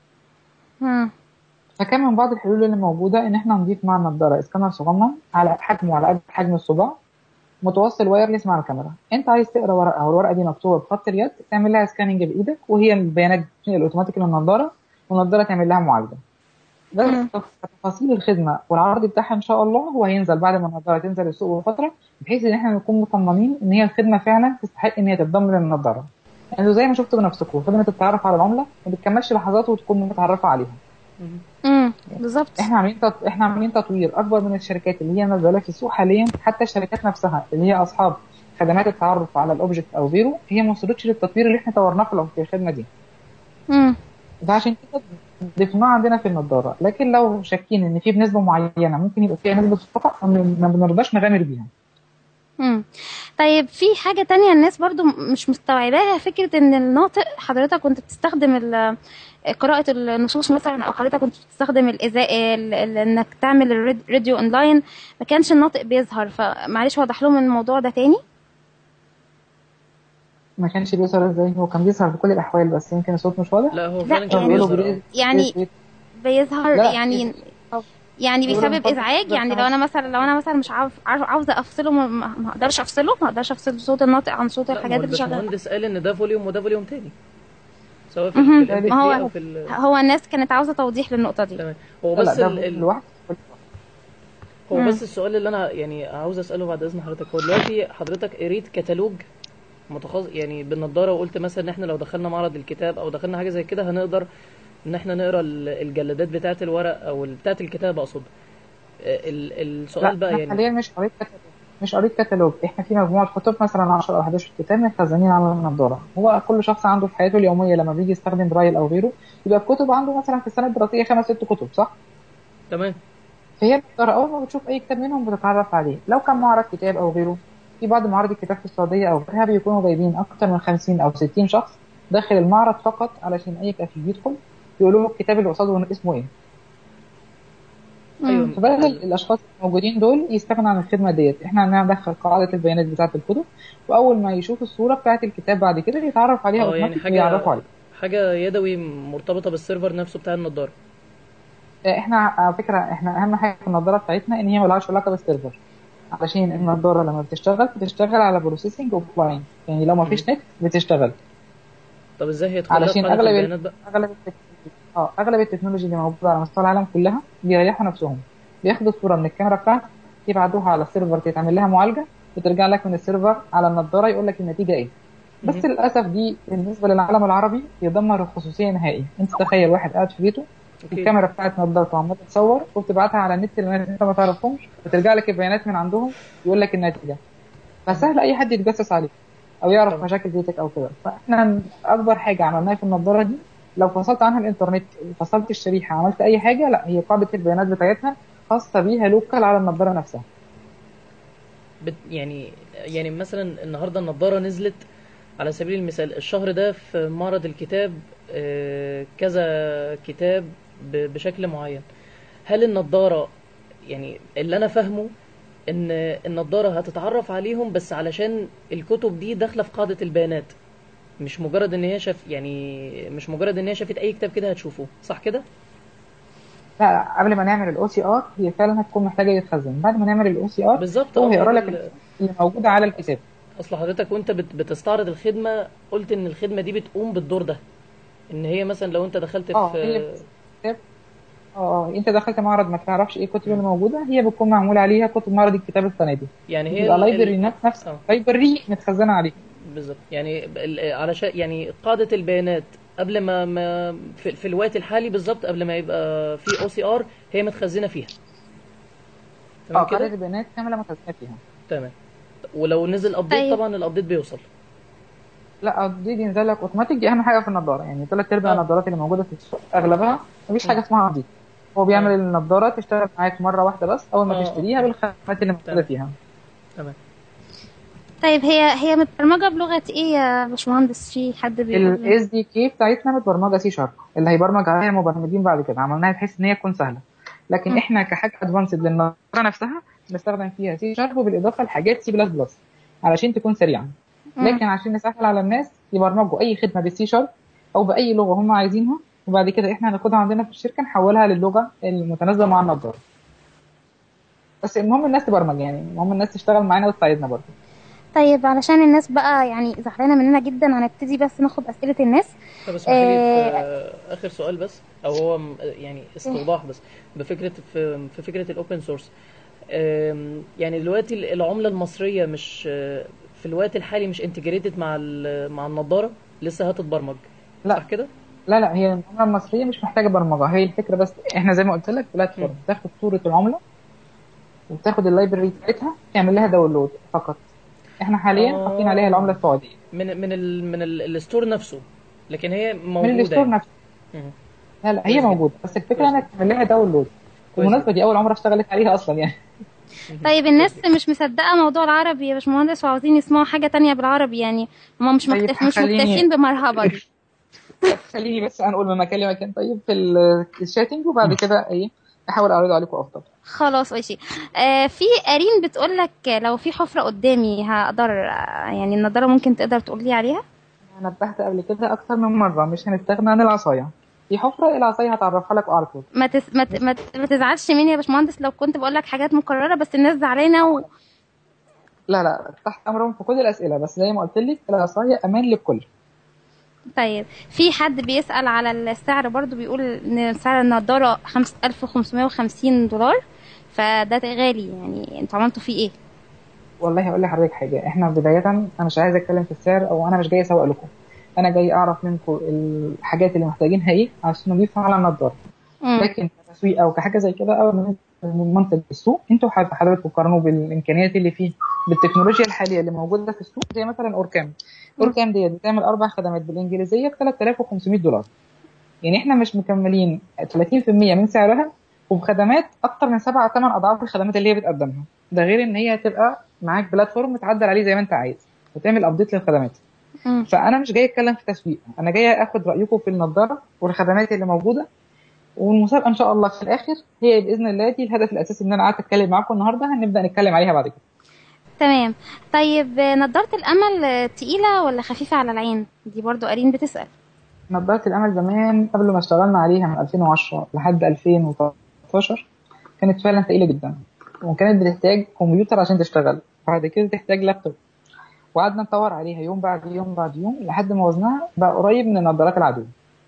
[SPEAKER 3] مم.
[SPEAKER 5] فكان من بعض الحلول اللي موجوده ان احنا نضيف مع النضاره سكانر صغنن على حجمه على قد حجم الصباع متوصل وايرلس مع الكاميرا انت عايز تقرا ورقه والورقه دي مكتوبه بخط اليد تعمل لها سكاننج بايدك وهي البيانات بتنقل اوتوماتيك للنضاره والنضاره تعمل لها معالجه
[SPEAKER 3] مم.
[SPEAKER 5] ده تفاصيل الخدمه والعرض بتاعها ان شاء الله هو هينزل بعد ما النضاره تنزل السوق بفتره بحيث ان احنا نكون مطمنين ان هي الخدمه فعلا تستحق ان هي تتضمن للنضاره يعني زي ما شفتوا بنفسكم خدمه التعرف على العمله ما بتكملش لحظات وتكون متعرفه عليها
[SPEAKER 3] مم. بالظبط
[SPEAKER 5] احنا عاملين تط... احنا عاملين تطوير اكبر من الشركات اللي هي نازله في السوق حاليا حتى الشركات نفسها اللي هي اصحاب خدمات التعرف على الاوبجكت او غيره هي ما وصلتش للتطوير اللي احنا طورناه في في الخدمه دي
[SPEAKER 3] مم.
[SPEAKER 5] ده عشان كده ضفناه عندنا في النضاره لكن لو شاكين ان في بنسبه معينه ممكن يبقى فيها نسبه خطا ما ما بنرضاش نغامر بيها
[SPEAKER 3] مم. طيب في حاجة تانية الناس برضو مش مستوعباها فكرة ان الناطق حضرتك كنت بتستخدم ال- قراءة النصوص مثلا او حضرتك كنت بتستخدم الإزاء ال- ال- انك تعمل الراديو اونلاين ما كانش الناطق بيظهر فمعلش وضح لهم الموضوع ده تاني
[SPEAKER 5] ما كانش بيظهر ازاي هو كان بيظهر في كل الاحوال بس يمكن الصوت مش واضح
[SPEAKER 1] لا هو
[SPEAKER 3] لا،
[SPEAKER 1] فعلا كان
[SPEAKER 5] كانوا بيقولوا
[SPEAKER 1] بيظهر
[SPEAKER 5] بريز-
[SPEAKER 3] يعني
[SPEAKER 5] بريز-
[SPEAKER 3] بيظهر
[SPEAKER 5] لا،
[SPEAKER 3] يعني
[SPEAKER 5] أو-
[SPEAKER 3] يعني
[SPEAKER 5] بيقولوا
[SPEAKER 3] بيسبب
[SPEAKER 5] نفضل-
[SPEAKER 3] ازعاج
[SPEAKER 5] نفضل
[SPEAKER 3] يعني لو
[SPEAKER 5] خمس-
[SPEAKER 3] انا مثلا لو انا مثلا مش عاوز عاوز- عاوزه افصله ما- ما ما اقدرش افصله ما اقدرش افصل صوت الناطق عن صوت
[SPEAKER 1] لا، ما هو
[SPEAKER 3] الحاجات اللي شغاله
[SPEAKER 1] الباشمهندس قال ان ده فوليوم وده فوليوم تاني سواء في
[SPEAKER 3] مهم.
[SPEAKER 1] في ال
[SPEAKER 3] ما هو-
[SPEAKER 1] MP3 او في ال-
[SPEAKER 3] هو الناس كانت عاوزه توضيح للنقطه دي
[SPEAKER 1] تمام هو
[SPEAKER 5] لا
[SPEAKER 1] بس
[SPEAKER 5] ده
[SPEAKER 1] ال... ال...
[SPEAKER 5] لوحده
[SPEAKER 1] هو
[SPEAKER 3] مم.
[SPEAKER 1] بس السؤال اللي انا يعني عاوز اساله بعد اذن حضرتك هو دلوقتي حضرتك قريت كتالوج متخصص يعني بالنضاره وقلت مثلا ان احنا لو دخلنا معرض الكتاب او دخلنا حاجه زي كده هنقدر ان احنا نقرا ال- الجلادات بتاعه الورق او ال- بتاعه الكتاب اقصد ال-
[SPEAKER 5] لا
[SPEAKER 1] السؤال بقى
[SPEAKER 5] انا
[SPEAKER 1] يعني
[SPEAKER 5] حاليا مش قريت كتالوج مش قريت كتالوج احنا في مجموعه كتب مثلا 10 او 11 كتاب متخزنين على النضاره هو كل شخص عنده في حياته اليوميه لما بيجي يستخدم برايل او غيره يبقى الكتب عنده مثلا في السنه الدراسيه خمس ست كتب صح؟
[SPEAKER 1] تمام
[SPEAKER 5] فهي النضاره اول ما بتشوف اي كتاب منهم بتتعرف عليه لو كان معرض كتاب او غيره في بعض معارض الكتاب في السعوديه او غيرها بيكونوا جايبين اكتر من 50 او 60 شخص داخل المعرض فقط علشان اي كافي يدخل يقولوا له الكتاب اللي قصاده اسمه ايه
[SPEAKER 1] ايوه
[SPEAKER 5] فبدل الاشخاص الموجودين دول يستغنوا عن الخدمه ديت احنا هندخل قاعده البيانات بتاعه الكتب واول ما يشوف الصوره بتاعه الكتاب بعد كده يتعرف عليها
[SPEAKER 1] اه يعني
[SPEAKER 5] اوتوماتيك
[SPEAKER 1] حاجه
[SPEAKER 5] ويعرفوا عليه
[SPEAKER 1] حاجه يدوي مرتبطه بالسيرفر نفسه بتاع النضاره
[SPEAKER 5] احنا على فكره احنا اهم حاجه في النضاره بتاعتنا ان هي ملهاش علاقه بالسيرفر علشان النضاره لما بتشتغل بتشتغل على بروسيسنج اوف لاين يعني لو ما فيش نت بتشتغل
[SPEAKER 1] طب ازاي هيدخل
[SPEAKER 5] علشان
[SPEAKER 1] لها قاعده
[SPEAKER 5] اغلب ال-
[SPEAKER 1] البيانات بقى
[SPEAKER 5] اغلب التكنولوجي اه اغلب التكنولوجي اللي موجوده على مستوى العالم كلها بيريحوا نفسهم بياخدوا الصوره من الكاميرا بتاعتك يبعتوها على السيرفر تتعمل لها معالجه وترجع لك من السيرفر على النضاره يقول لك النتيجه ايه بس
[SPEAKER 1] مهم.
[SPEAKER 5] للاسف دي بالنسبه للعالم العربي يدمر الخصوصيه نهائي انت تخيل واحد قاعد في بيته
[SPEAKER 1] اوكي
[SPEAKER 5] الكاميرا بتاعت نضارته عماله تصور وبتبعتها على النت لناس انت ما تعرفهمش وترجع لك البيانات من عندهم يقول لك النتيجه فسهل اي حد يتجسس عليك او يعرف
[SPEAKER 1] طبعا.
[SPEAKER 5] مشاكل بيتك او كده فاحنا اكبر حاجه عملناها في النضاره دي لو فصلت عنها الانترنت فصلت الشريحه عملت اي حاجه لا هي قاعده البيانات بتاعتها خاصه بيها لوكال على النضاره نفسها
[SPEAKER 1] بت يعني يعني مثلا النهارده النضاره نزلت على سبيل المثال الشهر ده في معرض الكتاب آه، كذا كتاب ب- بشكل معين هل النضاره يعني اللي انا فاهمه ان النضاره هتتعرف عليهم بس علشان الكتب دي داخله في قاعده البيانات مش مجرد ان هي شاف يعني مش مجرد ان هي شافت اي كتاب كده هتشوفه صح كده
[SPEAKER 5] لا لا قبل ما نعمل الاو سي ار هي فعلا هتكون محتاجه يتخزن بعد ما نعمل الاو سي ار
[SPEAKER 1] بالظبط
[SPEAKER 5] هو
[SPEAKER 1] اه
[SPEAKER 5] هيقرا
[SPEAKER 1] هي
[SPEAKER 5] لك
[SPEAKER 1] ال-
[SPEAKER 5] اللي موجوده على الكتاب
[SPEAKER 1] اصل حضرتك وانت بت- بتستعرض الخدمه قلت ان الخدمه دي بتقوم بالدور ده ان هي مثلا لو انت دخلت
[SPEAKER 5] اه
[SPEAKER 1] في
[SPEAKER 5] هي اه اه انت دخلت معرض ما تعرفش ايه الكتب اللي موجوده هي بتكون معمول عليها كتب معرض الكتاب السنه دي
[SPEAKER 1] يعني هي
[SPEAKER 5] يبقى
[SPEAKER 1] ال-
[SPEAKER 5] لايبرري
[SPEAKER 1] ال-
[SPEAKER 5] نفس
[SPEAKER 1] اه
[SPEAKER 5] لايبرري متخزنه عليه
[SPEAKER 1] بالظبط يعني ال- علشان يعني قاعده البيانات قبل ما, ما في, في الوقت الحالي بالظبط قبل ما يبقى في او سي ار هي متخزنه فيها
[SPEAKER 5] اه
[SPEAKER 1] تمام
[SPEAKER 5] قاعده
[SPEAKER 1] كده
[SPEAKER 5] البيانات كامله متخزنه فيها
[SPEAKER 1] تمام ولو نزل ابديت
[SPEAKER 3] طيب.
[SPEAKER 1] طبعا الابديت بيوصل
[SPEAKER 5] لا دي بينزل لك اوتوماتيك دي اهم حاجه في النضاره يعني ثلاث ارباع
[SPEAKER 1] اه.
[SPEAKER 5] النضارات اللي موجوده في السوق اغلبها مفيش حاجه
[SPEAKER 1] مم.
[SPEAKER 5] اسمها ابديت هو بيعمل النضاره تشتغل معاك مره واحده بس اول ما
[SPEAKER 1] اه.
[SPEAKER 5] تشتريها بالخامات اللي موجوده
[SPEAKER 1] تمام.
[SPEAKER 5] فيها
[SPEAKER 1] تمام
[SPEAKER 3] طيب هي هي متبرمجه بلغه ايه يا باشمهندس في حد بيقول
[SPEAKER 5] الاس دي كي بتاعتنا متبرمجه سي شارب اللي هيبرمج عليها المبرمجين بعد كده عملناها بحيث ان هي تكون سهله لكن
[SPEAKER 3] مم.
[SPEAKER 5] احنا كحاجه ادفانسد للنضاره نفسها بنستخدم فيها سي شارب وبالاضافه لحاجات سي بلس بلس علشان تكون سريعه
[SPEAKER 3] مم.
[SPEAKER 5] لكن عشان نسهل على الناس يبرمجوا اي خدمه بالسي شارب او باي لغه هم عايزينها وبعد كده احنا هناخدها عندنا في الشركه نحولها للغه المتناسبه مع النضاره بس المهم الناس تبرمج يعني المهم الناس تشتغل معانا وتساعدنا برضه
[SPEAKER 3] طيب علشان الناس بقى يعني زعلانه مننا جدا هنبتدي بس ناخد اسئله الناس
[SPEAKER 1] طب اسمحي لي
[SPEAKER 3] آه.
[SPEAKER 1] في اخر سؤال بس او هو م- يعني استوضاح بس بفكره في, في فكره الاوبن سورس يعني دلوقتي ال- العمله المصريه مش آه، في الوقت الحالي مش انتجريتد مع ال- مع النضاره لسه هتتبرمج
[SPEAKER 5] لا.
[SPEAKER 1] صح كده
[SPEAKER 5] لا لا هي العمله المصريه مش محتاجه برمجه هي الفكره بس احنا زي ما قلت لك بلاتفورم
[SPEAKER 1] مم.
[SPEAKER 5] تاخد صوره العمله وتاخد اللايبرري بتاعتها تعمل لها داونلود فقط احنا حاليا
[SPEAKER 1] آه.
[SPEAKER 5] حاطين عليها العمله السعوديه
[SPEAKER 1] من من ال من ال- الستور نفسه لكن هي
[SPEAKER 5] من
[SPEAKER 1] موجوده
[SPEAKER 5] الستور
[SPEAKER 1] يعني.
[SPEAKER 5] نفسه
[SPEAKER 1] مم.
[SPEAKER 5] لا لا
[SPEAKER 1] كويس
[SPEAKER 5] هي
[SPEAKER 1] جدا.
[SPEAKER 5] موجوده بس الفكره
[SPEAKER 1] كويس
[SPEAKER 5] انك تعمل لها داونلود
[SPEAKER 1] كويس
[SPEAKER 5] بالمناسبه دي اول عمره اشتغلت عليها اصلا يعني
[SPEAKER 3] طيب الناس مش مصدقه موضوع العربي يا باشمهندس وعاوزين يسمعوا حاجه تانية بالعربي يعني هم مش
[SPEAKER 5] طيب
[SPEAKER 3] مكتف مش
[SPEAKER 5] خليني-
[SPEAKER 3] مكتفين بمرحبا دي
[SPEAKER 5] خليني بس انقل من مكان لمكان طيب في ال- الشاتنج وبعد كده ايه احاول اعرضه عليكم افضل
[SPEAKER 3] خلاص ماشي آه في قرين بتقول لك لو في حفره قدامي هقدر آه، يعني النضاره ممكن تقدر تقول لي عليها
[SPEAKER 5] انا نبهت قبل كده اكتر من مره مش هنستغنى عن العصايه في حفره العصايه هتعرفها لك على طول
[SPEAKER 3] ما تس... ما, ت... ما, ت... ما تزعلش مني يا باشمهندس لو كنت بقول لك حاجات مكرره بس الناس زعلانه و...
[SPEAKER 5] لا لا تحت امرهم في كل الاسئله بس زي ما قلت لك العصايه امان للكل
[SPEAKER 3] طيب في حد بيسأل على السعر برضو بيقول ان سعر النضارة 5550 دولار فده غالي يعني انتوا عملتوا فيه ايه؟
[SPEAKER 5] والله هقول لحضرتك حاجه احنا بدايه انا مش عايز اتكلم في السعر او انا مش جاي اسوق لكم انا جاي اعرف منكم الحاجات اللي محتاجينها ايه عشان نضيفها على النضاره
[SPEAKER 3] مم.
[SPEAKER 5] لكن كتسويق او كحاجه زي كده او من من منتج السوق انتوا حض- حضراتكم قارنوا بالامكانيات اللي فيه بالتكنولوجيا الحاليه اللي موجوده في السوق زي مثلا اوركام اوركام ديت بتعمل اربع خدمات بالانجليزيه ب 3500 دولار يعني احنا مش مكملين 30% من سعرها وبخدمات اكتر من سبع او ثمان اضعاف الخدمات اللي هي بتقدمها ده غير ان هي هتبقى معاك بلاتفورم تعدل عليه زي ما انت عايز وتعمل ابديت للخدمات
[SPEAKER 3] مم.
[SPEAKER 5] فانا مش جاي اتكلم في تسويق انا جاي اخد رايكم في النضاره والخدمات اللي موجوده والمسابقه ان شاء الله في الاخر هي باذن الله دي الهدف الاساسي ان انا قعدت اتكلم معاكم النهارده هنبدا نتكلم عليها بعد كده
[SPEAKER 3] تمام طيب آه، نضارة الأمل آه، تقيلة ولا خفيفة على العين؟ دي برضو قارين بتسأل
[SPEAKER 5] نظاره الامل زمان قبل ما اشتغلنا عليها من 2010 لحد 2013 كانت فعلا تقيله جدا وكانت بتحتاج كمبيوتر عشان تشتغل بعد كده تحتاج لابتوب وقعدنا نطور عليها يوم بعد يوم بعد يوم لحد ما وزنها بقى قريب من النظارات العاديه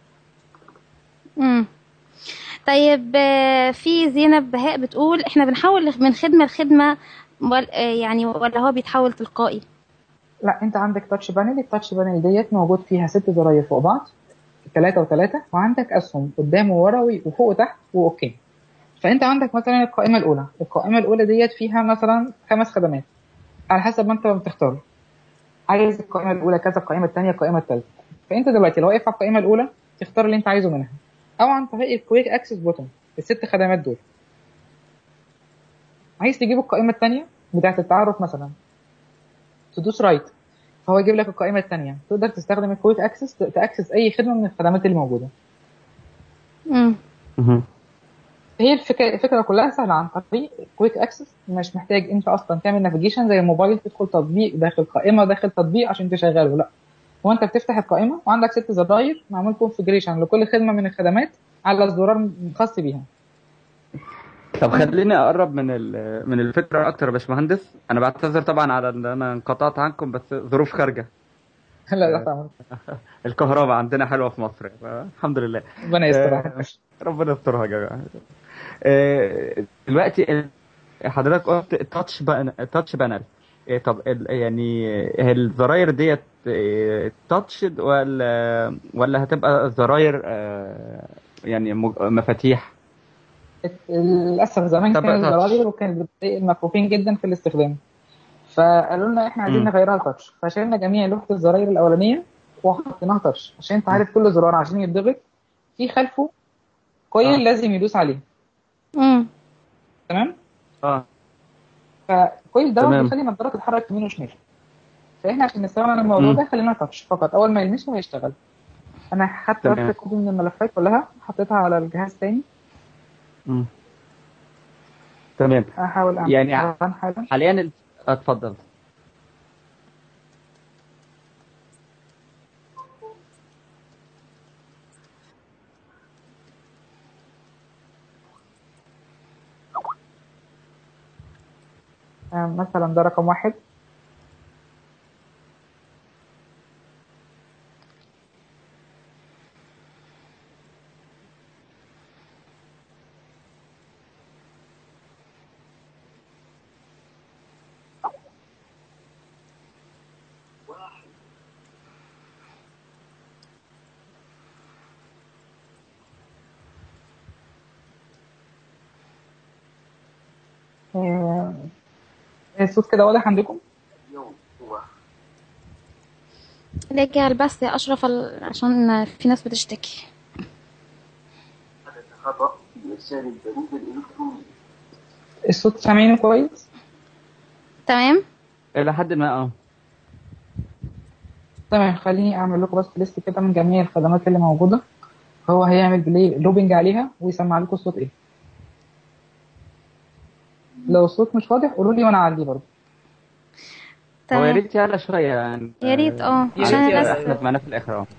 [SPEAKER 3] مم. طيب آه، في زينب بهاء بتقول احنا بنحول من خدمة لخدمة وال- آه، يعني ولا هو بيتحول تلقائي
[SPEAKER 5] لا انت عندك تاتش بانل التاتش بانل ديت موجود فيها ست زراير فوق بعض ثلاثة وثلاثة وعندك أسهم قدام وورا وفوق وتحت وأوكي فأنت عندك مثلا القائمة الأولى القائمة الأولى ديت فيها مثلا خمس خدمات على حسب ما أنت بتختار عايز القائمة الأولى كذا القائمة الثانية القائمة الثالثة فأنت دلوقتي لو واقف على القائمة الأولى تختار اللي أنت عايزه منها أو عن طريق الكويك أكسس بوتون الست خدمات دول عايز تجيب القائمة الثانية بتاعة التعرف مثلا تدوس رايت فهو يجيب لك القائمة الثانية تقدر تستخدم الكويك أكسس تأكسس أي خدمة من الخدمات اللي موجودة
[SPEAKER 3] مم.
[SPEAKER 2] مهم.
[SPEAKER 5] هي الفكره الفكره كلها سهله عن طريق كويك اكسس مش محتاج انت اصلا تعمل نافيجيشن زي الموبايل تدخل تطبيق داخل قائمه داخل تطبيق عشان تشغله لا هو انت بتفتح القائمه وعندك ست زراير معمول كونفجريشن لكل خدمه من الخدمات على الزرار خاص بيها
[SPEAKER 2] طب خليني اقرب من ال- من الفكره اكتر يا باشمهندس انا بعتذر طبعا على ان انا انقطعت عنكم بس ظروف خارجه
[SPEAKER 5] لا لا طبعا
[SPEAKER 2] الكهرباء عندنا حلوه في مصر الحمد لله
[SPEAKER 5] ربنا يستر
[SPEAKER 2] آه، ربنا يسترها يا جماعه آه، دلوقتي ال- حضرتك قلت تاتش تاتش بانل طب ال- يعني هي الزراير ديت تاتش ولا ولا هتبقى الزراير آه، يعني مج- مفاتيح
[SPEAKER 5] للاسف زمان
[SPEAKER 2] طب
[SPEAKER 5] كانت
[SPEAKER 2] تاتش.
[SPEAKER 5] الزراير وكانت بتضايق المكفوفين جدا في الاستخدام فقالوا لنا احنا عايزين
[SPEAKER 2] مم.
[SPEAKER 5] نغيرها تاتش فشلنا جميع لوحه الزراير الاولانيه وحطيناها تاتش عشان انت عارف كل زرار عشان يتضغط في خلفه كويل
[SPEAKER 2] آه.
[SPEAKER 5] لازم يدوس عليه
[SPEAKER 3] مم.
[SPEAKER 5] تمام
[SPEAKER 2] اه
[SPEAKER 5] فالكويل ده
[SPEAKER 2] تمام.
[SPEAKER 5] بيخلي النضاره تتحرك يمين وشمال فاحنا عشان نستوعب عن الموضوع
[SPEAKER 2] مم.
[SPEAKER 5] ده خلينا تاتش فقط اول ما يلمسه هيشتغل انا خدت
[SPEAKER 2] تمام.
[SPEAKER 5] بس كوبي من الملفات كلها حطيتها على الجهاز تاني
[SPEAKER 2] مم. تمام
[SPEAKER 5] احاول اعمل
[SPEAKER 2] يعني ع-
[SPEAKER 5] رن حالا
[SPEAKER 2] حاليا ال- اتفضل
[SPEAKER 5] آه، مثلا ده رقم واحد آه، الصوت كده واضح عندكم
[SPEAKER 7] اليوم هو
[SPEAKER 3] رجع البث يا أشرف ال- عشان في ناس بتشتكي
[SPEAKER 7] حدث خطأ في إرسال البريد الإلكتروني
[SPEAKER 5] الصوت سامعينه كويس
[SPEAKER 3] تمام
[SPEAKER 2] الى حد ما اه
[SPEAKER 5] تمام خليني اعمل لكم بس ليست كده من جميع الخدمات اللي موجوده هو هيعمل بلاي لوبينج عليها ويسمع لكم الصوت ايه لو الصوت مش واضح قولوا لي وانا اعليه برضه
[SPEAKER 2] هو يا
[SPEAKER 3] تمام
[SPEAKER 2] ريت يعلى شويه يعني
[SPEAKER 3] يا ريت اه
[SPEAKER 1] يا
[SPEAKER 3] عشان
[SPEAKER 1] ريت يا-
[SPEAKER 3] الناس
[SPEAKER 2] احنا سمعناه في الاخر اه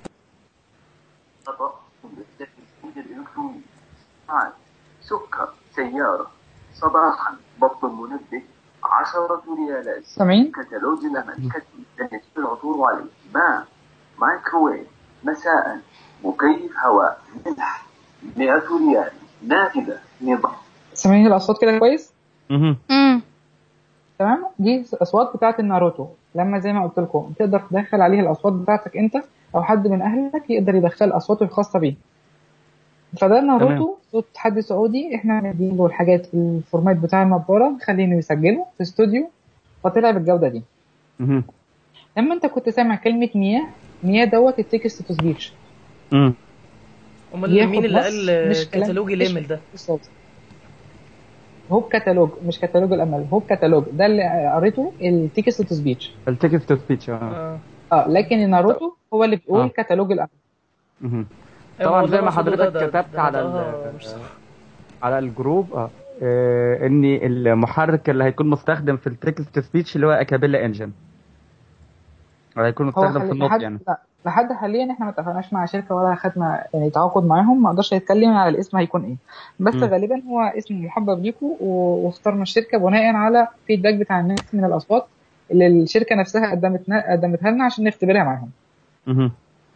[SPEAKER 7] خطأ في إرسال البريد الإلكتروني عاد سكر سيارة صباحا ضبط المنبه عشرة ريالات
[SPEAKER 5] سامعين
[SPEAKER 7] كتالوج الأمل كتب لم يتم العثور عليه ما مايكروويف مساء مكيف هواء منح 100 ريال نافذة نظام
[SPEAKER 5] سامعين الاصوات كده كويس
[SPEAKER 2] مهم.
[SPEAKER 3] امم
[SPEAKER 5] تمام دي اصوات بتاعه الناروتو لما زي ما قلت لكم تقدر تدخل عليه الاصوات بتاعتك انت او حد من اهلك يقدر يدخل اصواته الخاصه بيه فده ناروتو صوت حد سعودي احنا نديله الحاجات الفورمات بتاع النضاره نخليه يسجله في استوديو فطلع بالجوده دي
[SPEAKER 2] مهم.
[SPEAKER 5] لما انت كنت سامع كلمه مياه مياه دوت التكست تو سبيتش
[SPEAKER 2] مم.
[SPEAKER 1] امال
[SPEAKER 5] ياخد
[SPEAKER 1] مين اللي
[SPEAKER 5] نص
[SPEAKER 1] قال
[SPEAKER 5] مش كلام
[SPEAKER 1] كتالوج
[SPEAKER 5] مش
[SPEAKER 1] الامل ده
[SPEAKER 5] صوت. هو بكتالوج مش كتالوج الامل هو بكتالوج ده اللي قريته التكست تو سبيتش
[SPEAKER 2] التكست تو سبيتش اه
[SPEAKER 1] اه
[SPEAKER 5] اه لكن ناروتو هو اللي بيقول
[SPEAKER 2] آه.
[SPEAKER 5] كتالوج الامل
[SPEAKER 2] مهم.
[SPEAKER 1] أيوة،
[SPEAKER 2] طبعا
[SPEAKER 1] والله
[SPEAKER 2] زي ما
[SPEAKER 1] المقصود
[SPEAKER 2] حضرتك
[SPEAKER 1] ده- ده-
[SPEAKER 2] كتبت
[SPEAKER 1] ده
[SPEAKER 2] على
[SPEAKER 1] نطقها
[SPEAKER 2] ال-
[SPEAKER 1] مش صح.
[SPEAKER 2] على الجروب اه آه، ان المحرك اللي هيكون مستخدم في التكست سبيتش اللي هو اكابيلا انجن هيكون
[SPEAKER 5] هو
[SPEAKER 2] مستخدم في
[SPEAKER 5] حالي-
[SPEAKER 2] النص
[SPEAKER 5] لحد
[SPEAKER 2] يعني
[SPEAKER 5] لا لحد حاليا احنا ما اتفقناش مع شركه ولا خدنا يعني تعاقد معاهم ما اقدرش اتكلم على الاسم هيكون ايه بس
[SPEAKER 2] مم.
[SPEAKER 5] غالبا هو اسم محبب ليكم و- واخترنا الشركه بناء على فيدباك بتاع الناس من الاصوات اللي الشركه نفسها قدمتنا قدمتها لنا عشان نختبرها معاهم
[SPEAKER 2] مهم.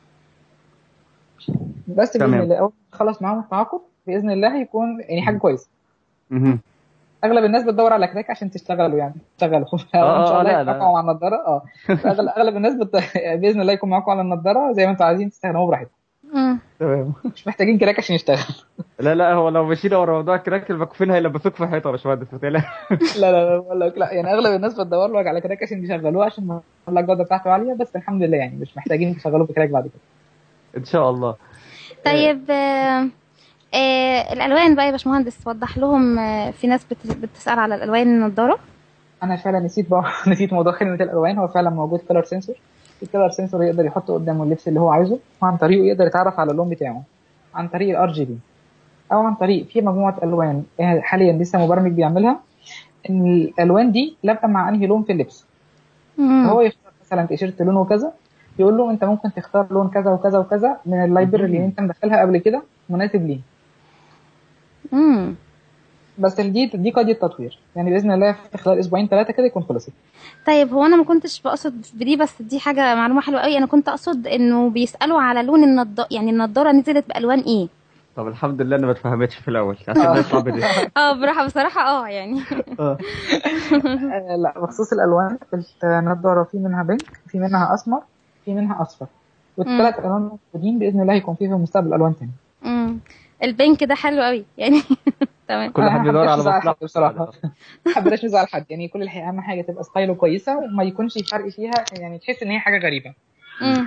[SPEAKER 5] بس باذن
[SPEAKER 2] تمام.
[SPEAKER 5] الله اول ما نخلص معاهم التعاقد باذن الله هيكون يعني حاجه كويسه
[SPEAKER 2] مهم.
[SPEAKER 5] اغلب الناس بتدور على كراك عشان تشتغلوا يعني تشتغلوا
[SPEAKER 2] آه،
[SPEAKER 5] ان شاء
[SPEAKER 2] آه،
[SPEAKER 5] الله
[SPEAKER 2] لا،
[SPEAKER 5] يكون
[SPEAKER 2] لا.
[SPEAKER 5] معاكم على النضاره اه اغلب اغلب الناس بت... باذن الله يكون معاكم على النضاره زي ما انتم عايزين تستخدموه براحتكم
[SPEAKER 3] امم
[SPEAKER 2] تمام
[SPEAKER 5] مش محتاجين كراك عشان يشتغل
[SPEAKER 2] لا لا هو لو مشينا ورا موضوع الكراك المكفين هيلبسوك في حيطه يا باشمهندس ما تقلقش.
[SPEAKER 5] لا لا لا بقول لك لا يعني اغلب الناس بتدور لك على كراك عشان يشغلوه عشان يطلع الجوده بتاعته عاليه بس الحمد لله يعني مش محتاجين تشغلوه بكراك بعد كده
[SPEAKER 2] ان شاء الله
[SPEAKER 3] طيب آه آه الالوان بقى يا باشمهندس وضح لهم آه في ناس بت- بتسال على الالوان النضاره
[SPEAKER 5] انا فعلا نسيت بقى نسيت موضوع خدمه الالوان هو فعلا موجود كلر سنسور الكلر سنسور يقدر يحط قدامه اللبس اللي هو عايزه وعن طريقه يقدر يتعرف على اللون بتاعه عن طريق الار جي بي او عن طريق في مجموعه الوان آه، حاليا لسه مبرمج بيعملها ان الالوان دي لابقه مع انهي لون في اللبس
[SPEAKER 3] مم.
[SPEAKER 5] هو يختار مثلا تيشيرت لونه كذا يقول له انت ممكن تختار لون كذا وكذا وكذا من اللايبرري اللي انت مدخلها قبل كده مناسب ليه
[SPEAKER 3] مم.
[SPEAKER 5] بس دي دي قضيه تطوير يعني باذن الله في خلال اسبوعين ثلاثه كده يكون خلصت
[SPEAKER 3] طيب هو انا ما كنتش بقصد بدي بس دي حاجه معلومه حلوه قوي انا كنت اقصد انه بيسالوا على لون النضاره يعني النضاره نزلت بالوان ايه
[SPEAKER 2] طب الحمد لله انا ما اتفهمتش في الاول عشان
[SPEAKER 5] آه.
[SPEAKER 2] ده صعب دي
[SPEAKER 3] اه براحه بصراحه اه يعني
[SPEAKER 2] اه
[SPEAKER 5] آه لا بخصوص الالوان النضاره في منها بينك في منها اسمر في منها اصفر والثلاث الوان موجودين باذن الله يكون في في المستقبل الوان تاني
[SPEAKER 3] مم. البنك ده حلو قوي يعني تمام
[SPEAKER 2] كل
[SPEAKER 5] أنا
[SPEAKER 2] حد
[SPEAKER 5] ما
[SPEAKER 2] بيدور
[SPEAKER 5] حبيتش
[SPEAKER 2] على
[SPEAKER 5] أزعل حد
[SPEAKER 2] مصلحته
[SPEAKER 5] بصراحه ما حبيتش نزعل حد يعني كل الحقيقه اهم حاجه تبقى ستايله كويسه وما يكونش فرق فيها يعني تحس ان هي حاجه غريبه
[SPEAKER 3] مم.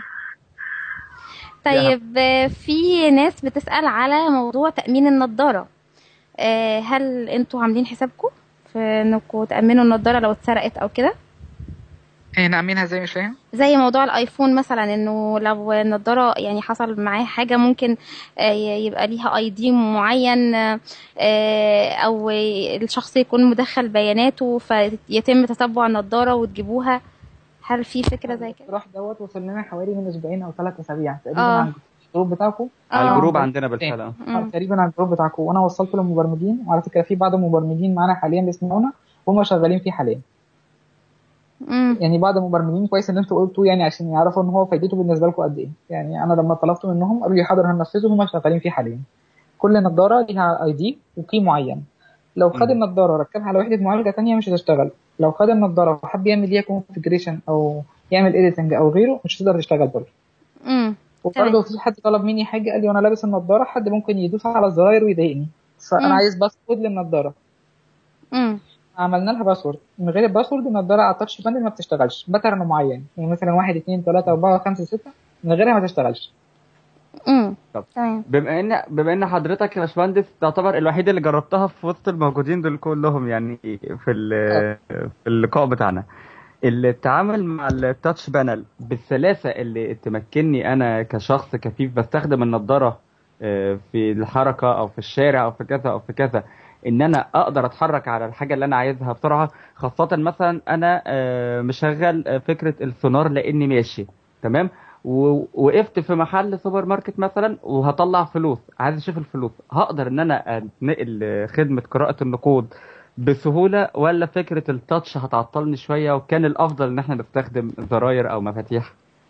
[SPEAKER 3] طيب آه، في ناس بتسأل على موضوع تأمين النضارة آه، هل انتوا عاملين حسابكم في انكم تأمنوا النضارة لو اتسرقت او كده
[SPEAKER 5] احنا عاملينها ازاي مش فاهم
[SPEAKER 3] زي موضوع الايفون مثلا انه لو النضارة يعني حصل معاه حاجة ممكن آه، ي- يبقى ليها اي دي معين آه، او الشخص يكون مدخل بياناته فيتم تتبع النضارة وتجيبوها هل في فكرة زي كده؟
[SPEAKER 5] الاقتراح دوت وصل لنا حوالي من اسبوعين او ثلاث اسابيع تقريبا
[SPEAKER 3] آه.
[SPEAKER 5] عن الجروب بتاعكم
[SPEAKER 2] على
[SPEAKER 3] آه.
[SPEAKER 2] الجروب عندنا بالفعل آه.
[SPEAKER 3] مم.
[SPEAKER 5] تقريبا على الجروب بتاعكم وانا وصلته للمبرمجين وعلى فكره في بعض المبرمجين معانا حاليا بيسمعونا وهم شغالين فيه حاليا
[SPEAKER 3] مم.
[SPEAKER 5] يعني بعض المبرمجين كويس ان انتوا قلتوا يعني عشان يعرفوا ان هو فايدته بالنسبه لكم قد ايه يعني انا لما طلبت منهم قالوا لي حاضر هننفذه هم شغالين فيه حاليا كل نظاره ليها اي دي وكي معين لو خد
[SPEAKER 2] مم.
[SPEAKER 5] النظاره ركبها على وحده معالجه تانية مش هتشتغل لو خد النظاره وحب يعمل ليها كونفجريشن او يعمل اديتنج او غيره مش هتقدر تشتغل برضه
[SPEAKER 3] مم.
[SPEAKER 5] وبرضه في حد طلب مني حاجه قال لي وانا لابس النضاره حد ممكن يدوس على الزراير ويضايقني فانا
[SPEAKER 3] مم.
[SPEAKER 5] عايز باسورد للنضاره
[SPEAKER 3] مم.
[SPEAKER 5] عملنا لها باسورد من غير الباسورد النضاره على التاتش باندل ما بتشتغلش باترن معين يعني مثلا 1 2 3 4 5 6 من غيرها ما تشتغلش
[SPEAKER 3] مم.
[SPEAKER 2] طب.
[SPEAKER 3] تمام
[SPEAKER 2] بما ان بما ان حضرتك يا باشمهندس تعتبر الوحيد اللي جربتها في وسط الموجودين دول كلهم يعني في ال- في اللقاء بتاعنا التعامل مع التاتش بانل بالسلاسه اللي تمكنني انا كشخص كفيف بستخدم النضاره آه، في الحركه او في الشارع او في كذا او في كذا ان انا اقدر اتحرك على الحاجه اللي انا عايزها بسرعه خاصه مثلا انا آه، مشغل آه، فكره السونار لاني ماشي تمام ووقفت في محل سوبر ماركت مثلا وهطلع فلوس عايز اشوف الفلوس هقدر ان انا انقل خدمه قراءه النقود بسهوله ولا فكره التاتش هتعطلني شويه وكان الافضل ان احنا نستخدم زراير او مفاتيح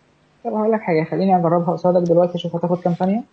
[SPEAKER 5] طب هقول لك حاجة خليني أجربها قصادك دلوقتي أشوف هتاخد كام ثانية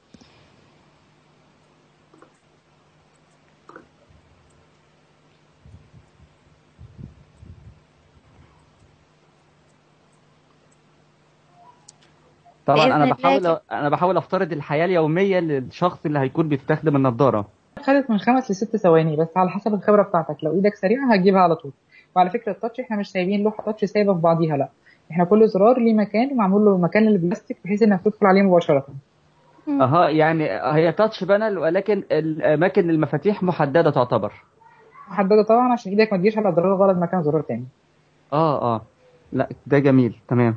[SPEAKER 2] طبعا
[SPEAKER 3] بإذن
[SPEAKER 2] انا
[SPEAKER 3] الله
[SPEAKER 2] بحاول
[SPEAKER 3] كده.
[SPEAKER 2] انا بحاول افترض الحياه اليوميه للشخص اللي هيكون بيستخدم النضاره
[SPEAKER 5] خدت من خمس لست ثواني بس على حسب الخبرة بتاعتك لو إيدك سريعة هتجيبها على طول وعلى فكرة التاتش إحنا مش سايبين لوحة تاتش سايبة في بعضيها لا إحنا كل زرار ليه مكان ومعمول له مكان للبلاستيك بحيث إنك تدخل عليه مباشرة
[SPEAKER 2] اها يعني هي تاتش بانل ولكن الاماكن المفاتيح محدده تعتبر
[SPEAKER 5] محددة طبعا عشان إيدك ما تجيش على زرار غلط مكان زرار تاني
[SPEAKER 2] اه اه لا ده جميل تمام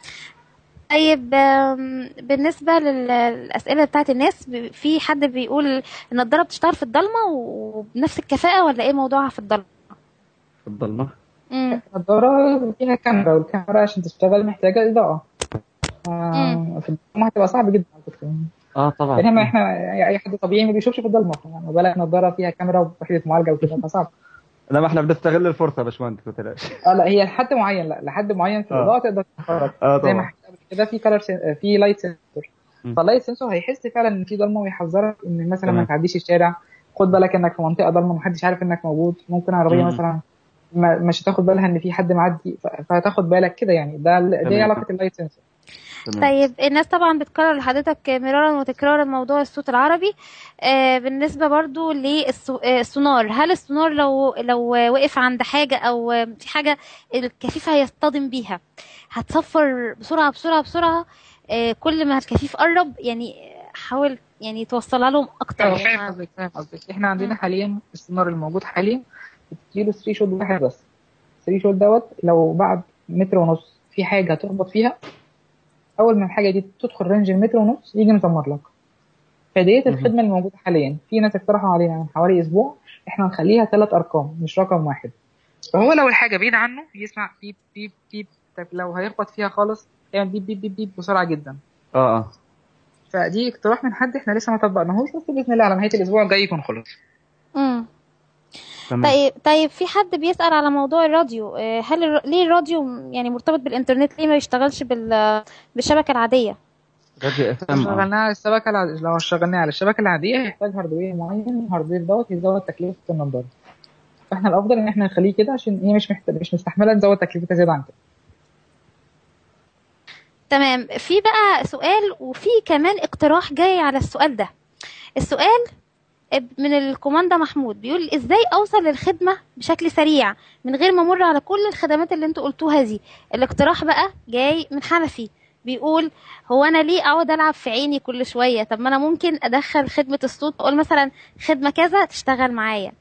[SPEAKER 3] طيب آم، بالنسبة لل- للأسئلة بتاعت الناس ب- في حد بيقول النضارة بتشتغل في الضلمة وبنفس الكفاءة ولا ايه موضوعها في الضلمة؟
[SPEAKER 2] في الضلمه
[SPEAKER 3] مم.
[SPEAKER 5] النضارة فيها كاميرا والكاميرا عشان تشتغل محتاجة إضاءة آه، في الضلمة هتبقى صعب جدا على فكرة
[SPEAKER 2] اه طبعا
[SPEAKER 5] بينما احنا اي حد طبيعي ما بيشوفش في الضلمه يعني بالك نضاره فيها كاميرا ووحده معالجه وكده فصعب
[SPEAKER 2] لا ما احنا بنستغل الفرصه يا باشمهندس ما تقلقش
[SPEAKER 5] اه لا هي لحد معين لا لحد معين في
[SPEAKER 2] آه.
[SPEAKER 5] الاضاءه تقدر تتفرج
[SPEAKER 2] اه
[SPEAKER 5] زي ما
[SPEAKER 2] طبعا
[SPEAKER 5] حكيت قبل كده في كلر في لايت سنسور
[SPEAKER 2] م.
[SPEAKER 5] فاللايت سنسور هيحس فعلا ان في ضلمه ويحذرك ان مثلا ما
[SPEAKER 2] تمام.
[SPEAKER 5] تعديش الشارع خد بالك انك في منطقه ضلمه محدش عارف انك موجود ممكن عربيه
[SPEAKER 2] م.
[SPEAKER 5] مثلا ما مش هتاخد بالها ان في حد معدي ف- فهتاخد بالك كده يعني ده دي
[SPEAKER 2] تمام.
[SPEAKER 5] علاقه اللايت سنسور
[SPEAKER 2] تمام
[SPEAKER 3] طيب الناس طبعا بتكرر لحضرتك مرارا وتكرارا موضوع الصوت العربي آه، بالنسبة برضو للسونار هل السونار لو لو وقف عند حاجة أو في حاجة الكفيف هيصطدم بيها هتصفر بسرعة بسرعة بسرعة آه، كل ما الكفيف قرب يعني حاول يعني توصلها لهم أكتر
[SPEAKER 5] اه فاهم
[SPEAKER 3] يعني
[SPEAKER 5] قصدك فاهم قصدك احنا عندنا حاليا السونار الموجود حاليا بتديله 3 شوت واحد بس 3 شوت دوت لو بعد متر ونص في حاجه تخبط فيها اول ما الحاجه دي تدخل رينج المتر ونص يجي مدمر لك فديت
[SPEAKER 2] مهم.
[SPEAKER 5] الخدمه الموجوده حاليا في ناس اقترحوا علينا من حوالي اسبوع احنا نخليها ثلاث ارقام مش رقم واحد فهو لو الحاجه بعيد عنه يسمع بيب بيب بيب طب لو هيخبط فيها خالص يعمل بيب بيب بيب بيب بسرعه جدا
[SPEAKER 2] اه اه
[SPEAKER 5] فدي اقتراح من حد احنا لسه ما طبقناهوش بس باذن الله على نهايه الاسبوع الجاي يكون خلص
[SPEAKER 3] مم.
[SPEAKER 2] تمام
[SPEAKER 3] طيب طيب في حد بيسأل على موضوع الراديو آه، هل الر- ليه الراديو يعني مرتبط بالإنترنت ليه ما يشتغلش بال بالشبكة العادية؟
[SPEAKER 2] راديو اف
[SPEAKER 5] لو
[SPEAKER 2] ام
[SPEAKER 5] شغلناه على الشبكه العادية لو شغلناه على الشبكه العاديه هيحتاج هاردوير معين الهاردوير دوت يزود تكلفه النضاره فاحنا الافضل ان احنا نخليه كده عشان هي مش محتاج مش مستحمله نزود تكلفتها زياده عن كده
[SPEAKER 3] تمام في بقى سؤال وفي كمان اقتراح جاي على السؤال ده السؤال من الكوماندا محمود بيقول ازاي اوصل للخدمة بشكل سريع من غير ما امر على كل الخدمات اللي انتوا قلتوها دي الاقتراح بقى جاي من حنفي بيقول هو انا ليه اقعد العب في عيني كل شوية طب ما انا ممكن ادخل خدمة الصوت اقول مثلا خدمة كذا تشتغل معايا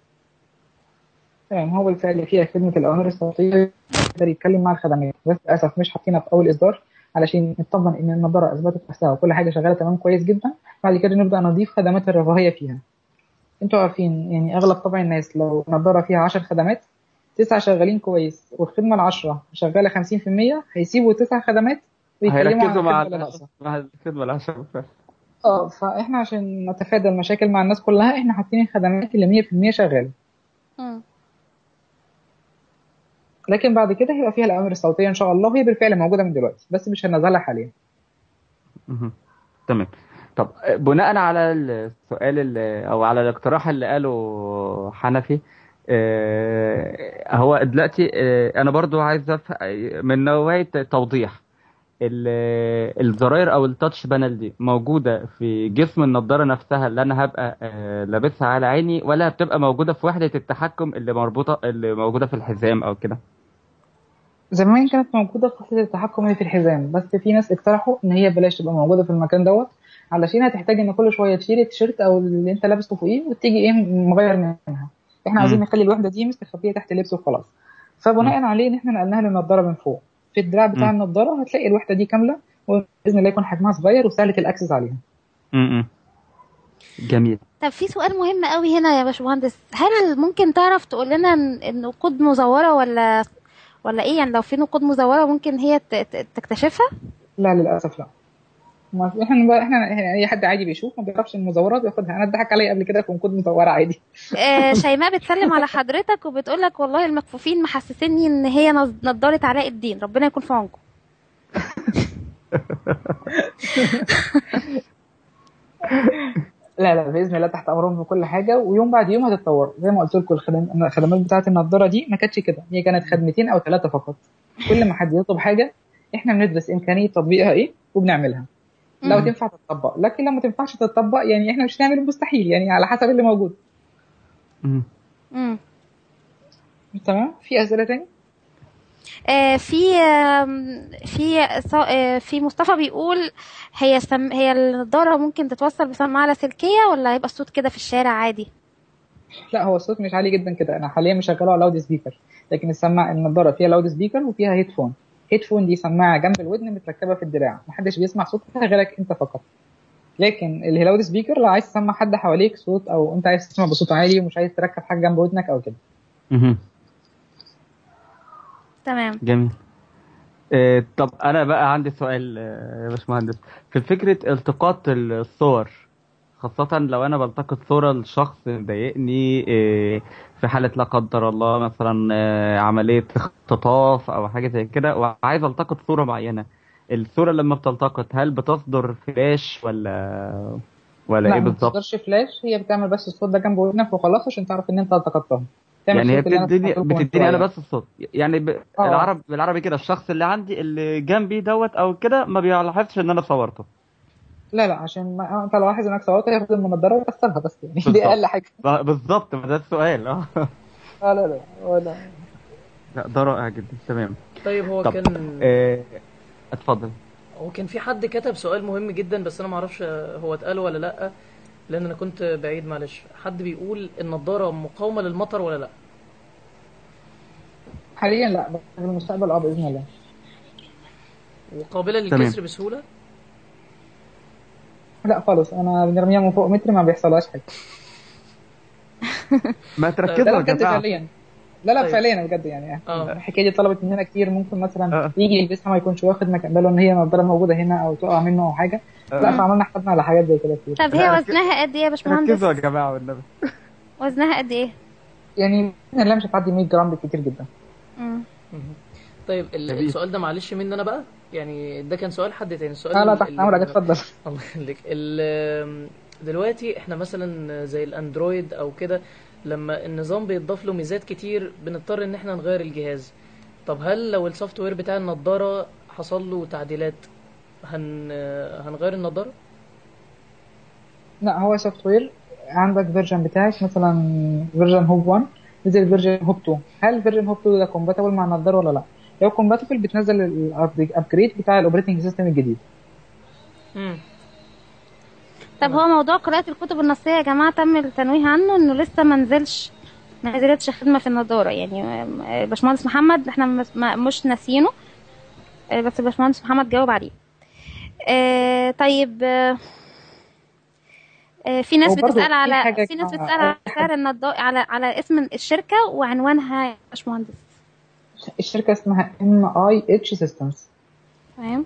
[SPEAKER 5] تمام هو بالفعل فيها خدمه الاوامر الصوتيه يقدر يتكلم مع الخدمات بس للاسف مش حاطينها في اول اصدار علشان نطمن ان النظاره اثبتت نفسها وكل حاجه شغاله تمام كويس جدا بعد كده نبدا نضيف خدمات الرفاهيه فيها انتوا عارفين يعني اغلب طبع الناس لو نظاره فيها 10 خدمات تسعة شغالين كويس والخدمة العشرة شغالة 50% هيسيبوا تسع خدمات ويتكلموا عن
[SPEAKER 2] هيركزوا مع
[SPEAKER 5] الخدمة
[SPEAKER 2] ال-
[SPEAKER 5] الناقصة
[SPEAKER 2] مع الخدمه العشرة
[SPEAKER 5] اه فاحنا عشان نتفادى المشاكل مع الناس كلها احنا حاطين الخدمات اللي 100% شغالة
[SPEAKER 3] مم.
[SPEAKER 5] لكن بعد كده هيبقى فيها الأوامر الصوتية إن شاء الله وهي بالفعل موجودة من دلوقتي بس مش هنزلها حاليا
[SPEAKER 2] مهم. تمام طب بناء على السؤال اللي او على الاقتراح اللي قاله حنفي آه، هو دلوقتي آه، انا برضو عايز أف... من نوعية توضيح ال- الزراير او التاتش بانل دي موجودة في جسم النضارة نفسها اللي انا هبقى آه، لابسها على عيني ولا بتبقى موجودة في وحدة التحكم اللي مربوطة اللي موجودة في الحزام او كده
[SPEAKER 5] زمان كانت موجودة في وحدة التحكم هي في الحزام بس في ناس اقترحوا إن هي بلاش تبقى موجودة في المكان دوت علشان هتحتاج إن كل شوية تشيل التيشيرت أو اللي أنت لابسه فوقيه وتيجي إيه مغير منها إحنا عاوزين
[SPEAKER 2] مم.
[SPEAKER 5] نخلي الوحدة دي مستخبية تحت اللبس وخلاص فبناء عليه إن إحنا نقلناها للنضارة من فوق في الدراع بتاع
[SPEAKER 2] مم.
[SPEAKER 5] النضارة هتلاقي الوحدة دي كاملة وبإذن الله يكون حجمها صغير وسهلة الأكسس عليها
[SPEAKER 2] م-م. جميل
[SPEAKER 3] طب في سؤال مهم قوي هنا يا باشمهندس هل ممكن تعرف تقول لنا إن- النقود مزورة ولا ولا ايه يعني لو في نقود مزورة ممكن هي ت- ت- تكتشفها
[SPEAKER 5] لا للأسف لا ما في- احنا بقى احنا إحنا اي حد عادي بيشوف ما بيعرفش المزورات بياخدها انا اتضحك عليا قبل كده في نقود مزوره عادي
[SPEAKER 3] آه شيماء بتسلم على حضرتك وبتقول لك والله المكفوفين محسسيني ان هي نظ- نضارة علاء الدين ربنا يكون في عونكم
[SPEAKER 5] لا لا باذن الله تحت امرهم في كل حاجه ويوم بعد يوم هتتطور زي ما قلت لكم الخدم- الخدمات بتاعه النضاره دي ما كانتش كده هي كانت خدمتين او ثلاثه فقط كل ما حد يطلب حاجه احنا بندرس امكانيه تطبيقها ايه وبنعملها لو
[SPEAKER 3] مم.
[SPEAKER 5] تنفع تتطبق لكن لو ما تنفعش تتطبق يعني احنا مش هنعمل المستحيل يعني على حسب اللي موجود
[SPEAKER 2] مم.
[SPEAKER 3] مم.
[SPEAKER 5] تمام في اسئله تاني
[SPEAKER 3] آه، في آم، في ص- آه، في مصطفى بيقول هي سم... هي النضارة ممكن تتوصل بسماعة لاسلكية ولا هيبقى الصوت كده في الشارع عادي؟
[SPEAKER 5] لا هو الصوت مش عالي جدا كده انا حاليا مشغله على لاود سبيكر لكن السماعه النضاره فيها لاود سبيكر وفيها هيدفون هيدفون دي سماعه جنب الودن متركبه في الدراع محدش بيسمع صوتها غيرك انت فقط لكن اللاود سبيكر لو عايز تسمع حد حواليك صوت او انت عايز تسمع بصوت عالي ومش عايز تركب حاجه جنب ودنك او كده
[SPEAKER 2] مهم.
[SPEAKER 3] تمام
[SPEAKER 2] جميل آه، طب انا بقى عندي سؤال آه، يا باشمهندس في فكره التقاط الصور خاصة لو أنا بلتقط صورة لشخص مضايقني آه، في حالة لا قدر الله مثلا آه، عملية اختطاف أو حاجة زي كده وعايز ألتقط صورة معينة الصورة لما بتلتقط هل بتصدر فلاش ولا ولا
[SPEAKER 5] لا
[SPEAKER 2] إيه
[SPEAKER 5] ما
[SPEAKER 2] بالظبط؟
[SPEAKER 5] بتصدرش فلاش هي بتعمل بس الصوت ده جنب ودنك وخلاص عشان تعرف ان انت التقطتها تعمل
[SPEAKER 2] يعني هي
[SPEAKER 5] الصوت اللي أنا
[SPEAKER 2] بتديني
[SPEAKER 5] سمعته لكم من
[SPEAKER 2] بتديني انا
[SPEAKER 5] شوية.
[SPEAKER 2] بس الصوت يعني ب...
[SPEAKER 5] آه.
[SPEAKER 2] العرب بالعربي كده الشخص اللي عندي اللي جنبي دوت او كده ما بيلاحظش ان انا صورته
[SPEAKER 5] لا لا عشان ما انت لو لاحظ انك صورتها ياخد المنضره ويكسرها بس يعني دي
[SPEAKER 2] بالظبط.
[SPEAKER 5] اقل حاجه
[SPEAKER 2] ب- بالظبط ما ده السؤال اه
[SPEAKER 5] اه لا لا ولا
[SPEAKER 2] لا ده رائع جدا تمام
[SPEAKER 1] طيب هو
[SPEAKER 2] طب
[SPEAKER 1] كان
[SPEAKER 2] آه، اتفضل
[SPEAKER 1] هو كان في حد كتب سؤال مهم جدا بس انا ما اعرفش هو اتقال ولا لا لان انا كنت بعيد معلش حد بيقول النضاره مقاومه للمطر ولا لا
[SPEAKER 5] حاليا لا بس في المستقبل اه باذن الله
[SPEAKER 1] وقابله
[SPEAKER 2] تمام.
[SPEAKER 1] للكسر بسهوله
[SPEAKER 5] لا خالص انا بنرميها من فوق متر ما بيحصلهاش حاجه
[SPEAKER 2] ما
[SPEAKER 5] لا
[SPEAKER 2] تركزوا
[SPEAKER 5] لا
[SPEAKER 2] يا
[SPEAKER 5] بجد
[SPEAKER 2] جماعه
[SPEAKER 5] فعليا لا لا
[SPEAKER 1] طيب.
[SPEAKER 5] فعليا بجد يعني
[SPEAKER 1] اه
[SPEAKER 5] الحكايه دي طلبت مننا كتير ممكن مثلا
[SPEAKER 2] آه.
[SPEAKER 5] يجي يلبسها ما يكونش واخد مك- باله ان هي نضاره موجوده هنا او تقع منه او حاجه لا فعملنا حسابنا على حاجات زي كده كتير
[SPEAKER 3] طب هي وزنها قد ايه يا باشمهندس؟
[SPEAKER 2] ركزوا يا جماعه والنبي
[SPEAKER 3] وزنها قد ايه؟
[SPEAKER 5] يعني باذن الله مش هتعدي 100 جرام بالكتير جدا
[SPEAKER 3] مم.
[SPEAKER 1] مهم. طيب ال-
[SPEAKER 2] جميل.
[SPEAKER 1] السؤال ده معلش مني انا بقى يعني ده كان سؤال حد تاني السؤال
[SPEAKER 5] لا لا
[SPEAKER 1] ال-
[SPEAKER 5] تحت
[SPEAKER 1] اللي-
[SPEAKER 5] امرك اتفضل
[SPEAKER 1] الله يخليك ال- دلوقتي احنا مثلا زي الاندرويد او كده لما النظام بيتضاف له ميزات كتير بنضطر ان احنا نغير الجهاز طب هل لو السوفت وير بتاع النضاره حصل له تعديلات هن هنغير النضاره
[SPEAKER 5] لا هو سوفت وير عندك فيرجن بتاعك مثلا فيرجن هوب 1 نزل فيرجن هوب 2 هل فيرجن هوب 2 ده كومباتبل مع النضاره ولا لا لو كومباتبل بتنزل الابجريد بتاع الاوبريتنج سيستم الجديد
[SPEAKER 1] مم.
[SPEAKER 3] طب هو موضوع قراءة الكتب النصية يا جماعة تم التنويه عنه انه لسه ما نزلش ما نزلتش خدمة في النضارة يعني آه، باشمهندس محمد احنا مس- ما- مش ناسينه آه، بس باشمهندس محمد جاوب عليه آه، طيب آه، آه، في ناس
[SPEAKER 5] وبرضه
[SPEAKER 3] بتسأل
[SPEAKER 5] في
[SPEAKER 3] على
[SPEAKER 5] حاجة
[SPEAKER 3] في ناس
[SPEAKER 5] كمان-
[SPEAKER 3] بتسأل على سعر النضارة على على اسم الشركة وعنوانها يا باشمهندس
[SPEAKER 5] الشركه اسمها ام اي اتش سيستمز
[SPEAKER 3] تمام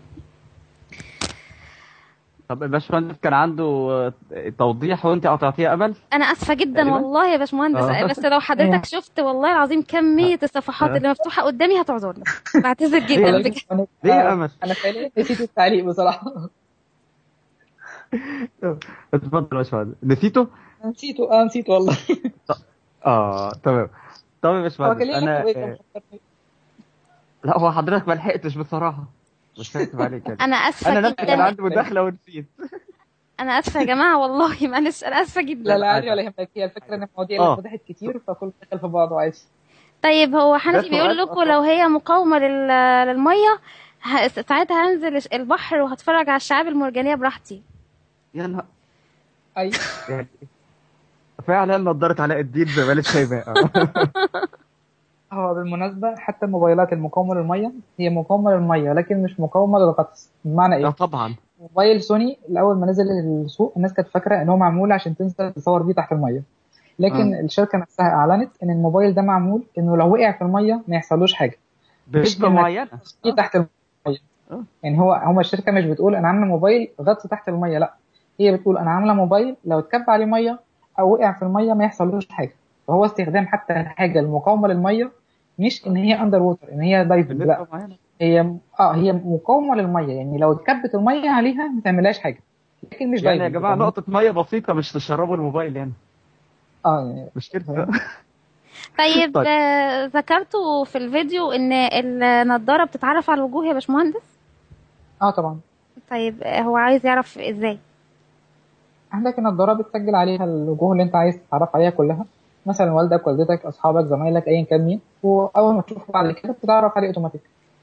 [SPEAKER 2] طب الباشمهندس كان عنده آه، توضيح وانت قطعتيه امل
[SPEAKER 3] انا اسفه جدا
[SPEAKER 2] تقريبا.
[SPEAKER 3] والله يا باشمهندس
[SPEAKER 2] آه.
[SPEAKER 3] بس لو حضرتك شفت والله العظيم كميه الصفحات اللي مفتوحه قدامي هتعذرني بعتذر جدا بجد
[SPEAKER 5] انا
[SPEAKER 2] ليه يا امل
[SPEAKER 5] انا فعليا نسيت التعليق بصراحه
[SPEAKER 2] اتفضل يا باشمهندس نسيته
[SPEAKER 5] أنا نسيته اه نسيت والله
[SPEAKER 2] اه تمام طب يا
[SPEAKER 5] هو
[SPEAKER 2] باشمهندس
[SPEAKER 5] كان ليه
[SPEAKER 2] انا
[SPEAKER 5] لقب إيه
[SPEAKER 2] آه،
[SPEAKER 5] كان فكرني؟
[SPEAKER 2] لا هو حضرتك ما لحقتش بصراحه مش هكتب عليك يعني.
[SPEAKER 3] انا اسفه
[SPEAKER 2] انا نفسي كان
[SPEAKER 3] جدا
[SPEAKER 2] عندي مداخله ونسيت
[SPEAKER 3] انا اسفه يا جماعه والله معلش انا اسفه جدا
[SPEAKER 5] لا لا عادي ولا يهمك هي الفكره ان المواضيع
[SPEAKER 2] آه.
[SPEAKER 5] اللي فتحت كتير فكل دخل في بعضه عادي
[SPEAKER 3] طيب هو
[SPEAKER 2] ده
[SPEAKER 3] حنفي
[SPEAKER 2] سؤال
[SPEAKER 3] بيقول لكم
[SPEAKER 2] أصلاً.
[SPEAKER 3] لو هي مقاومه لل- للميه ه- ساعتها هنزل البحر وهتفرج على الشعاب المرجانيه براحتي
[SPEAKER 2] يا نهار
[SPEAKER 5] اي
[SPEAKER 2] يعني فعلا نضاره علاء الدين زمالة شيماء
[SPEAKER 5] هو بالمناسبه حتى الموبايلات المقاومه للميه هي مقاومه للميه لكن مش مقاومه للغطس بمعنى
[SPEAKER 2] لا
[SPEAKER 5] ايه؟
[SPEAKER 2] طبعا
[SPEAKER 5] موبايل سوني الاول ما نزل السوق الناس كانت فاكره ان هو معمول عشان تنزل تصور بيه تحت الميه لكن
[SPEAKER 2] آه.
[SPEAKER 5] الشركه نفسها اعلنت ان الموبايل ده معمول انه لو وقع في الميه ما يحصلوش حاجه
[SPEAKER 2] بنسبه
[SPEAKER 5] إنك-
[SPEAKER 2] معينه
[SPEAKER 5] فيه تحت الميه
[SPEAKER 2] آه.
[SPEAKER 5] يعني هو هم الشركه مش بتقول انا عامله موبايل غطس تحت الميه لا هي بتقول انا عامله موبايل لو اتكب عليه ميه او وقع في الميه ما يحصلوش حاجه فهو استخدام حتى الحاجه المقاومه للميه مش ان هي اندر ووتر ان هي دايفنج لا
[SPEAKER 2] بنسبه معينه
[SPEAKER 5] هي اه هي مقاومه للميه يعني لو اتكبت الميه عليها ما تعملهاش حاجه لكن مش
[SPEAKER 2] يعني يا
[SPEAKER 5] دايما
[SPEAKER 2] جماعه نقطه ميه بسيطه مش تشربوا الموبايل يعني
[SPEAKER 5] اه يعني
[SPEAKER 2] مش كده
[SPEAKER 3] طيب
[SPEAKER 2] طيب.
[SPEAKER 3] آه، ذكرتوا في الفيديو ان النضاره بتتعرف على الوجوه يا باشمهندس
[SPEAKER 5] اه طبعا
[SPEAKER 3] طيب آه، هو عايز يعرف ازاي
[SPEAKER 5] عندك النضاره بتسجل عليها الوجوه اللي انت عايز تتعرف عليها كلها مثلا والدك والدتك اصحابك زمايلك ايا كان مين واول ما تشوفه بعد كده بتتعرف عليه اوتوماتيك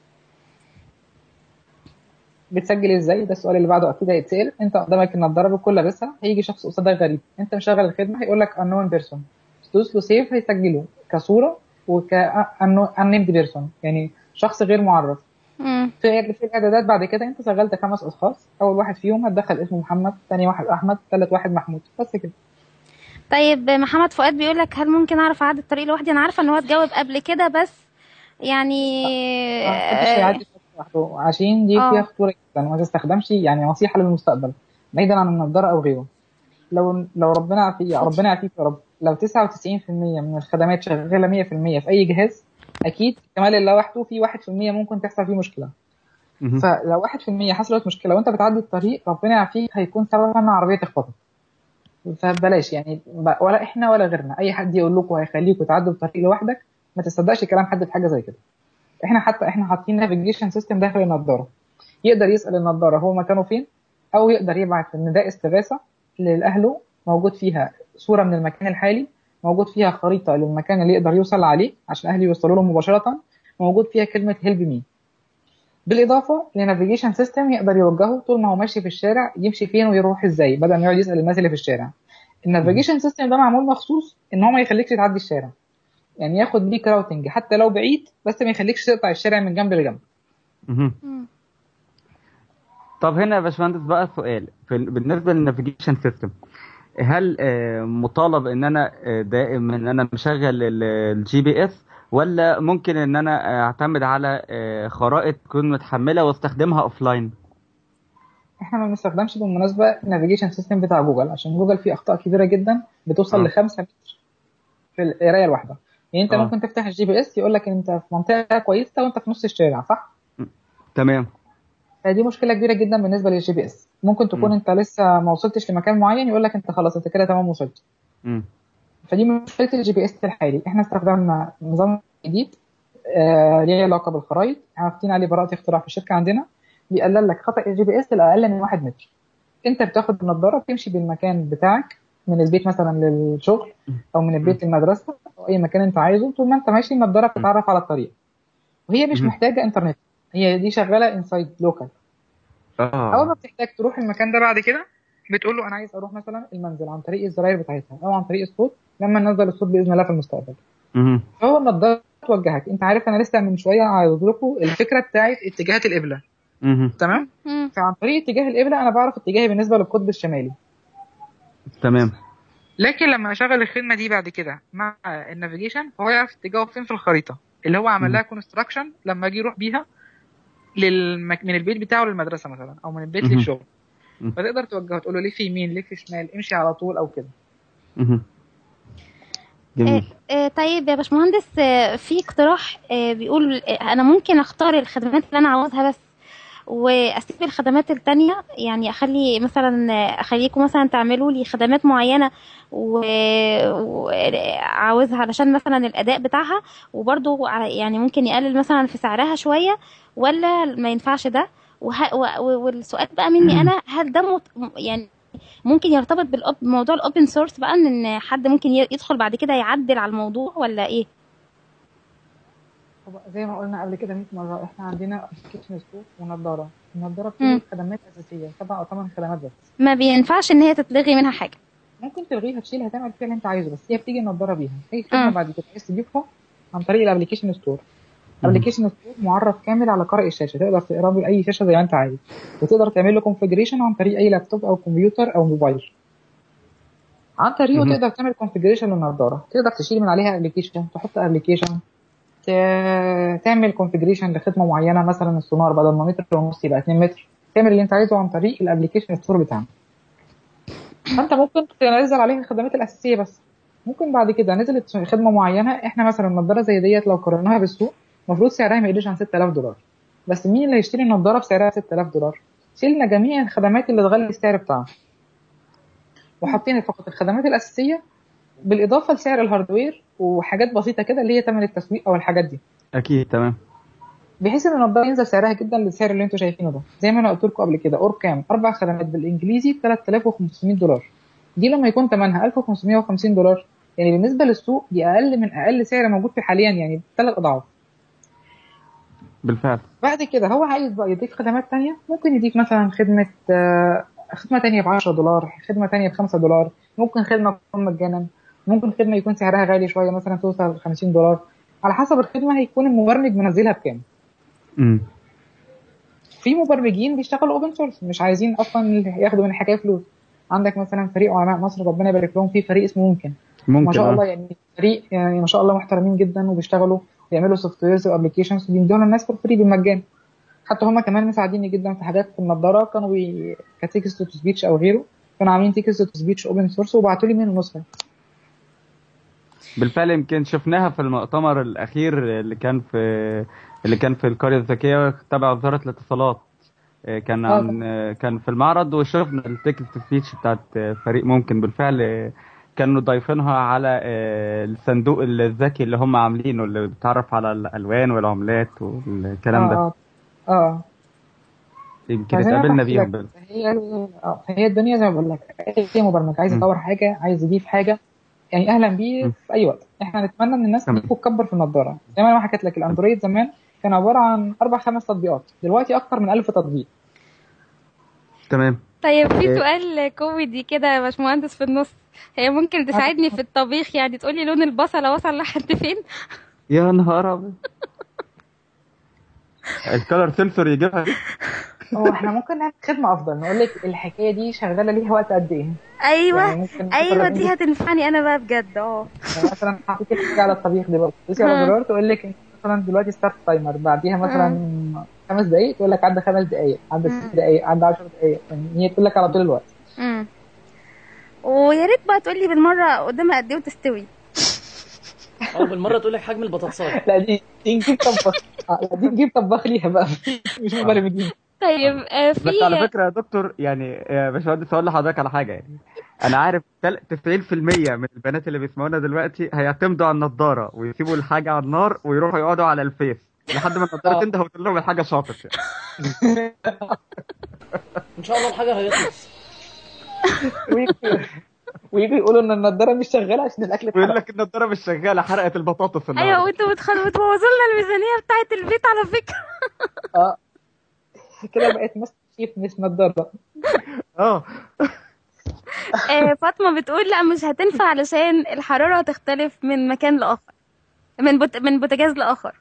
[SPEAKER 5] بتسجل ازاي ده السؤال اللي بعده اكيد هيتسال انت قدامك النضاره بتكون لابسها هيجي شخص قصادك غريب انت مشغل الخدمه هيقول لك unknown person تدوس له سيف هيسجله كصوره وك unnamed person يعني شخص غير معرف
[SPEAKER 3] مم.
[SPEAKER 5] في في الاعدادات بعد كده انت شغلت خمس اشخاص اول واحد فيهم هتدخل اسمه محمد ثاني واحد احمد ثالث واحد محمود بس كده
[SPEAKER 3] طيب محمد فؤاد بيقول لك هل ممكن اعرف اعدي الطريق لوحدي انا عارفه ان هو اتجاوب قبل كده بس يعني
[SPEAKER 5] ما حدش هيعدي لوحده عشان دي
[SPEAKER 3] آه.
[SPEAKER 5] فيها خطوره جدا وما تستخدمش يعني نصيحه للمستقبل بعيدا عن النضاره او غيره لو لو ربنا يعافيك ربنا يعافيك يا رب لو 99% من الخدمات شغاله 100% في اي جهاز اكيد كمال الله وحده في 1% ممكن تحصل فيه مشكله
[SPEAKER 2] مهم.
[SPEAKER 5] فلو 1% حصلت مشكله وانت بتعدي الطريق ربنا يعافيك هيكون سببها ان عربيه تخبطك فبلاش يعني ب- ولا احنا ولا غيرنا اي حد يقول لكم هيخليكم تعدوا الطريق لوحدك ما تصدقش كلام حد في حاجه زي كده احنا حتى احنا حاطين نافيجيشن سيستم داخل النضاره يقدر يسال النضاره هو مكانه فين او يقدر يبعت نداء استغاثه لاهله موجود فيها صوره من المكان الحالي موجود فيها خريطه للمكان اللي يقدر يوصل عليه عشان اهله يوصلوا له مباشره موجود فيها كلمه هيلب مي بالاضافه لنافيجيشن سيستم يقدر يوجهه طول ما هو ماشي في الشارع يمشي فين ويروح ازاي بدل ما يقعد يسال الناس اللي في الشارع النافيجيشن سيستم ده معمول مخصوص ان هو ما يخليكش تعدي الشارع يعني ياخد بيك راوتنج حتى لو بعيد بس ما يخليكش تقطع الشارع من جنب لجنب
[SPEAKER 2] مهم.
[SPEAKER 3] مم.
[SPEAKER 2] طب هنا يا باشمهندس بقى سؤال في بالنسبه للنافيجيشن سيستم هل آه، مطالب ان انا آه، دائم ان انا مشغل الجي بي اس ولا ممكن ان انا اعتمد على آه، خرائط تكون متحمله واستخدمها اوف لاين
[SPEAKER 5] احنا ما بنستخدمش بالمناسبه النافيجيشن سيستم بتاع جوجل عشان جوجل فيه اخطاء كبيره جدا بتوصل
[SPEAKER 2] آه.
[SPEAKER 5] ل 5 متر في القرايه الواحده يعني انت
[SPEAKER 2] آه.
[SPEAKER 5] ممكن تفتح الجي بي اس يقول لك انت في منطقه كويسه وانت في نص الشارع صح
[SPEAKER 2] تمام
[SPEAKER 5] فدي مشكله كبيره جدا بالنسبه للجي بي اس ممكن تكون
[SPEAKER 2] م.
[SPEAKER 5] انت لسه ما وصلتش لمكان معين يقول لك انت خلاص انت كده تمام وصلت
[SPEAKER 2] مم.
[SPEAKER 5] فدي مشكله الجي بي اس الحالي احنا استخدمنا نظام جديد آه ليه علاقه بالخرائط حاطين عليه براءه اختراع في الشركه عندنا بيقلل لك خطا الجي بي اس لاقل من واحد متر انت بتاخد النضاره بتمشي بالمكان بتاعك من البيت مثلا للشغل او من البيت للمدرسه او اي مكان انت عايزه طول ما انت ماشي النضاره بتتعرف على الطريق وهي مش
[SPEAKER 2] مم.
[SPEAKER 5] محتاجه انترنت هي دي شغاله انسايد لوكال اول ما
[SPEAKER 2] اه
[SPEAKER 5] بتحتاج تروح المكان ده بعد كده بتقول له انا عايز اروح مثلا المنزل عن طريق الزراير بتاعتها او عن طريق الصوت لما ننزل الصوت باذن الله في المستقبل
[SPEAKER 2] مهم.
[SPEAKER 5] فهو النضاره توجهك انت عارف انا لسه من شويه عايز لكم الفكره بتاعت اتجاهات القبله
[SPEAKER 2] مهم.
[SPEAKER 5] تمام
[SPEAKER 3] مم.
[SPEAKER 5] فعن طريق اتجاه القبله انا بعرف اتجاهي بالنسبه للقطب الشمالي
[SPEAKER 2] تمام
[SPEAKER 5] لكن لما اشغل الخدمه دي بعد كده مع النافيجيشن فهو يعرف اتجاهه فين في الخريطه اللي هو عمل لها كونستراكشن لما اجي يروح بيها للمك... من البيت بتاعه للمدرسه مثلا او من البيت
[SPEAKER 2] مهم.
[SPEAKER 5] للشغل
[SPEAKER 2] مم.
[SPEAKER 5] فتقدر توجهه تقول له ليه في يمين ليه في شمال امشي على طول او كده
[SPEAKER 2] مهم. جميل
[SPEAKER 3] آه، طيب يا باشمهندس آه، في اقتراح آه، بيقول آه، انا ممكن اختار الخدمات اللي انا عاوزها بس واسيب الخدمات التانية يعني اخلي مثلا آه، اخليكم مثلا تعملوا لي خدمات معينة وعاوزها علشان مثلا الاداء بتاعها وبرضو ع- يعني ممكن يقلل مثلا في سعرها شوية ولا ما ينفعش ده وه... و- والسؤال بقى مني انا هل ده مت... يعني ممكن يرتبط بالأب... بموضوع الاوبن سورس بقى ان حد ممكن ي- يدخل بعد كده يعدل على الموضوع ولا ايه
[SPEAKER 5] هو زي ما قلنا قبل كده 100 مره احنا عندنا ابلكيشن ستور ونضاره النضاره
[SPEAKER 3] مم.
[SPEAKER 5] فيها خدمات اساسيه سبع او ثمان خدمات بس
[SPEAKER 3] ما بينفعش ان هي تتلغي منها حاجه
[SPEAKER 5] ممكن تلغيها تشيلها تعمل فيها اللي انت عايزه بس هي بتيجي النضاره بيها اي خدمه
[SPEAKER 3] مم.
[SPEAKER 5] بعد كده عايز تضيفها عن طريق الابلكيشن ستور
[SPEAKER 2] مم.
[SPEAKER 5] الابلكيشن ستور معرف كامل على قارئ الشاشه تقدر تقرا له اي شاشه زي ما انت عايز وتقدر تعمل له كونفجريشن عن طريق اي لابتوب او كمبيوتر او موبايل عن طريقه
[SPEAKER 2] مهم.
[SPEAKER 5] تقدر تعمل كونفجريشن للنضاره تقدر تشيل من عليها ابلكيشن تحط ابلكيشن تعمل كونفجريشن لخدمه معينه مثلا السونار بدل ما متر ونص يبقى 2 متر تعمل اللي انت عايزه عن طريق الابلكيشن ستور بتاعنا فانت ممكن تنزل عليها الخدمات الاساسيه بس ممكن بعد كده نزلت خدمه معينه احنا مثلا نظاره زي ديت لو قارناها بالسوق المفروض سعرها ما يقلش عن 6000 دولار بس مين اللي هيشتري النضاره بسعرها 6000 دولار شلنا جميع الخدمات اللي تغلي السعر بتاعها وحاطين فقط الخدمات الاساسيه بالاضافه لسعر الهاردوير وحاجات بسيطه كده اللي هي ثمن التسويق او الحاجات دي
[SPEAKER 2] اكيد تمام
[SPEAKER 5] بحيث ان النضاره ينزل سعرها جدا للسعر اللي انتوا شايفينه ده زي ما انا قلت لكم قبل كده اوركام اربع خدمات بالانجليزي ب 3500 دولار دي لما يكون ثمنها 1550 دولار يعني بالنسبه للسوق دي اقل من اقل سعر موجود في حاليا يعني ثلاث اضعاف
[SPEAKER 2] بالفعل
[SPEAKER 5] بعد كده هو عايز بقى يضيف خدمات تانية ممكن يضيف مثلا خدمة آه، خدمة تانية ب 10 دولار خدمة تانية ب 5 دولار ممكن خدمة تكون مجانا ممكن خدمة يكون سعرها غالي شوية مثلا توصل ل 50 دولار على حسب الخدمة هيكون المبرمج منزلها بكام
[SPEAKER 2] امم
[SPEAKER 5] في مبرمجين بيشتغلوا اوبن سورس مش عايزين اصلا ياخدوا من الحكايه فلوس عندك مثلا فريق علماء مصر ربنا يبارك لهم في فريق اسمه ممكن
[SPEAKER 2] ممكن
[SPEAKER 5] ما شاء
[SPEAKER 2] آه.
[SPEAKER 5] الله يعني فريق يعني ما شاء الله محترمين جدا وبيشتغلوا بيعملوا سوفت ويرز وابلكيشنز وبيدوا للناس فور فري بالمجان حتى هم كمان مساعديني جدا في حاجات في النضاره كانوا بي... كتكست تو سبيتش او غيره كانوا عاملين تكست تو سبيتش اوبن سورس وبعتوا لي منه نسخه
[SPEAKER 2] بالفعل يمكن شفناها في المؤتمر الاخير اللي كان في اللي كان في القريه الذكيه تبع وزاره الاتصالات آه، كان
[SPEAKER 5] آه.
[SPEAKER 2] عن آه، كان في المعرض وشفنا التكست سبيتش بتاعت آه، فريق ممكن بالفعل آه، كانوا ضايفينها على آه، الصندوق الذكي اللي هم عاملينه اللي بيتعرف على الالوان والعملات والكلام ده
[SPEAKER 5] اه اه اه
[SPEAKER 2] يمكن
[SPEAKER 5] فزي ما
[SPEAKER 2] اتقابلنا
[SPEAKER 5] بحكي
[SPEAKER 2] بيهم
[SPEAKER 5] لك،
[SPEAKER 2] بال-
[SPEAKER 5] هي اه هي الدنيا زي ما بقول لك هي مبرمج عايز
[SPEAKER 2] م.
[SPEAKER 5] يطور حاجه عايز يضيف حاجه يعني اهلا بيه
[SPEAKER 2] م.
[SPEAKER 5] في اي وقت احنا نتمنى ان الناس
[SPEAKER 2] تمام.
[SPEAKER 5] تضيف وتكبر في النضاره زي ما انا حكيت لك الاندرويد زمان كان عباره عن اربع خمس تطبيقات دلوقتي اكتر من 1000 تطبيق
[SPEAKER 2] تمام
[SPEAKER 3] طيب في
[SPEAKER 2] إيه.
[SPEAKER 3] سؤال كوميدي كده يا باشمهندس في النص هي ممكن تساعدني في الطبيخ يعني تقولي لون البصلة وصل لحد فين
[SPEAKER 2] يا نهار ابيض الكالر سنسور يجيبها دي
[SPEAKER 5] هو احنا ممكن نعمل خدمه افضل نقول لك الحكايه دي شغاله ليها وقت قد ايه يعني
[SPEAKER 3] ايوه
[SPEAKER 5] ممكن
[SPEAKER 3] ايوه
[SPEAKER 5] مثلاً
[SPEAKER 3] دي هتنفعني انا بقى بجد اه
[SPEAKER 5] يعني مثلا حطيت لك حاجه على الطبيخ دلوقتي دوسي على
[SPEAKER 3] ها.
[SPEAKER 5] زرار تقول لك انت مثلا دلوقتي ستارت تايمر بعديها مثلا خمس دقائق تقول لك عدى خمس دقائق عدى ست دقائق عدى 10 دقائق يعني هي تقول لك على طول الوقت
[SPEAKER 3] امم ويا ريت بقى تقولي بالمرة قدامها قد ايه وتستوي
[SPEAKER 1] اه بالمره تقول لك حجم البطاطسايه
[SPEAKER 5] لا دي دي نجيب طباخ آه، لا دي نجيب طباخ ليها بقى مش مبرمجين
[SPEAKER 3] طيب آه، في
[SPEAKER 2] بس على فكره يا دكتور يعني يا باشمهندس اقول لحضرتك على حاجه يعني انا عارف تل- 90% من البنات اللي بيسمعونا دلوقتي هيعتمدوا على النضاره ويسيبوا الحاجه على النار ويروحوا يقعدوا على الفيس لحد ما النضاره
[SPEAKER 5] آه.
[SPEAKER 2] تنده وتقول لهم الحاجه شاطر يعني.
[SPEAKER 1] ان شاء الله الحاجه هيخلص
[SPEAKER 5] ويجوا- ويجوا يقولوا ان النضاره مش شغاله عشان الاكل
[SPEAKER 2] ويقول
[SPEAKER 5] اتحرق
[SPEAKER 2] لك النضاره مش شغاله حرقت البطاطس
[SPEAKER 3] ايوه
[SPEAKER 2] النهارده
[SPEAKER 3] وانتوا بتخلوا بتبوظوا لنا الميزانية بتاعت البيت على فكرة
[SPEAKER 5] اه كده بقت ماستر شيف مش نضاره
[SPEAKER 2] اه
[SPEAKER 3] آه، فاطمة بتقول لا مش هتنفع علشان الحرارة هتختلف من مكان لآخر من بوت... من بوتاجاز لآخر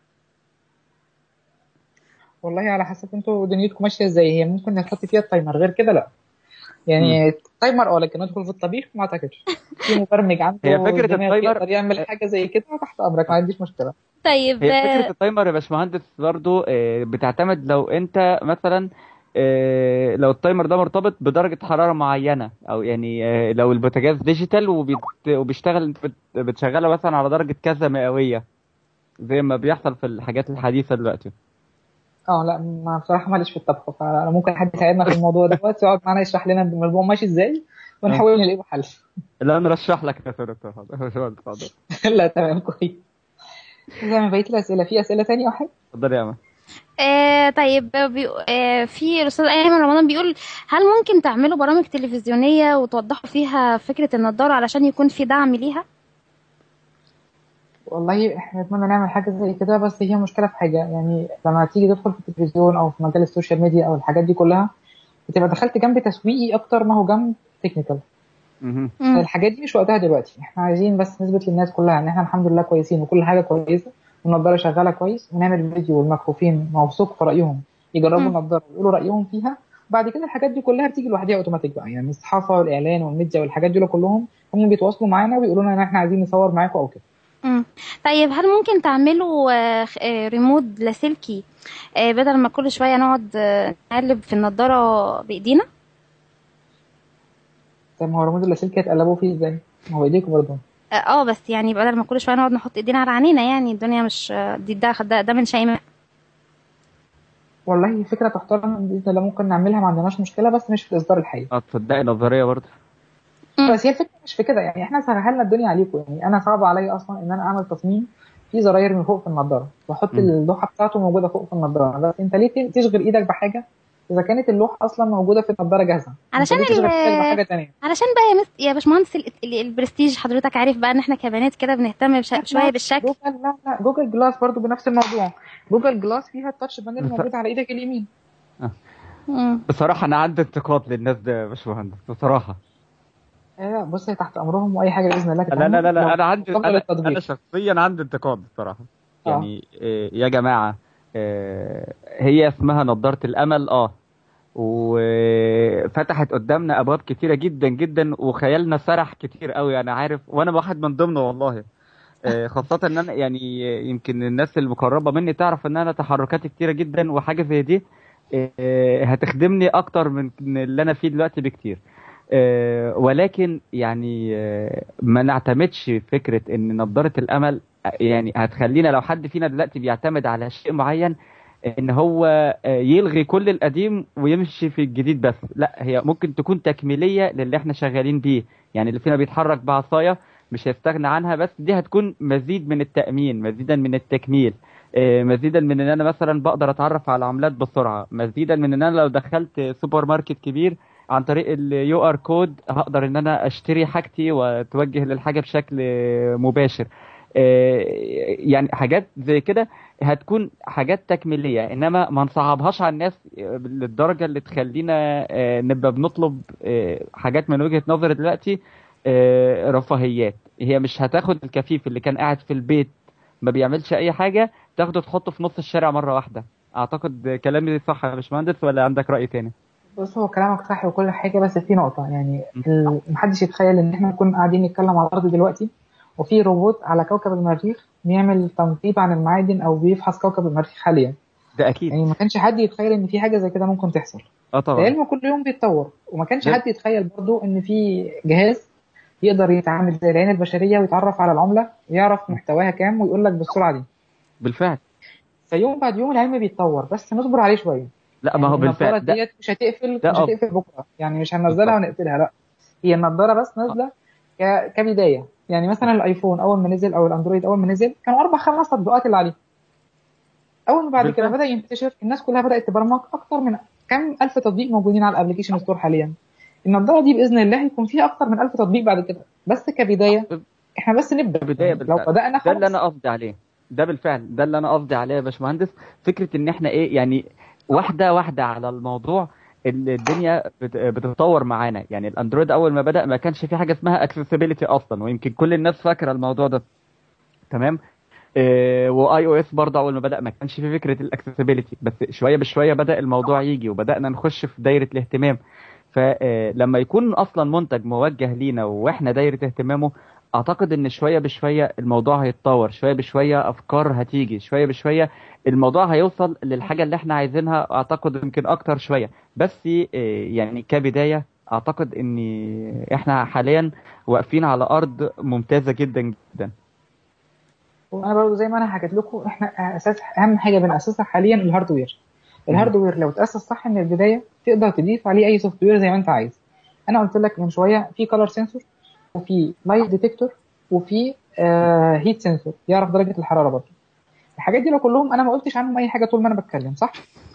[SPEAKER 5] والله على حسب انتوا دنيتكم ماشيه ازاي هي ممكن نحط فيها التايمر غير كده لا يعني التايمر اه لكن ندخل في الطبيخ ما اعتقدش في مبرمج عنده
[SPEAKER 2] هي فكرة
[SPEAKER 5] دماغ
[SPEAKER 2] التايمر-
[SPEAKER 5] يقدر يعمل حاجه زي كده تحت امرك ما عنديش مشكله
[SPEAKER 3] طيب
[SPEAKER 2] هي
[SPEAKER 3] آه،
[SPEAKER 2] فكره التايمر يا باشمهندس برضو آه، بتعتمد لو انت مثلا آه، لو التايمر ده مرتبط بدرجه حراره معينه او يعني آه، لو البوتاجاز ديجيتال وبيت- وبيشتغل انت بت- بتشغله مثلا على درجه كذا مئويه زي ما بيحصل في الحاجات الحديثه دلوقتي
[SPEAKER 5] اه لا ما بصراحه ماليش في الطبخ فانا ممكن حد يساعدنا في الموضوع دوت يقعد معانا يشرح لنا الموضوع ماشي ازاي ونحاول نلاقي له حل
[SPEAKER 2] لا نرشح لك يا دكتور حاضر باشمهندس حاضر
[SPEAKER 5] لا تمام كويس زي ما بقيت الاسئله في اسئله تانية او حاجه
[SPEAKER 2] اتفضل يا امان
[SPEAKER 3] آه طيب بي... آه في الأستاذ أيمن رمضان بيقول هل ممكن تعملوا برامج تلفزيونية وتوضحوا فيها فكرة النضارة علشان يكون في دعم ليها؟
[SPEAKER 5] والله احنا نتمنى نعمل حاجه زي كده بس هي مشكله في حاجه يعني لما تيجي تدخل في التلفزيون او في مجال السوشيال ميديا او الحاجات دي كلها بتبقى دخلت جنب تسويقي اكتر ما هو جنب تكنيكال
[SPEAKER 2] مهم.
[SPEAKER 3] مم.
[SPEAKER 5] الحاجات دي مش وقتها دلوقتي احنا عايزين بس نثبت للناس كلها ان احنا الحمد لله كويسين وكل حاجه كويسه والنضاره شغاله كويس ونعمل فيديو والمكفوفين موثوق في رايهم يجربوا
[SPEAKER 3] مم.
[SPEAKER 5] النضاره ويقولوا رايهم فيها بعد كده الحاجات دي كلها بتيجي لوحدها اوتوماتيك بقى يعني الصحافه والاعلان والميديا والحاجات دول كلهم هم بيتواصلوا معانا ويقولوا لنا ان احنا عايزين نصور معاكم او كده
[SPEAKER 3] مم. طيب هل ممكن تعملوا آه، خ- آه، ريموت لاسلكي آه، بدل ما كل شوية نقعد آه، نقلب في النضارة بإيدينا؟
[SPEAKER 5] طب ما هو رموز اللاسلكي هتقلبوا فيه ازاي؟ ما هو ايديكم برضه
[SPEAKER 3] اه آه، بس يعني بدل ما كل شوية نقعد نحط ايدينا على عينينا يعني الدنيا مش آه، دي ده ده, ده من شيماء
[SPEAKER 5] والله فكره تحترم باذن الله ممكن نعملها ما عندناش مشكله بس مش في الاصدار الحقيقي
[SPEAKER 2] اه تصدقي نظريه برضه
[SPEAKER 5] بس هي الفكره مش في كده يعني احنا سهلنا الدنيا عليكم يعني انا صعب عليا اصلا ان انا اعمل تصميم فيه زراير من فوق في النضاره واحط
[SPEAKER 2] مم.
[SPEAKER 5] اللوحه بتاعته موجوده فوق في النضاره بس انت ليه تشغل ايدك بحاجه اذا كانت اللوحه اصلا موجوده في النضاره جاهزه
[SPEAKER 3] علشان
[SPEAKER 5] انت ليه تشغل
[SPEAKER 3] ال-
[SPEAKER 5] ايدك بحاجه ثانيه
[SPEAKER 3] علشان بقى يا مس... يا باشمهندس ال- ال- البرستيج حضرتك عارف بقى ان احنا كبنات كده بنهتم بش... شويه بالشكل
[SPEAKER 5] جوجل لا لا جوجل جلاس برضو بنفس الموضوع جوجل جلاس فيها التاتش بانل
[SPEAKER 2] بس-
[SPEAKER 5] موجود على ايدك اليمين
[SPEAKER 3] مم.
[SPEAKER 2] بصراحه انا عندي انتقاد للناس ده يا باشمهندس بصراحه
[SPEAKER 5] آه بص هي تحت امرهم واي حاجه باذن الله
[SPEAKER 2] لا لا لا,
[SPEAKER 5] لو
[SPEAKER 2] لا انا عندي
[SPEAKER 5] تفضل
[SPEAKER 2] انا,
[SPEAKER 5] التطبيق.
[SPEAKER 2] أنا شخصيا عندي انتقاد بصراحه
[SPEAKER 5] آه.
[SPEAKER 2] يعني آه، يا جماعه آه، هي اسمها نضاره الامل اه وفتحت قدامنا ابواب كتيره جدا جدا وخيالنا سرح كتير قوي انا عارف وانا واحد من ضمنه والله آه، خاصة ان انا يعني يمكن الناس المقربة مني تعرف ان انا تحركاتي كتيرة جدا وحاجة زي دي آه، هتخدمني اكتر من اللي انا فيه دلوقتي بكتير آه، ولكن يعني آه، ما نعتمدش فكرة ان نظارة الامل آه، يعني هتخلينا لو حد فينا دلوقتي بيعتمد على شيء معين ان هو آه، يلغي كل القديم ويمشي في الجديد بس لا هي ممكن تكون تكميلية للي احنا شغالين بيه يعني اللي فينا بيتحرك بعصاية مش هيستغنى عنها بس دي هتكون مزيد من التأمين مزيدا من التكميل آه، مزيدا من ان انا مثلا بقدر اتعرف على عملات بسرعه مزيدا من ان انا لو دخلت سوبر ماركت كبير عن طريق اليو ار كود هقدر ان انا اشتري حاجتي واتوجه للحاجه بشكل آه، مباشر آه، يعني حاجات زي كده هتكون حاجات تكميليه انما ما نصعبهاش على الناس آه، للدرجه اللي تخلينا آه، نبقى بنطلب آه، حاجات من وجهه نظري دلوقتي آه، رفاهيات هي مش هتاخد الكفيف اللي كان قاعد في البيت ما بيعملش اي حاجه تاخده تحطه في نص الشارع مره واحده اعتقد كلامي صح يا باشمهندس ولا عندك راي تاني
[SPEAKER 5] بص هو كلامك صح وكل حاجه بس في نقطه يعني ال- محدش يتخيل ان احنا نكون قاعدين نتكلم على الارض دلوقتي وفي روبوت على كوكب المريخ بيعمل تنقيب عن المعادن او بيفحص كوكب المريخ حاليا
[SPEAKER 2] ده اكيد
[SPEAKER 5] يعني ما كانش حد يتخيل ان في حاجه زي كده ممكن تحصل
[SPEAKER 2] اه طبعا
[SPEAKER 5] العلم كل يوم بيتطور وما كانش
[SPEAKER 2] ده-
[SPEAKER 5] حد يتخيل برضو ان في جهاز يقدر يتعامل زي العين البشريه ويتعرف على العمله ويعرف محتواها كام ويقول لك بالسرعه دي
[SPEAKER 2] بالفعل
[SPEAKER 5] فيوم بعد يوم العلم بيتطور بس نصبر عليه شويه
[SPEAKER 2] لا ما هو
[SPEAKER 5] يعني النضاره
[SPEAKER 2] بالفعل ده
[SPEAKER 5] ديت مش هتقفل
[SPEAKER 2] ده
[SPEAKER 5] مش
[SPEAKER 2] أب-
[SPEAKER 5] هتقفل بكره يعني مش هننزلها ونقفلها لا هي النضاره بس نازله ك- كبدايه يعني مثلا الايفون اول ما نزل او الاندرويد اول ما نزل كانوا اربع خمس تطبيقات اللي عليه اول ما بعد كده
[SPEAKER 2] بالفعل.
[SPEAKER 5] بدا ينتشر الناس كلها بدات تبرمج اكتر من كم الف تطبيق موجودين على الابلكيشن ستور حاليا النضاره دي باذن الله هيكون فيها اكتر من الف تطبيق بعد كده بس كبدايه احنا بس نبدا
[SPEAKER 2] كبداية
[SPEAKER 5] يعني لو
[SPEAKER 2] بالفعل.
[SPEAKER 5] بدانا
[SPEAKER 2] ده اللي
[SPEAKER 5] خلاص
[SPEAKER 2] انا قصدي عليه ده بالفعل ده اللي انا قصدي عليه يا باشمهندس فكره ان احنا ايه يعني واحده واحده على الموضوع ال- الدنيا بت- بتتطور معانا يعني الاندرويد اول ما بدا ما كانش في حاجه اسمها اكسسبيليتي اصلا ويمكن كل الناس فاكره الموضوع ده تمام آه، واي او اس برضه اول ما بدا ما كانش في فكره الاكسسبيليتي بس شويه بشويه بدا الموضوع يجي وبدانا نخش في دايره الاهتمام فلما يكون اصلا منتج موجه لينا واحنا دايره اهتمامه اعتقد ان شويه بشويه الموضوع هيتطور شويه بشويه افكار هتيجي شويه بشويه الموضوع هيوصل للحاجه اللي احنا عايزينها اعتقد يمكن اكتر شويه بس آه، يعني كبدايه اعتقد ان احنا حاليا واقفين على ارض ممتازه جدا جدا
[SPEAKER 5] وانا برضه زي ما انا حكيت لكم احنا اساس اهم حاجه بناسسها حاليا الهاردوير الهاردوير لو اتاسس صح من البدايه تقدر تضيف عليه اي سوفت وير زي ما انت عايز انا قلت لك من شويه في كلر سنسور وفي لايت ديتكتور وفي آه هيت سنسور يعرف درجه الحراره برضه الحاجات دي لو كلهم انا ما قلتش عنهم اي حاجه طول ما انا بتكلم صح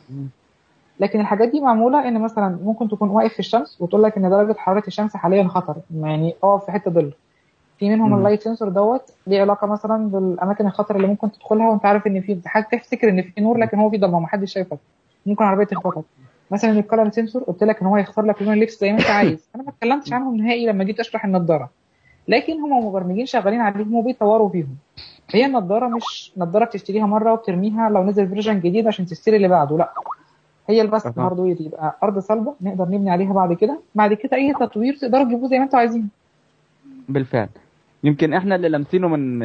[SPEAKER 5] لكن الحاجات دي معموله ان مثلا ممكن تكون واقف في الشمس وتقول لك ان درجه حراره الشمس حاليا خطر يعني اقف في حته ظل في منهم
[SPEAKER 2] مم.
[SPEAKER 5] اللايت سنسور دوت ليه علاقه مثلا بالاماكن الخطر اللي ممكن تدخلها وانت عارف ان في حاجه تفتكر ان في نور لكن هو في ضلمه محدش شايفك ممكن عربيه تخبطك مثلا الكلر سنسور قلت لك ان هو يختار لك لون اللبس زي ما انت عايز انا ما اتكلمتش عنهم نهائي لما جيت اشرح النضاره لكن هم مبرمجين شغالين عليهم وبيطوروا فيهم هي النضاره مش نضاره بتشتريها مره وبترميها لو نزل فيرجن جديد عشان تشتري اللي بعده لا هي بس
[SPEAKER 2] أها.
[SPEAKER 5] الهاردوير يبقى ارض صلبه نقدر نبني عليها بعد كده بعد كده اي تطوير تقدروا تجيبوه زي ما انتوا عايزين
[SPEAKER 2] بالفعل يمكن احنا اللي لامسينه من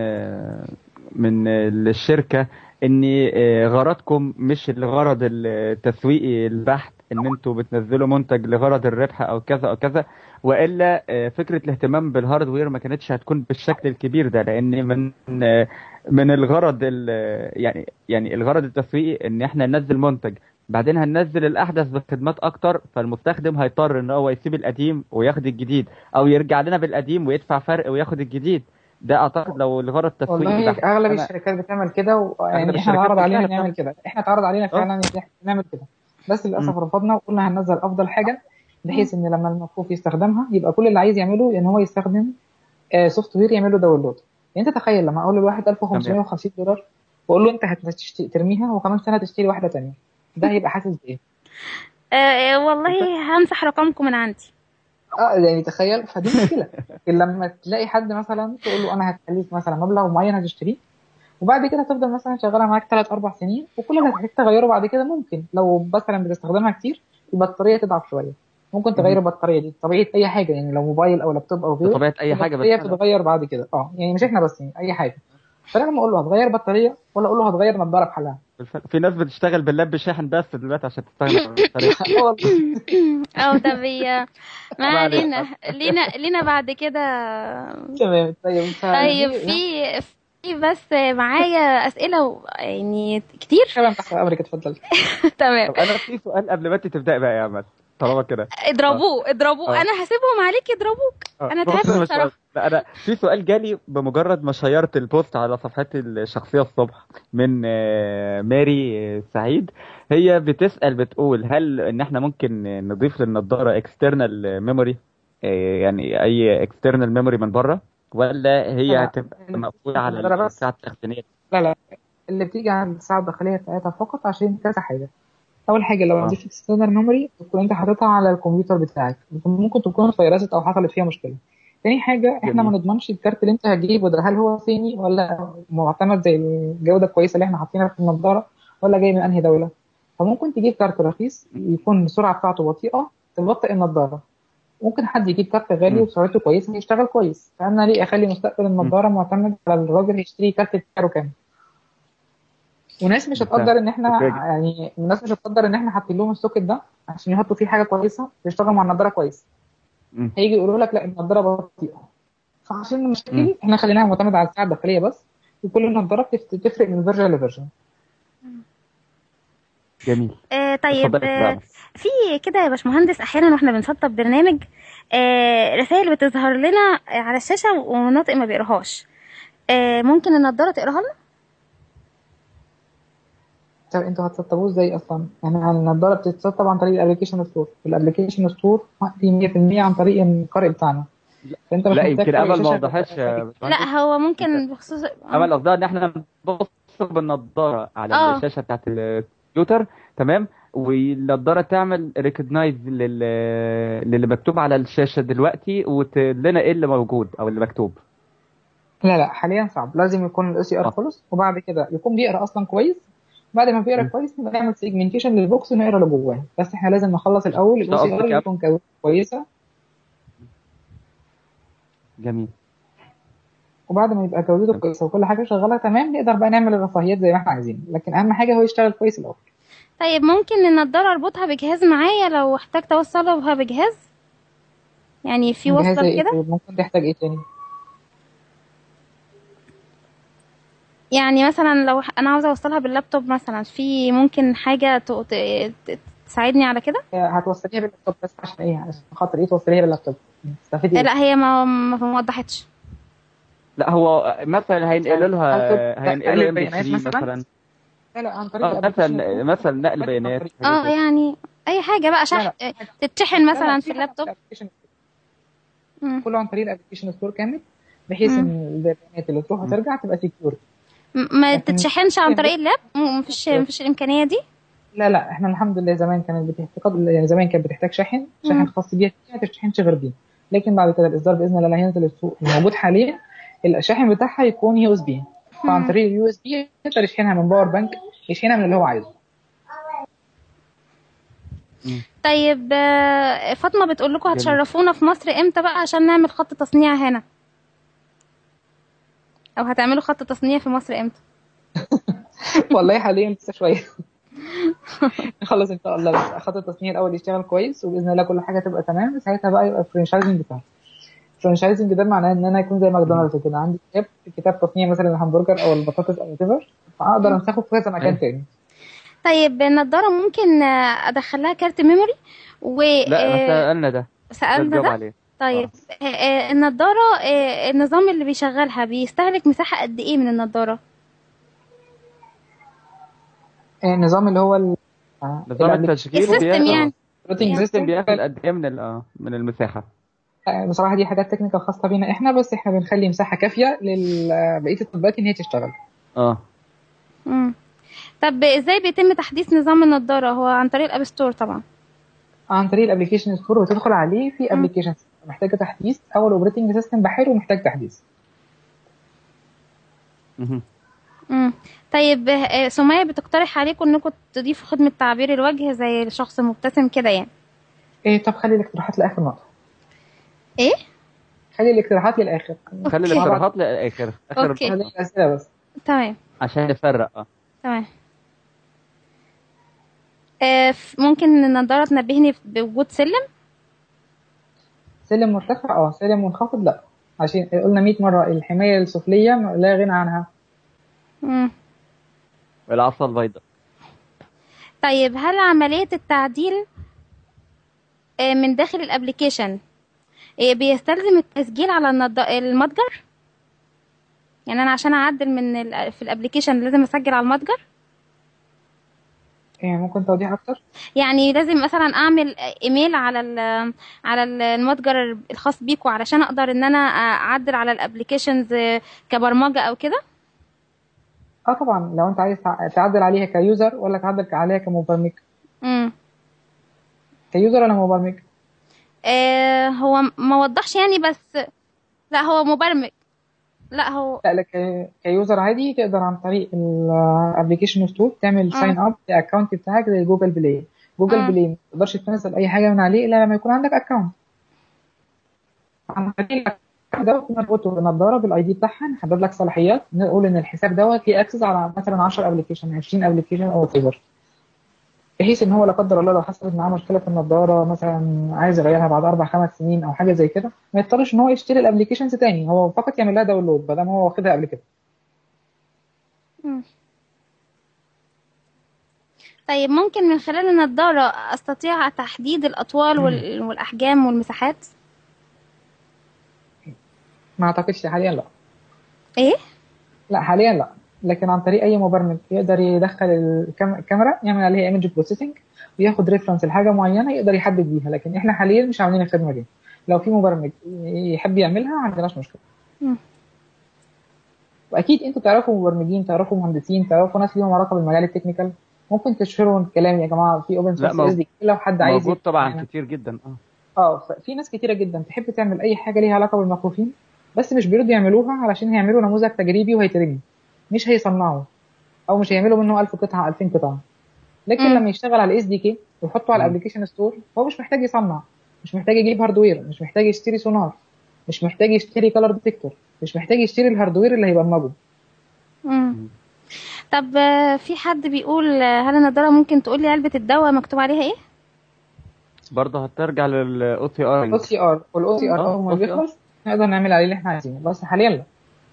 [SPEAKER 2] من الشركه ان غرضكم مش الغرض التسويقي البحت ان انتوا بتنزلوا منتج لغرض الربح او كذا او كذا والا فكره الاهتمام بالهاردوير ما كانتش هتكون بالشكل الكبير ده لان من من الغرض ال- يعني يعني الغرض التسويقي ان احنا ننزل منتج بعدين هننزل الاحدث بخدمات اكتر فالمستخدم هيضطر ان هو يسيب القديم وياخد الجديد او يرجع لنا بالقديم ويدفع فرق وياخد الجديد ده اعتقد لو لغرض تسويقي
[SPEAKER 5] والله
[SPEAKER 2] بحت
[SPEAKER 5] اغلب
[SPEAKER 2] أنا-
[SPEAKER 5] الشركات بتعمل كده ويعني
[SPEAKER 2] أغلب
[SPEAKER 5] احنا
[SPEAKER 2] الشركات
[SPEAKER 5] اتعرض علينا
[SPEAKER 2] بتعمل
[SPEAKER 5] نعمل كده احنا اتعرض علينا فعلا إن إحنا نعمل كده بس للاسف رفضنا وقلنا هننزل افضل حاجه بحيث ان لما المكفوف يستخدمها يبقى كل اللي عايز يعمله ان هو يستخدم سوفت وير يعمل له داونلود يعني انت تخيل لما اقول لواحد 1550 دولار واقول له انت هتشتري ترميها وكمان سنه تشتري واحده تانية ده هيبقى حاسس بايه؟
[SPEAKER 3] آه والله همسح رقمكم من عندي
[SPEAKER 5] اه يعني تخيل فدي مشكله لكن لما تلاقي حد مثلا تقول له انا هخليك مثلا مبلغ معين هتشتريه وبعد كده تفضل مثلا شغاله معاك 3 4 سنين وكل اللي هتحتاج تغيره بعد كده ممكن لو مثلا بتستخدمها كتير البطاريه تضعف شويه ممكن تغير البطاريه دي طبيعه اي حاجه يعني لو موبايل او لابتوب او غيره
[SPEAKER 2] بطبيعة أي حاجة، بس
[SPEAKER 5] البطاريه
[SPEAKER 2] أنا-
[SPEAKER 5] بتتغير بعد كده اه يعني مش احنا بس يعني اي حاجه فانا لما اقول له هتغير بطاريه ولا اقول له هتغير نظاره بحالها
[SPEAKER 2] بالفعل. في ناس بتشتغل باللاب بشاحن بس دلوقتي عشان تستخدم الطريقة.
[SPEAKER 5] آه والله.
[SPEAKER 3] اه طب هي- ما
[SPEAKER 2] بعد-
[SPEAKER 3] علينا لينا لينا بعد كده
[SPEAKER 5] تمام طيب فدي-
[SPEAKER 3] طيب في في بس معايا اسئله و- يعني كتير
[SPEAKER 5] تمام تحت امرك اتفضل
[SPEAKER 3] تمام
[SPEAKER 2] طب انا في سؤال قبل ما انت تبداي بقى يا امل طالما كده
[SPEAKER 3] اضربوه اضربوه
[SPEAKER 2] آه.
[SPEAKER 3] انا هسيبهم عليك يضربوك
[SPEAKER 2] آه،
[SPEAKER 3] انا
[SPEAKER 2] بص
[SPEAKER 3] تعبت
[SPEAKER 2] مش
[SPEAKER 3] بصراحه
[SPEAKER 2] لا انا في سؤال جالي بمجرد ما شيرت البوست على صفحتي الشخصيه الصبح من آه، ماري آه، سعيد هي بتسال بتقول هل ان احنا ممكن نضيف للنضاره اكسترنال ميموري يعني اي اكسترنال ميموري من بره ولا هي
[SPEAKER 5] لا.
[SPEAKER 2] هتبقى مقفوله على
[SPEAKER 5] النضارة بس.
[SPEAKER 2] الساعه التخزينيه
[SPEAKER 5] لا لا اللي بتيجي على الساعة الداخلية بتاعتها فقط عشان كذا حاجة أول حاجة لو
[SPEAKER 2] آه.
[SPEAKER 5] عندك اكسترنال ميموري تكون أنت حاططها على الكمبيوتر بتاعك ممكن تكون اتفيرست أو حصلت فيها مشكلة تاني حاجة احنا
[SPEAKER 2] جميل.
[SPEAKER 5] ما نضمنش الكارت اللي انت هتجيبه ده هل هو صيني ولا معتمد زي الجودة الكويسة اللي احنا حاطينها في النضارة ولا جاي من انهي دولة فممكن تجيب كارت رخيص يكون السرعة بتاعته بطيئة تبطئ النضارة ممكن حد يجيب كارت غالي
[SPEAKER 2] مم.
[SPEAKER 5] وسرعته كويسة يشتغل كويس فأنا ليه أخلي مستقبل النضارة معتمد على الراجل هيشتري كارت سعره كام وناس مش هتقدر ان احنا
[SPEAKER 2] أوكي.
[SPEAKER 5] يعني الناس مش هتقدر ان احنا حاطين لهم السوكت ده عشان يحطوا فيه حاجه كويسه يشتغل مع النضاره كويس
[SPEAKER 2] مم.
[SPEAKER 5] هيجي يقولوا لك لا النضاره بطيئه فعشان
[SPEAKER 2] مم.
[SPEAKER 5] المشاكل احنا خليناها معتمده على الساعه الداخليه بس وكل نضاره بتفت- بتفرق من فيرجن لفيرجن
[SPEAKER 2] جميل
[SPEAKER 3] آه طيب
[SPEAKER 2] اتفضلي
[SPEAKER 3] آه
[SPEAKER 2] بقى.
[SPEAKER 3] في كده يا باشمهندس احيانا واحنا بنسطب برنامج آه رسائل بتظهر لنا على الشاشه وناطق ما بيقراهاش آه ممكن النضاره تقراها لنا
[SPEAKER 5] طب انتوا هتسطبوه ازاي اصلا؟ يعني النضاره بتتسطب عن طريق الابلكيشن ستور الابلكيشن ستور دي 100% عن طريق القارئ بتاعنا فانت مش
[SPEAKER 2] لا
[SPEAKER 5] محتاج
[SPEAKER 2] يمكن
[SPEAKER 5] قارئ
[SPEAKER 2] امل ما
[SPEAKER 5] شاشة
[SPEAKER 2] وضحتش يا
[SPEAKER 5] بتاعتك.
[SPEAKER 2] باشمهندس.
[SPEAKER 3] لا هو ممكن بخصوص
[SPEAKER 2] امل قصدها ان احنا نبص بالنضاره على
[SPEAKER 3] آه.
[SPEAKER 2] الشاشه بتاعت الكمبيوتر تمام والنضاره تعمل ريكوجنايز للي مكتوب على الشاشه دلوقتي وتقول لنا ايه اللي موجود او اللي مكتوب
[SPEAKER 5] لا لا حاليا صعب لازم يكون الاو سي ار
[SPEAKER 2] آه.
[SPEAKER 5] خلص وبعد كده يكون بيقرا اصلا كويس بعد ما بيقرا
[SPEAKER 2] م.
[SPEAKER 5] كويس نبقى نعمل سيجمنتيشن للبوكس ونقرا اللي جواه بس احنا لازم نخلص الاول
[SPEAKER 2] ده
[SPEAKER 5] الاو سي
[SPEAKER 2] قصدك
[SPEAKER 5] ار
[SPEAKER 2] يا-
[SPEAKER 5] يكون كو- كويسه
[SPEAKER 2] جميل
[SPEAKER 5] وبعد ما يبقى جودته كويسه وكل حاجه شغاله تمام نقدر بقى نعمل الرفاهيات زي ما احنا عايزين لكن اهم حاجه هو يشتغل كويس الاول
[SPEAKER 3] طيب ممكن النضاره اربطها بجهاز معايا لو احتجت اوصلها بجهاز يعني في
[SPEAKER 5] جهاز
[SPEAKER 3] وصله
[SPEAKER 5] زي ايه
[SPEAKER 3] كده
[SPEAKER 5] طيب؟ ممكن تحتاج ايه تاني
[SPEAKER 3] يعني مثلا لو انا عاوزه اوصلها باللابتوب مثلا في ممكن حاجه ت- ت- ت- تساعدني على كده
[SPEAKER 5] هتوصليها باللابتوب بس عشان ايه عشان خاطر ايه توصليها باللابتوب تستفيدي ايه
[SPEAKER 3] لا هي ما ما ما وضحتش
[SPEAKER 2] لا هو مثلا هينقلوا لها
[SPEAKER 5] هل
[SPEAKER 2] هينقلوا ام بي
[SPEAKER 5] البيانات
[SPEAKER 2] 3
[SPEAKER 5] مثلاً؟
[SPEAKER 2] مثلا
[SPEAKER 5] لا لا عن طريق
[SPEAKER 2] اه
[SPEAKER 5] الابلكيشن
[SPEAKER 2] مثلا
[SPEAKER 5] ستور.
[SPEAKER 2] مثلا نقل
[SPEAKER 5] عن
[SPEAKER 2] بيانات
[SPEAKER 5] طريق-
[SPEAKER 2] حاجات
[SPEAKER 3] اه
[SPEAKER 2] زي كده.
[SPEAKER 3] يعني اي حاجه بقى شح
[SPEAKER 5] لا،
[SPEAKER 3] تتشحن
[SPEAKER 5] لا،
[SPEAKER 3] مثلا
[SPEAKER 5] لا،
[SPEAKER 3] في
[SPEAKER 5] حاجة
[SPEAKER 3] اللابتوب
[SPEAKER 5] الابلكيشن
[SPEAKER 3] مم.
[SPEAKER 5] كله عن طريق الابلكيشن ستور كامل بحيث
[SPEAKER 3] مم.
[SPEAKER 5] ان البيانات اللي تروح وترجع تبقى سكيور
[SPEAKER 3] م- ما
[SPEAKER 5] لكن-
[SPEAKER 3] تتشحنش عن طريق اللاب م- مفيش مفيش الامكانيه دي
[SPEAKER 5] لا لا احنا الحمد لله زمان كانت بتحتاج يعني زمان كانت بتحتاج شاحن شاحن
[SPEAKER 3] مم.
[SPEAKER 5] خاص بيها ما تشحنش غير بيه لكن بعد كده الاصدار باذن الله اللي هينزل السوق الموجود حاليا الشاحن بتاعها يكون يو اس بي فعن
[SPEAKER 3] مم.
[SPEAKER 5] طريق اليو اس بي يقدر يشحنها من باور بانك يشحنها من اللي هو عايزه
[SPEAKER 3] طيب آه، فاطمه بتقول لكم
[SPEAKER 2] جميل.
[SPEAKER 3] هتشرفونا في مصر امتى بقى عشان نعمل خط تصنيع هنا او هتعملوا خط تصنيع في مصر امتى
[SPEAKER 5] والله حاليا لسه شويه نخلص ان شاء الله بس خط التصنيع الاول يشتغل كويس وباذن الله كل حاجه تبقى تمام ساعتها بقى يبقى الفرنشايزنج بتاعه الفرنشايزنج ده معناه ان انا يكون زي ماكدونالدز كده عندي كتاب كتاب تصنيع مثلا الهمبرجر او البطاطس او whatever فاقدر انسخه في كذا مكان
[SPEAKER 2] أيوة.
[SPEAKER 5] تاني
[SPEAKER 3] طيب النضاره ممكن آه، ادخل لها كارت ميموري و
[SPEAKER 2] لا
[SPEAKER 3] آه،
[SPEAKER 2] ما سالنا ده ده
[SPEAKER 3] سالنا
[SPEAKER 2] الجواب
[SPEAKER 3] ده
[SPEAKER 2] عليه
[SPEAKER 3] طيب آه، آه، النضاره آه، النظام اللي بيشغلها بيستهلك مساحه قد ايه من النضاره
[SPEAKER 5] النظام اللي هو ال- آه،
[SPEAKER 2] نظام
[SPEAKER 5] الابليكيشن
[SPEAKER 2] التشغيل
[SPEAKER 3] السيستم
[SPEAKER 2] بياخد-
[SPEAKER 3] يعني
[SPEAKER 5] روتينج
[SPEAKER 2] السيستم
[SPEAKER 5] سيستم
[SPEAKER 2] بياخد قد ايه من ال- اه من المساحه
[SPEAKER 5] آه، بصراحه دي حاجات تكنيكال خاصه بينا احنا بس احنا بنخلي مساحه كافيه لبقيه التطبيقات ان هي تشتغل
[SPEAKER 2] اه
[SPEAKER 3] مم. طب ازاي بيتم تحديث نظام النضاره هو عن طريق الاب ستور طبعا
[SPEAKER 5] عن طريق الابلكيشن ستور وتدخل عليه في ابلكيشن محتاجه تحديث او الاوبريتنج سيستم بحاله محتاج تحديث
[SPEAKER 2] مهم.
[SPEAKER 3] مم. طيب آه، سمية بتقترح عليكم انكم تضيفوا خدمة تعبير الوجه زي الشخص مبتسم كده يعني
[SPEAKER 5] ايه طب خلي الاقتراحات لاخر نقطه
[SPEAKER 3] ايه
[SPEAKER 5] خلي الاقتراحات للاخر
[SPEAKER 2] خلي
[SPEAKER 3] أوكي.
[SPEAKER 2] الاقتراحات للاخر اخر
[SPEAKER 3] أوكي.
[SPEAKER 5] هذه الاسئله بس
[SPEAKER 3] تمام
[SPEAKER 2] عشان نفرق اه
[SPEAKER 3] تمام آه، ف- ممكن النضارة تنبهني بوجود سلم
[SPEAKER 5] سلم مرتفع اه سلم منخفض لا عشان قلنا 100 مره الحمايه السفليه لا غنى عنها
[SPEAKER 3] مم.
[SPEAKER 2] العصا البيضاء
[SPEAKER 3] طيب هل عملية التعديل آه، من داخل الابليكيشن آه، بيستلزم التسجيل على النض- المتجر يعني انا عشان اعدل من ال- في الابليكيشن لازم اسجل على المتجر
[SPEAKER 5] إيه ممكن توضيح اكتر
[SPEAKER 3] يعني لازم مثلا اعمل ايميل على ال- على ال- المتجر الخاص بيكو علشان اقدر ان انا اعدل على الابليكيشنز كبرمجه او كده
[SPEAKER 5] اه طبعا لو انت عايز تع- تعدل عليها كيوزر ولا تعدل عليها كمبرمج
[SPEAKER 3] امم
[SPEAKER 5] كيوزر ولا مبرمج
[SPEAKER 3] آه هو ما وضحش يعني بس لا هو مبرمج لا هو
[SPEAKER 5] لا لك كيوزر عادي تقدر عن طريق الابلكيشن ستور تعمل
[SPEAKER 3] آه.
[SPEAKER 5] ساين اب للاكونت بتاعك زي جوجل بلاي جوجل
[SPEAKER 3] آه.
[SPEAKER 5] بلاي ما تقدرش تنزل اي حاجه من عليه الا لما يكون عندك اكونت عن طريق الأكونت دوت نربطه بنضاره بالاي دي بتاعها نحدد لك صلاحيات نقول ان الحساب دوت ليه اكسس على مثلا 10 ابلكيشن 20 ابلكيشن او whatever بحيث ان هو لا قدر الله لو حصلت معاه مشكله في النضاره مثلا عايز يغيرها بعد اربع خمس سنين او حاجه زي كده ما يضطرش ان هو يشتري الابلكيشنز تاني هو فقط يعمل لها داونلود بدل ما هو واخدها قبل كده
[SPEAKER 3] مم. طيب ممكن من خلال النضارة استطيع تحديد الاطوال وال- والاحجام والمساحات
[SPEAKER 5] ما اعتقدش حاليا لا
[SPEAKER 3] ايه
[SPEAKER 5] لا حاليا لا لكن عن طريق اي مبرمج يقدر يدخل الكام- الكاميرا يعمل عليها ايمج بروسيسنج وياخد ريفرنس لحاجه معينه يقدر يحدد بيها لكن احنا حاليا مش عاملين الخدمه دي لو في مبرمج يحب يعملها ما عندناش مشكله
[SPEAKER 3] مم.
[SPEAKER 5] واكيد انتوا تعرفوا مبرمجين تعرفوا مهندسين تعرفوا ناس ليهم علاقه بالمجال التكنيكال ممكن تشهروا الكلام يا جماعه في اوبن
[SPEAKER 2] لا
[SPEAKER 5] سورس
[SPEAKER 2] مو-
[SPEAKER 5] اس دي لو حد عايز
[SPEAKER 2] موجود طبعا
[SPEAKER 5] يعني
[SPEAKER 2] كتير جدا اه
[SPEAKER 5] اه في ناس كتيره جدا تحب تعمل اي حاجه ليها علاقه بالمكروفين بس مش بيرضوا يعملوها علشان هيعملوا نموذج تجريبي وهيترمي مش هيصنعوا او مش هيعملوا منه 1000 قطعه 2000 قطعه لكن
[SPEAKER 3] مم.
[SPEAKER 5] لما يشتغل على الاس دي كي ويحطه على
[SPEAKER 2] مم.
[SPEAKER 5] الابلكيشن ستور هو مش محتاج يصنع مش محتاج يجيب هاردوير مش محتاج يشتري سونار مش محتاج يشتري كلر ديتكتور مش محتاج يشتري الهاردوير اللي هيبرمجه
[SPEAKER 3] مم. طب آه، في حد بيقول آه، هل النضارة ممكن تقول لي علبة الدواء مكتوب عليها ايه
[SPEAKER 2] برضه هترجع للاو تي ار
[SPEAKER 5] الاو سي ار والاو سي ار
[SPEAKER 2] آه،
[SPEAKER 5] اول ما
[SPEAKER 2] OCR.
[SPEAKER 5] بيخلص نقدر نعمل عليه اللي احنا عايزينه بس حاليا لا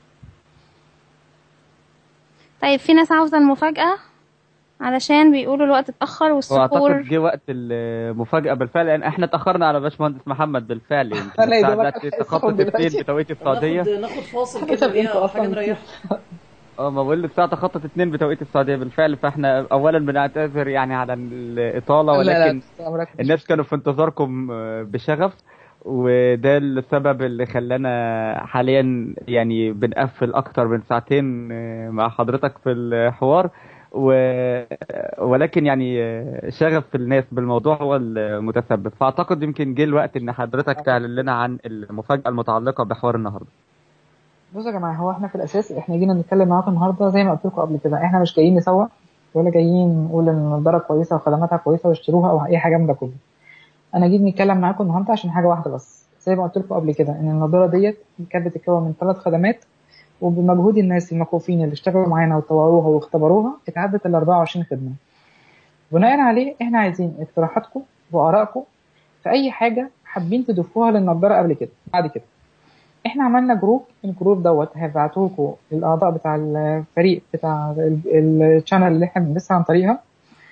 [SPEAKER 3] طيب في ناس عاوزة المفاجأة علشان بيقولوا الوقت اتأخر والسحور
[SPEAKER 2] واعتقد جه وقت المفاجاه بالفعل لان احنا اتاخرنا على باشمهندس محمد بالفعل يمكن
[SPEAKER 5] لا، يا
[SPEAKER 2] الساعه
[SPEAKER 5] دوبك
[SPEAKER 2] دلوقتي
[SPEAKER 5] الحصة
[SPEAKER 2] تخطط
[SPEAKER 5] دلوقتي.
[SPEAKER 2] اثنين بتوقيت السعوديه
[SPEAKER 1] ناخد ناخد فاصل
[SPEAKER 5] حسب
[SPEAKER 1] كده
[SPEAKER 5] انتوا
[SPEAKER 1] دقيقة
[SPEAKER 5] أصلاً
[SPEAKER 1] حاجة نريح
[SPEAKER 2] اه ما بقول الساعه تخطط اثنين بتوقيت السعوديه بالفعل فاحنا اولا بنعتذر يعني على الاطاله ولكن الناس كانوا في انتظاركم آه، بشغف وده السبب اللي خلانا حاليا يعني بنقفل اكتر من ساعتين آه، مع حضرتك في الحوار و... ولكن يعني آه، شغف الناس بالموضوع هو المتسبب فاعتقد يمكن جه الوقت ان حضرتك تعلن لنا عن المفاجاه المتعلقه بحوار النهارده
[SPEAKER 5] بصوا يا جماعه هو احنا في الاساس احنا جينا نتكلم معاكم النهارده زي ما قلت لكم قبل كده احنا مش جايين نسوق ولا جايين نقول ان النضاره كويسه وخدماتها كويسه واشتروها او اي حاجه من ده كله انا جيت نتكلم معاكم النهارده عشان حاجه واحده بس زي ما قلت لكم قبل كده ان النضاره ديت كانت بتتكون من ثلاث خدمات وبمجهود الناس المكفوفين اللي اشتغلوا معانا وطوروها واختبروها اتعدت ال 24 خدمه بناء عليه احنا عايزين اقتراحاتكم وارائكم في اي حاجه حابين تضيفوها للنضاره قبل كده بعد كده احنا عملنا جروب الجروب دوت هبعته لكم الاعضاء بتاع الفريق بتاع الشانل اللي احنا بنبث عن طريقها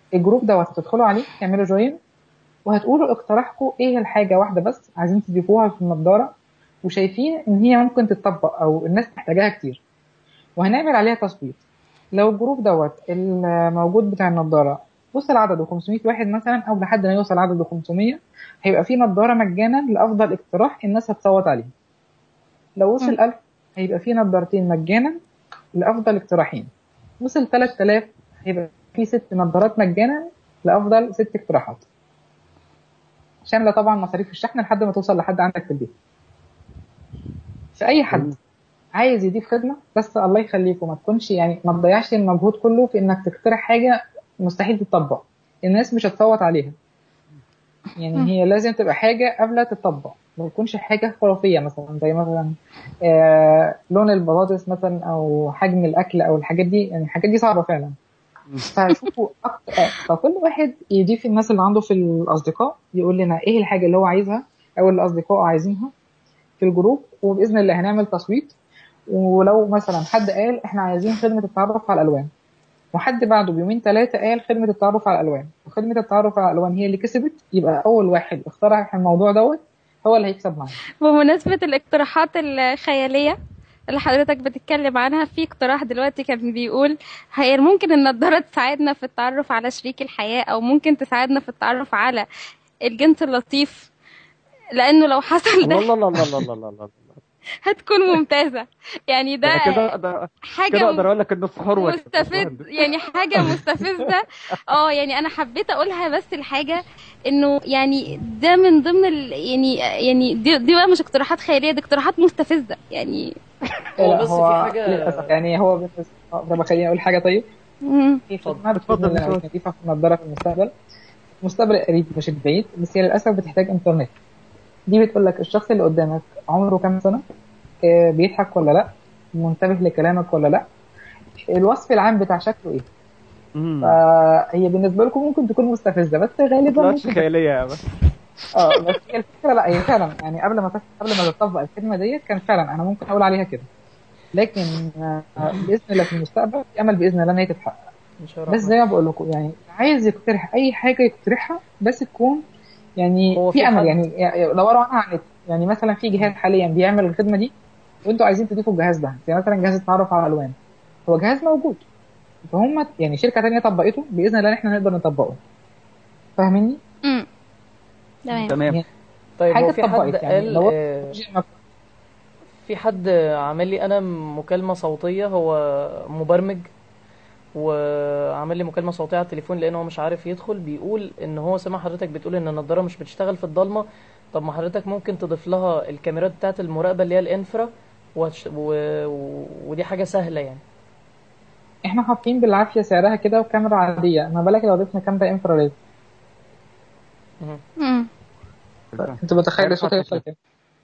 [SPEAKER 5] الجروب دوت هتدخلوا عليه تعملوا جوين وهتقولوا اقتراحكم ايه الحاجه واحده بس عايزين تضيفوها في النضاره وشايفين ان هي ممكن تتطبق او الناس محتاجاها كتير وهنعمل عليها تصويت لو الجروب دوت الموجود بتاع النضاره وصل عدده 500 واحد مثلا او لحد ما يوصل عدده 500 هيبقى في نضاره مجانا لافضل اقتراح الناس هتصوت عليه لو وصل 1000 هيبقى في نضارتين مجانا لافضل اقتراحين وصل 3000 هيبقى في ست نظارات مجانا لافضل ست اقتراحات شامله طبعا مصاريف الشحن لحد ما توصل لحد عندك في البيت فاي حد عايز يضيف خدمه بس الله يخليكم ما تكونش يعني ما تضيعش المجهود كله في انك تقترح حاجه مستحيل تتطبق الناس مش هتصوت عليها يعني هي لازم تبقى حاجه قبل تتطبق ما تكونش حاجه خرافيه مثلا زي مثلا آه لون البطاطس مثلا او حجم الاكل او الحاجات دي يعني الحاجات دي صعبه فعلا فشوفوا أكتر فكل واحد يضيف الناس اللي عنده في الاصدقاء يقول لنا ايه الحاجه اللي هو عايزها او اللي اصدقائه عايزينها في الجروب وباذن الله هنعمل تصويت ولو مثلا حد قال احنا عايزين خدمه التعرف على الالوان وحد بعده بيومين ثلاثه قال خدمه التعرف على الالوان وخدمه التعرف على الالوان هي اللي كسبت يبقى اول واحد اخترع الموضوع دوت هو اللي هيكسب معانا
[SPEAKER 3] بمناسبة الاقتراحات الخيالية اللي حضرتك بتتكلم عنها في اقتراح دلوقتي كان بيقول هي ممكن النضارة تساعدنا في التعرف على شريك الحياة أو ممكن تساعدنا في التعرف على الجنس اللطيف لأنه لو حصل
[SPEAKER 2] الله
[SPEAKER 3] ده
[SPEAKER 2] الله الله الله الله الله الله
[SPEAKER 3] هتكون ممتازة يعني ده
[SPEAKER 2] ده كده اقدر كده
[SPEAKER 3] حاجة
[SPEAKER 2] اقدر اقول لك انه سحور وكده.
[SPEAKER 3] مستفز يعني حاجة مستفزة اه يعني انا حبيت اقولها بس الحاجة انه يعني ده من ضمن ال يعني يعني دي, دي بقى مش اقتراحات خيالية دي اقتراحات مستفزة يعني
[SPEAKER 1] هو
[SPEAKER 5] لا،
[SPEAKER 1] بس في حاجة-
[SPEAKER 5] للاسف يعني هو بالنسبه آه، طب خليني اقول حاجه طيب
[SPEAKER 3] مم.
[SPEAKER 5] في
[SPEAKER 1] اتفضل.
[SPEAKER 5] خدمه
[SPEAKER 2] اتفضل،
[SPEAKER 5] بتفضل
[SPEAKER 2] اتفضل.
[SPEAKER 5] نضيفها في النضاره في المستقبل المستقبل القريب مش البعيد بس هي للاسف بتحتاج انترنت دي بتقول لك الشخص اللي قدامك عمره كام سنه آه، بيضحك ولا لا منتبه لكلامك ولا لا الوصف العام بتاع شكله ايه
[SPEAKER 2] مم.
[SPEAKER 5] فهي بالنسبه لكم ممكن تكون مستفزه بس غالبا
[SPEAKER 2] طلعتش
[SPEAKER 5] ممكن
[SPEAKER 2] خياليه بس
[SPEAKER 5] اه بس هي الفكره لا هي فعلا يعني قبل ما تف- قبل ما تطبق الكلمه ديت كان فعلا انا ممكن اقول عليها كده لكن آه، باذن الله في المستقبل في امل باذن الله ان هي تتحقق
[SPEAKER 1] ان شاء
[SPEAKER 5] بس
[SPEAKER 1] الله
[SPEAKER 5] زي ما بقول لكم يعني عايز يقترح اي حاجه يقترحها بس تكون يعني
[SPEAKER 1] هو
[SPEAKER 5] في
[SPEAKER 1] في
[SPEAKER 5] امل
[SPEAKER 1] حد-
[SPEAKER 5] يعني يعني دوروا عنها على النت يعني مثلا في جهاز حاليا بيعمل الخدمه دي وانتوا عايزين تضيفوا الجهاز ده زي مثلا جهاز التعرف على الالوان هو جهاز موجود فهم يعني شركه تانية طبقته باذن الله احنا نقدر نطبقه فاهميني؟
[SPEAKER 3] مم. تمام
[SPEAKER 2] تمام
[SPEAKER 1] طيب
[SPEAKER 5] حاجة
[SPEAKER 1] هو في حد
[SPEAKER 5] اتطبقت يعني.
[SPEAKER 1] قال
[SPEAKER 5] لو-
[SPEAKER 1] آه، في حد عامل لي انا مكالمة صوتية هو مبرمج وعامل لي مكالمة صوتية على التليفون لان هو مش عارف يدخل بيقول ان هو سمع حضرتك بتقول ان النضارة مش بتشتغل في الضلمة طب ما حضرتك ممكن تضيف لها الكاميرات بتاعت المراقبة اللي هي الانفرا وهتش- و... و... ودي حاجة سهلة يعني
[SPEAKER 5] احنا حاطين بالعافيه سعرها كده وكاميرا عاديه ما بالك لو ضفنا كاميرا انفراريد
[SPEAKER 1] مهم.
[SPEAKER 3] مم.
[SPEAKER 5] انت متخيل
[SPEAKER 2] عارف
[SPEAKER 5] الصوت
[SPEAKER 2] حاطط
[SPEAKER 5] هيوصل كام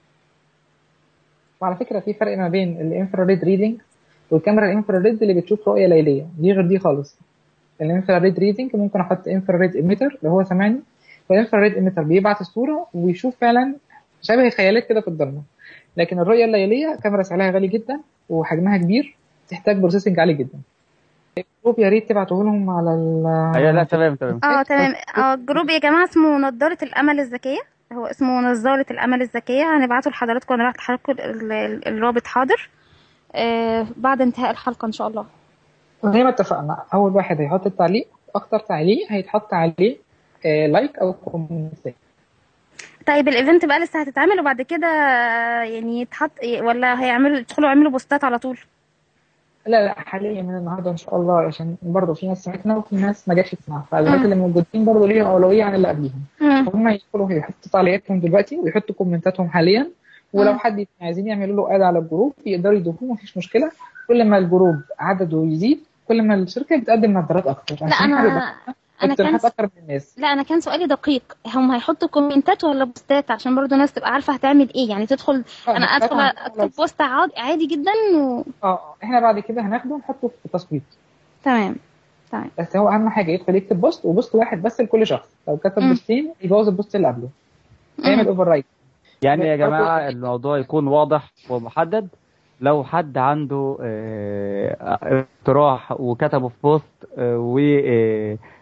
[SPEAKER 5] وعلى فكره في فرق ما بين الانفراريد ريدنج والكاميرا الانفراريد اللي بتشوف رؤيه ليليه دي غير دي خالص الانفراريد ريدنج ممكن احط انفراريد ايميتر اللي هو سامعني والانفراريد ايميتر بيبعت الصوره ويشوف فعلا شبه خيالات كده في الضلمه لكن الرؤيه الليليه كاميرا سعرها غالي جدا وحجمها كبير تحتاج بروسيسنج عالي جدا الجروب يا ريت تبعتوه لهم على ال
[SPEAKER 2] ايوه لا تمام تمام
[SPEAKER 3] اه تمام اه الجروب يا جماعة اسمه نضارة الأمل الذكية هو اسمه نظارة الأمل الذكية هنبعته لحضراتكم انا راح لحضراتكم ال- ال- الرابط حاضر آه بعد انتهاء الحلقة ان شاء الله
[SPEAKER 5] زي ما اتفقنا اول واحد هيحط التعليق اكتر تعليق هيتحط عليه آه لايك او كومنت
[SPEAKER 3] طيب الايفنت بقى لسه هتتعمل وبعد كده آه، يعني يتحط ولا هيعملوا يدخلوا يعملوا بوستات على طول
[SPEAKER 5] لا لا حاليا من النهارده ان شاء الله عشان برضه في ناس سمعتنا وفي ناس ما جاتش تسمع فالناس اللي موجودين برضه ليهم اولويه عن اللي قبليهم
[SPEAKER 3] مم.
[SPEAKER 5] هم يدخلوا يحطوا تعليقاتهم دلوقتي ويحطوا كومنتاتهم حاليا ولو
[SPEAKER 3] مم.
[SPEAKER 5] حد عايزين يعملوا له اد على الجروب يقدروا يضيفوه مفيش مشكله كل ما الجروب عدده يزيد كل ما الشركه بتقدم نظارات اكتر
[SPEAKER 3] لا
[SPEAKER 5] عشان
[SPEAKER 3] انا
[SPEAKER 5] حابب
[SPEAKER 3] انا كان
[SPEAKER 5] اقتراحات اكتر من الناس
[SPEAKER 3] لا انا كان سؤالي دقيق هم هيحطوا كومنتات ولا بوستات عشان برضو الناس تبقى عارفه هتعمل ايه يعني تدخل
[SPEAKER 5] آه،
[SPEAKER 3] انا ادخل
[SPEAKER 5] طبعاً.
[SPEAKER 3] اكتب بوست عاد- عادي جدا و...
[SPEAKER 5] اه آه، احنا بعد كده هناخده ونحطه في التصويت
[SPEAKER 3] تمام تمام
[SPEAKER 5] بس هو اهم حاجه يدخل يكتب بوست وبوست واحد بس لكل شخص لو كتب
[SPEAKER 3] مم.
[SPEAKER 5] بوستين يبوظ البوست اللي قبله هيعمل اوفر رايت
[SPEAKER 2] يعني يا
[SPEAKER 5] برضو-
[SPEAKER 2] جماعة الموضوع يكون واضح ومحدد لو حد عنده آه، اقتراح وكتبه في بوست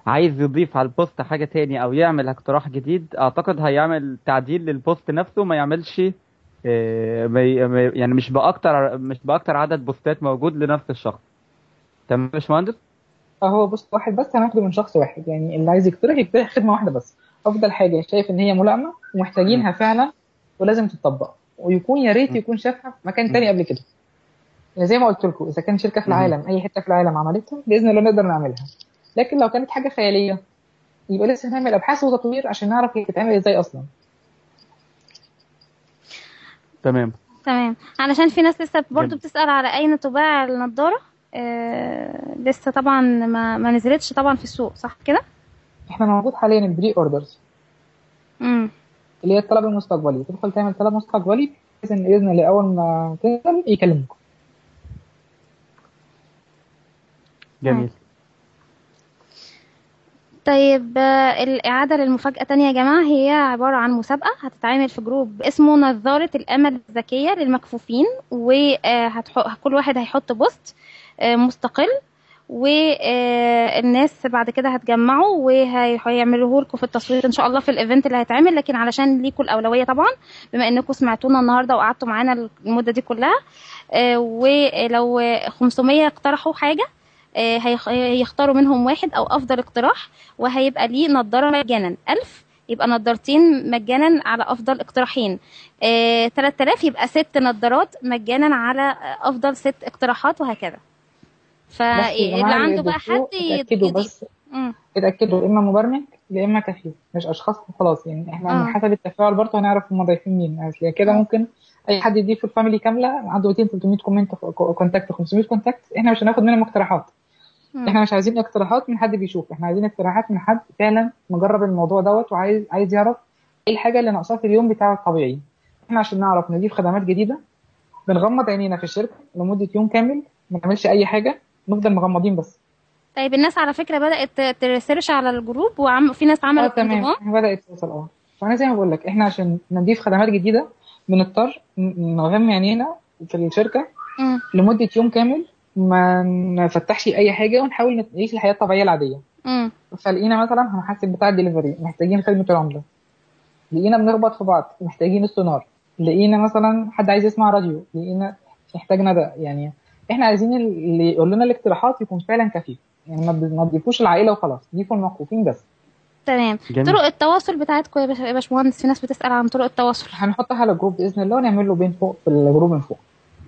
[SPEAKER 2] عايز يضيف على البوست حاجة تاني او يعمل اقتراح جديد اعتقد هيعمل تعديل للبوست نفسه ما يعملش آه، ما ي- ما ي- يعني مش باكتر مش باكتر عدد بوستات موجود لنفس الشخص تمام يا باشمهندس
[SPEAKER 5] فهو بص واحد بس هناخده من شخص واحد يعني اللي عايز يقترح يقترح خدمه واحده بس افضل حاجه شايف ان هي ملائمه ومحتاجينها فعلا ولازم تتطبق ويكون يا ريت يكون شافها في مكان تاني قبل كده يعني زي ما قلت لكم اذا كان شركه في العالم اي حته في العالم عملتها باذن الله نقدر نعملها لكن لو كانت حاجه خياليه يبقى لسه هنعمل ابحاث وتطوير عشان نعرف هي بتتعمل ازاي اصلا
[SPEAKER 2] تمام
[SPEAKER 3] تمام علشان في ناس لسه برضو
[SPEAKER 2] جميل.
[SPEAKER 3] بتسأل على أين تباع النضارة آه لسه طبعا ما, ما نزلتش طبعا في السوق صح كده؟
[SPEAKER 5] احنا موجود حاليا البري اوردرز
[SPEAKER 3] امم
[SPEAKER 5] اللي هي الطلب المستقبلي تدخل تعمل طلب مستقبلي بحيث ان باذن الله اول ما تنزل يكلمكم
[SPEAKER 2] جميل
[SPEAKER 3] طيب آه، الإعادة للمفاجأة تانية يا جماعة هي عبارة عن مسابقة هتتعمل في جروب اسمه نظارة الأمل الذكية للمكفوفين وكل واحد هيحط بوست آه، مستقل والناس بعد كده هتجمعوا وهيعملوه لكم في التصوير ان شاء الله في الايفنت اللي هيتعمل لكن علشان ليكم الاولويه طبعا بما انكم سمعتونا النهارده وقعدتوا معانا المده دي كلها آه، ولو 500 اقترحوا حاجه آه، هيخ- هيختاروا منهم واحد او افضل اقتراح وهيبقى ليه نضاره مجانا 1000 يبقى نضارتين مجانا على افضل اقتراحين آه، 3000 يبقى ست نضارات مجانا على آه، افضل ست اقتراحات وهكذا
[SPEAKER 5] بس يا
[SPEAKER 3] فاللي
[SPEAKER 5] جماعة اللي
[SPEAKER 3] عنده بقى
[SPEAKER 5] يضيفوه
[SPEAKER 3] حد يد-
[SPEAKER 5] اتأكدوا
[SPEAKER 3] يضيف
[SPEAKER 5] بس
[SPEAKER 3] مم.
[SPEAKER 5] اتأكدوا يا إما مبرمج يا إما كفيف مش أشخاص وخلاص يعني إحنا
[SPEAKER 3] آه.
[SPEAKER 5] من حسب التفاعل برضه هنعرف هم ضايفين مين أصل كده
[SPEAKER 3] آه.
[SPEAKER 5] ممكن أي حد يضيف الفاميلي كاملة عنده 200 300 كومنت كونتاكت 500 كونتاكت إحنا مش هناخد منهم اقتراحات
[SPEAKER 3] مم.
[SPEAKER 5] إحنا مش عايزين اقتراحات من حد بيشوف إحنا عايزين اقتراحات من حد فعلا مجرب الموضوع دوت وعايز عايز يعرف إيه الحاجة اللي ناقصاه في اليوم بتاعه الطبيعي إحنا عشان نعرف نضيف خدمات جديدة بنغمض عينينا في الشركة لمدة يوم كامل ما نعملش أي حاجة نفضل مغمضين بس
[SPEAKER 3] طيب الناس على فكرة بدأت ترسيرش على الجروب وعم في ناس
[SPEAKER 5] اه
[SPEAKER 3] عملت
[SPEAKER 5] تمام
[SPEAKER 3] انضمام
[SPEAKER 5] بدأت توصل اه فانا زي ما بقول لك احنا عشان نضيف خدمات جديده بنضطر ن- نغمي عينينا في الشركه
[SPEAKER 3] مم.
[SPEAKER 5] لمده يوم كامل ما نفتحش اي حاجه ونحاول نعيش الحياه الطبيعيه العاديه
[SPEAKER 3] مم.
[SPEAKER 5] فلقينا مثلا هنحاسب بتاع الدليفري محتاجين خدمه العمله لقينا بنخبط في بعض محتاجين السونار لقينا مثلا حد عايز يسمع راديو لقينا محتاج ندى يعني احنا عايزين اللي يقول لنا الاقتراحات يكون فعلا كفيف يعني ما ما تضيفوش العائله وخلاص ضيفوا الموقوفين بس
[SPEAKER 3] تمام
[SPEAKER 2] جميل.
[SPEAKER 3] طرق التواصل بتاعتكم يا باش- يا باشمهندس في ناس بتسأل عن طرق التواصل
[SPEAKER 5] هنحطها على الجروب باذن الله ونعمل له بين فوق في الجروب من فوق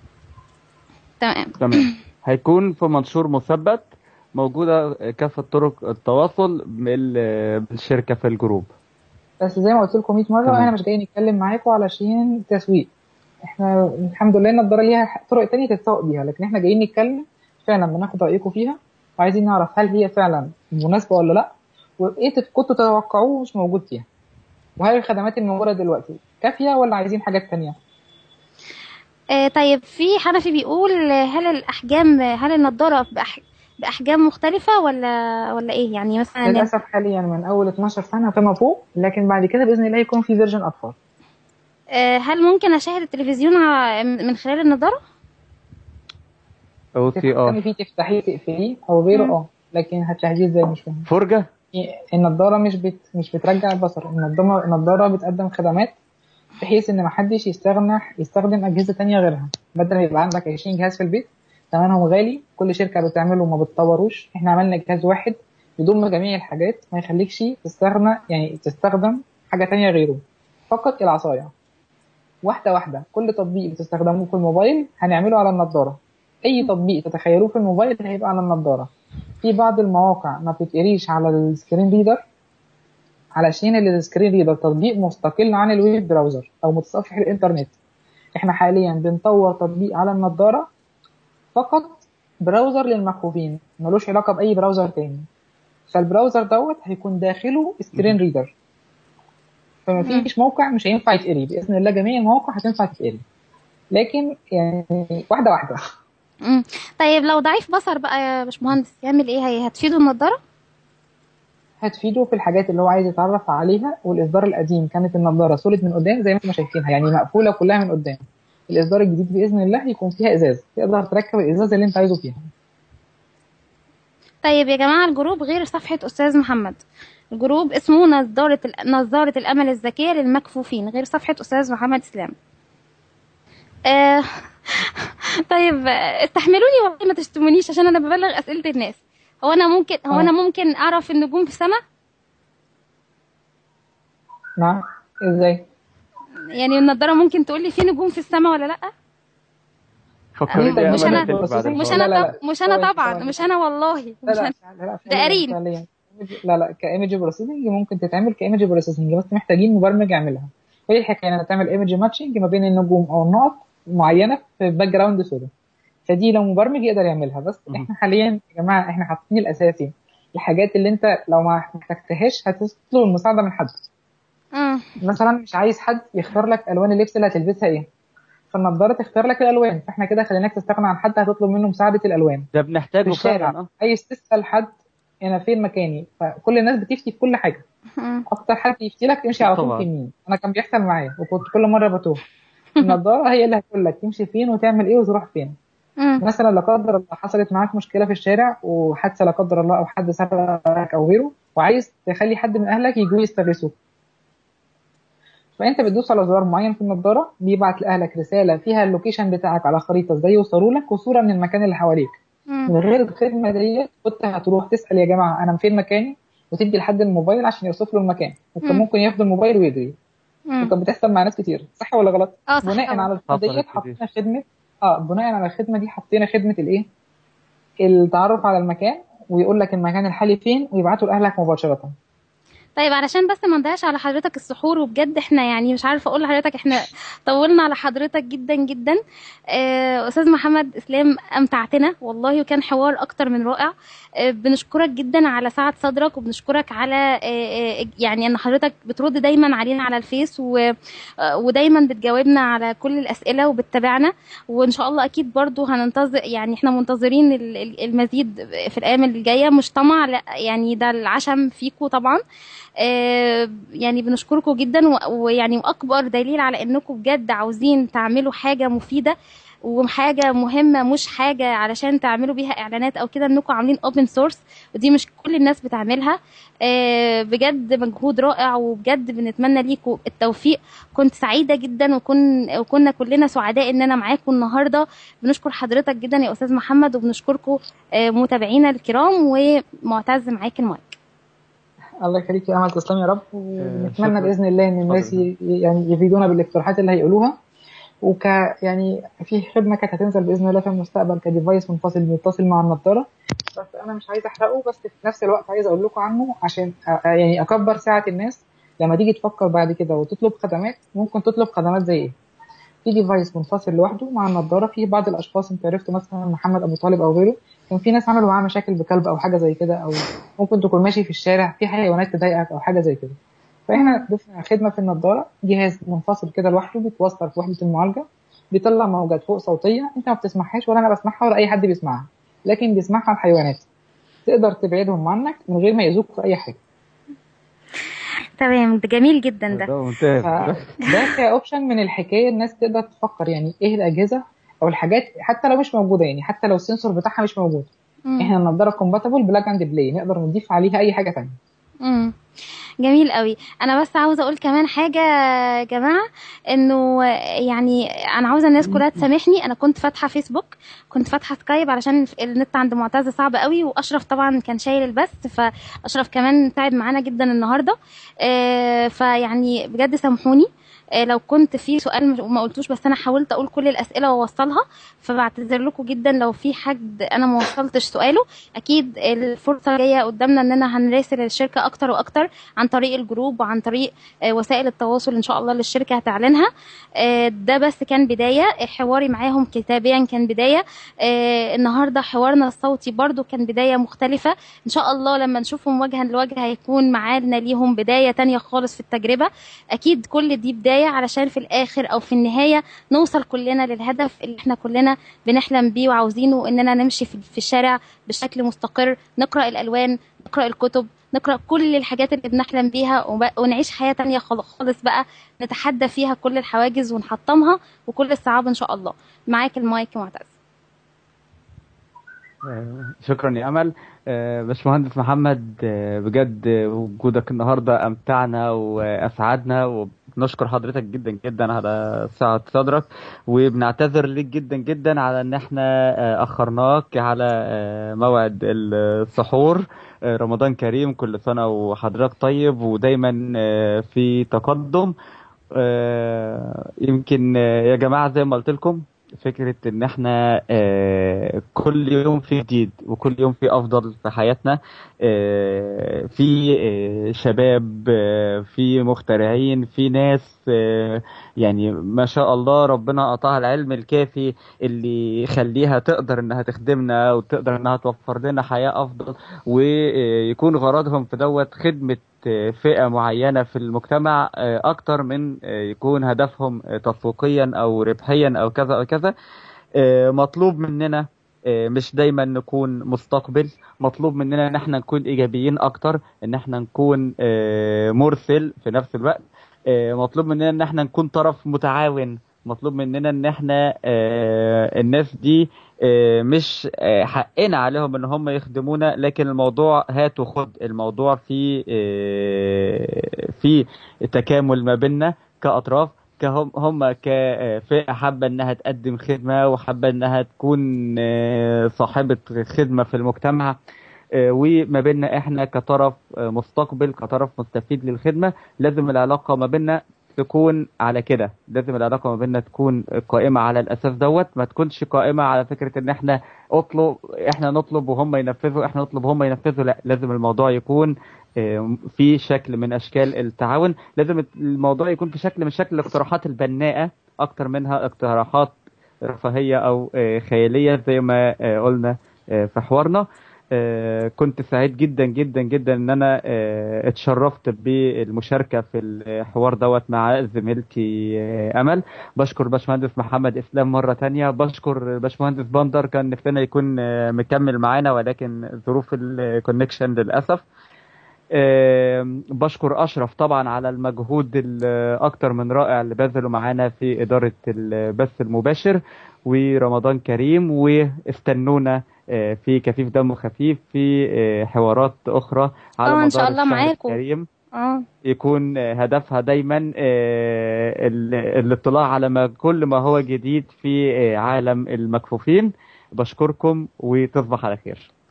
[SPEAKER 3] تمام
[SPEAKER 2] تمام هيكون في منشور مثبت موجودة كافة طرق التواصل بال- بالشركة في الجروب
[SPEAKER 5] بس زي ما قلت لكم 100 مره
[SPEAKER 2] تمام.
[SPEAKER 5] احنا مش جايين نتكلم معاكم علشان تسويق احنا الحمد لله النضاره ليها طرق تانية تتسوق بيها لكن احنا جايين نتكلم فعلا بناخد رايكم فيها وعايزين نعرف هل هي فعلا مناسبه ولا لا وايه تت- كنتوا تتوقعوه مش موجود فيها وهل الخدمات الموجوده دلوقتي كافيه ولا عايزين حاجات تانية
[SPEAKER 3] آه طيب في حنفي بيقول آه، هل الأحجام هل النضارة بأح... بأحجام مختلفة ولا ولا إيه يعني مثلا
[SPEAKER 5] للاسف حاليا من اول 12 سنه فما فوق لكن بعد كده باذن الله يكون في فيرجن اطفال
[SPEAKER 3] آه هل ممكن أشاهد التلفزيون ع- من خلال النضارة؟
[SPEAKER 2] او سي
[SPEAKER 5] تفتحي
[SPEAKER 2] ار
[SPEAKER 5] فيه تفتحيه تقفليه او غيره
[SPEAKER 3] مم.
[SPEAKER 5] اه لكن هتشاهديه ازاي مش فاهم
[SPEAKER 2] فرجة
[SPEAKER 5] النضاره مش بت... مش بترجع البصر النضاره النضاره بتقدم خدمات بحيث ان محدش يستغنى يستخدم اجهزه تانية غيرها بدل ما يبقى عندك 20 جهاز في البيت ثمنهم غالي كل شركه بتعمله وما بتطوروش احنا عملنا جهاز واحد يضم جميع الحاجات ما يخليكش تستغنى يعني تستخدم حاجه تانية غيره فقط العصايه واحده واحده كل تطبيق بتستخدموه في الموبايل هنعمله على النضاره اي تطبيق تتخيلوه في الموبايل هيبقى على النضاره في بعض المواقع ما بتتقريش على السكرين ريدر علشان السكرين ريدر تطبيق مستقل عن الويب براوزر او متصفح الانترنت احنا حاليا بنطور تطبيق على النضاره فقط براوزر للمكفوفين ملوش علاقه باي براوزر تاني فالبراوزر دوت هيكون داخله سكرين ريدر فما فيش موقع مش هينفع يتقري باذن الله جميع المواقع هتنفع تتقري لكن يعني واحده واحده
[SPEAKER 3] مم. طيب لو ضعيف بصر بقى يا باشمهندس يعمل إيه هي هتفيده النضارة؟
[SPEAKER 5] هتفيده في الحاجات اللي هو عايز يتعرف عليها والاصدار القديم كانت النضاره سوليد من قدام زي ما انتم شايفينها يعني مقفوله كلها من قدام الاصدار الجديد باذن الله يكون فيها ازاز تقدر تركب الازاز اللي انت عايزه فيها
[SPEAKER 3] طيب يا جماعة الجروب غير صفحة أستاذ محمد الجروب اسمه نظارة ال- نظارة الأمل الذكية للمكفوفين غير صفحة أستاذ محمد إسلام آه طيب آه، استحملوني والله ما تشتمونيش عشان أنا ببلغ أسئلة الناس هو أنا ممكن هو أنا ممكن أعرف النجوم في السماء
[SPEAKER 5] نعم ازاي
[SPEAKER 3] يعني النضارة ممكن تقول لي في نجوم في السماء ولا لأ
[SPEAKER 2] فكرني
[SPEAKER 5] أنت
[SPEAKER 3] مش
[SPEAKER 2] بأمانة
[SPEAKER 3] أنا-
[SPEAKER 2] اللي بعد
[SPEAKER 3] مش
[SPEAKER 2] الفاضل.
[SPEAKER 5] لا، لا،
[SPEAKER 3] أنا
[SPEAKER 5] لا.
[SPEAKER 3] طب مش أنا
[SPEAKER 5] ثواني،
[SPEAKER 3] طبعا
[SPEAKER 5] ثواني.
[SPEAKER 3] مش أنا والله
[SPEAKER 5] لا
[SPEAKER 3] مش
[SPEAKER 5] لا
[SPEAKER 3] أنا
[SPEAKER 5] لا لا
[SPEAKER 3] ده قرين.
[SPEAKER 5] فعليا لا لا كايمج بروسيسنج ممكن تتعمل كايمج بروسيسنج بس محتاجين مبرمج يعملها وهي الحكايه انك تعمل ايمج ماتشنج ما بين النجوم او النقط معينه في باك جراوند سودا فدي لو مبرمج يقدر يعملها بس
[SPEAKER 2] مهم.
[SPEAKER 5] احنا حاليا يا جماعه احنا حاطين الاساسي الحاجات اللي انت لو ما احتجتهاش هتطلب المساعده من حد
[SPEAKER 3] مم.
[SPEAKER 5] مثلا مش عايز حد يختار لك الوان اللبس اللي هتلبسها ايه فالنضاره تختار لك الالوان فاحنا كده خليناك تستغنى عن حد هتطلب منه مساعده الالوان
[SPEAKER 2] ده
[SPEAKER 5] في
[SPEAKER 2] بنحتاجه
[SPEAKER 5] الشارع
[SPEAKER 2] فعلا اه
[SPEAKER 5] عايز تسال حد انا فين مكاني فكل الناس بتفتي في كل حاجه
[SPEAKER 3] مم.
[SPEAKER 5] اكتر حد يفتي لك امشي على طول
[SPEAKER 2] طبعا.
[SPEAKER 5] في يمين انا كان بيحصل معايا وكنت كل مره بتوه النضاره هي اللي هتقول لك تمشي فين وتعمل ايه وتروح فين
[SPEAKER 3] مم.
[SPEAKER 5] مثلا لا قدر الله حصلت معاك مشكله في الشارع وحادثه لا قدر الله او حد سرقك او غيره وعايز تخلي حد من اهلك يجوا يستغيثوك فانت بتدوس على زرار معين في النضاره بيبعت لاهلك رساله فيها اللوكيشن بتاعك على خريطه ازاي يوصلوا لك وصوره من المكان اللي حواليك
[SPEAKER 3] مم.
[SPEAKER 5] من غير الخدمه ديت كنت هتروح تسال يا جماعه انا فين مكاني وتدي لحد الموبايل عشان يوصف له المكان وكان
[SPEAKER 3] مم.
[SPEAKER 5] ممكن ياخد الموبايل ويجري
[SPEAKER 3] مم.
[SPEAKER 5] وكانت بتحصل مع ناس كتير صح ولا غلط
[SPEAKER 3] اه صح
[SPEAKER 5] بناء
[SPEAKER 3] طبعا.
[SPEAKER 5] على
[SPEAKER 2] حصلت
[SPEAKER 5] الخدمه ديت
[SPEAKER 2] كتير.
[SPEAKER 5] حطينا خدمه اه بناء على الخدمه دي حطينا خدمه الايه التعرف على المكان ويقول لك المكان الحالي فين ويبعته لاهلك مباشره
[SPEAKER 3] طيب علشان بس ما نضيعش على حضرتك السحور وبجد احنا يعني مش عارفه اقول لحضرتك احنا طولنا على حضرتك جدا جدا آه، استاذ محمد اسلام امتعتنا والله وكان حوار اكتر من رائع آه، بنشكرك جدا على سعه صدرك وبنشكرك على آه، آه، يعني ان حضرتك بترد دايما علينا على الفيس و- آه، ودايما بتجاوبنا على كل الاسئله وبتتابعنا وان شاء الله اكيد برضو هننتظر يعني احنا منتظرين ال- ال- المزيد في الايام اللي جايه مش طمع لا يعني ده العشم فيكم طبعا آه، يعني بنشكركم جدا و- ويعني واكبر دليل على انكم بجد عاوزين تعملوا حاجه مفيده وحاجه مهمه مش حاجه علشان تعملوا بيها اعلانات او كده انكم عاملين اوبن سورس ودي مش كل الناس بتعملها آه، بجد مجهود رائع وبجد بنتمنى ليكم التوفيق كنت سعيده جدا وكن وكنا كلنا سعداء ان انا معاكم النهارده بنشكر حضرتك جدا يا استاذ محمد وبنشكركم آه، متابعينا الكرام ومعتز معاك المايك
[SPEAKER 5] الله يخليك يا امل تسلم يا رب ونتمنى
[SPEAKER 2] شكراً.
[SPEAKER 5] باذن الله ان الناس ي- يعني يفيدونا بالاقتراحات اللي هيقولوها وك يعني في خدمه كانت هتنزل باذن الله في المستقبل كديفايس منفصل بيتصل مع النضاره بس انا مش عايز احرقه بس في نفس الوقت عايز اقول لكم عنه عشان أ- يعني اكبر سعه الناس لما تيجي تفكر بعد كده وتطلب خدمات ممكن تطلب خدمات زي ايه في ديفايس منفصل لوحده مع النضاره في بعض الاشخاص انت عرفت مثلا محمد ابو طالب او غيره كان في ناس عملوا معاه مشاكل بكلب او حاجه زي كده او ممكن تكون ماشي في الشارع في حيوانات تضايقك او حاجه زي كده فاحنا ضفنا خدمه في النضاره جهاز منفصل كده لوحده بيتوصل في وحده المعالجه بيطلع موجات فوق صوتيه انت ما بتسمعهاش ولا انا بسمعها ولا اي حد بيسمعها لكن بيسمعها الحيوانات تقدر تبعدهم عنك من غير ما يأذوك في اي حاجه
[SPEAKER 3] تمام ده جميل جدا ده
[SPEAKER 2] ده ممتاز
[SPEAKER 5] فده كاوبشن من الحكايه الناس تقدر تفكر يعني ايه الاجهزه او الحاجات حتى لو مش موجوده يعني حتى لو السنسور بتاعها مش موجود
[SPEAKER 3] مم.
[SPEAKER 5] احنا النضاره كومباتبل بلاج اند بلاي نقدر نضيف عليها اي حاجه تانية
[SPEAKER 3] مم. جميل قوي انا بس عاوزه اقول كمان حاجه يا جماعه انه يعني انا عاوزه الناس كلها تسامحني انا كنت فاتحه فيسبوك كنت فاتحه سكايب علشان النت عند معتز صعب قوي واشرف طبعا كان شايل البث فاشرف كمان تعب معانا جدا النهارده آه، فيعني بجد سامحوني آه، لو كنت في سؤال مش- ما قلتوش بس انا حاولت اقول كل الاسئله واوصلها فبعتذر لكم جدا لو في حد انا ما وصلتش سؤاله اكيد الفرصه جايه قدامنا اننا هنراسل الشركه اكتر واكتر عن طريق الجروب وعن طريق آه، وسائل التواصل ان شاء الله اللي الشركه هتعلنها آه، ده بس كان بدايه حواري معاهم كتابيا كان بدايه آه، النهارده حوارنا الصوتي برضو كان بدايه مختلفه ان شاء الله لما نشوفهم وجها لوجه هيكون معانا ليهم بدايه تانية خالص في التجربه اكيد كل دي بدايه علشان في الاخر او في النهايه نوصل كلنا للهدف اللي احنا كلنا بنحلم بيه وعاوزينه اننا نمشي في في الشارع بشكل مستقر نقرا الالوان نقرا الكتب نقرا كل الحاجات اللي بنحلم بيها وب- ونعيش حياه تانية خال- خالص بقى نتحدى فيها كل الحواجز ونحطمها وكل الصعاب ان شاء الله معاك المايك يا معتز
[SPEAKER 2] آه، شكرا يا امل آه، باشمهندس محمد آه، بجد وجودك النهارده امتعنا واسعدنا وبنشكر حضرتك جدا جدا على سعة صدرك وبنعتذر ليك جدا جدا على ان احنا آه، اخرناك على آه، موعد السحور آه، رمضان كريم كل سنة وحضرتك طيب ودايما آه، في تقدم آه، يمكن آه، يا جماعة زي ما قلت لكم فكرة إن إحنا آه، كل يوم في جديد وكل يوم في أفضل في حياتنا آه، في آه، شباب آه، في مخترعين في ناس آه، يعني ما شاء الله ربنا أعطاها العلم الكافي اللي يخليها تقدر إنها تخدمنا وتقدر إنها توفر لنا حياة أفضل ويكون غرضهم في دوت خدمة فئة معينة في المجتمع آه، أكتر من آه، يكون هدفهم آه، تسويقيا أو ربحيا أو كذا أو كذا آه، مطلوب مننا آه، مش دايما نكون مستقبل مطلوب مننا ان احنا نكون ايجابيين اكتر ان احنا نكون آه، مرسل في نفس الوقت آه، مطلوب مننا ان احنا نكون طرف متعاون مطلوب مننا ان احنا آه، الناس دي آه، مش آه، حقنا عليهم ان هم يخدمونا لكن الموضوع هات وخد الموضوع في آه، في تكامل ما بيننا كاطراف كهم هم كفئة حابة انها تقدم خدمة وحابة انها تكون آه، صاحبة خدمة في المجتمع آه، وما بيننا احنا كطرف آه، مستقبل كطرف مستفيد للخدمة لازم العلاقة ما بيننا تكون على كده لازم العلاقة ما بيننا تكون قائمة على الأساس دوت ما تكونش قائمة على فكرة إن إحنا أطلب إحنا نطلب وهم ينفذوا إحنا نطلب وهم ينفذوا لا لازم الموضوع يكون آه، في شكل من أشكال التعاون لازم الموضوع يكون في شكل من شكل الاقتراحات البناءة أكتر منها اقتراحات رفاهية أو آه، خيالية زي ما آه، قلنا آه، في حوارنا آه، كنت سعيد جدا جدا جدا ان انا آه، اتشرفت بالمشاركه في الحوار دوت مع زميلتي آه، امل بشكر باشمهندس محمد اسلام مره تانية بشكر باشمهندس بندر كان نفسنا يكون آه، مكمل معانا ولكن ظروف الكونكشن للاسف آم، بشكر اشرف طبعا على المجهود الاكتر من رائع اللي بذله معانا في اداره البث المباشر ورمضان كريم واستنونا آه، في كفيف دم خفيف في آه، حوارات اخرى على
[SPEAKER 3] اه
[SPEAKER 2] مدار
[SPEAKER 3] ان شاء الله
[SPEAKER 2] الشهر
[SPEAKER 3] معاكم
[SPEAKER 2] الكريم
[SPEAKER 3] اه
[SPEAKER 2] يكون آه، هدفها دايما آه، ال- الاطلاع على ما كل ما هو جديد في آه، عالم المكفوفين بشكركم وتصبح على خير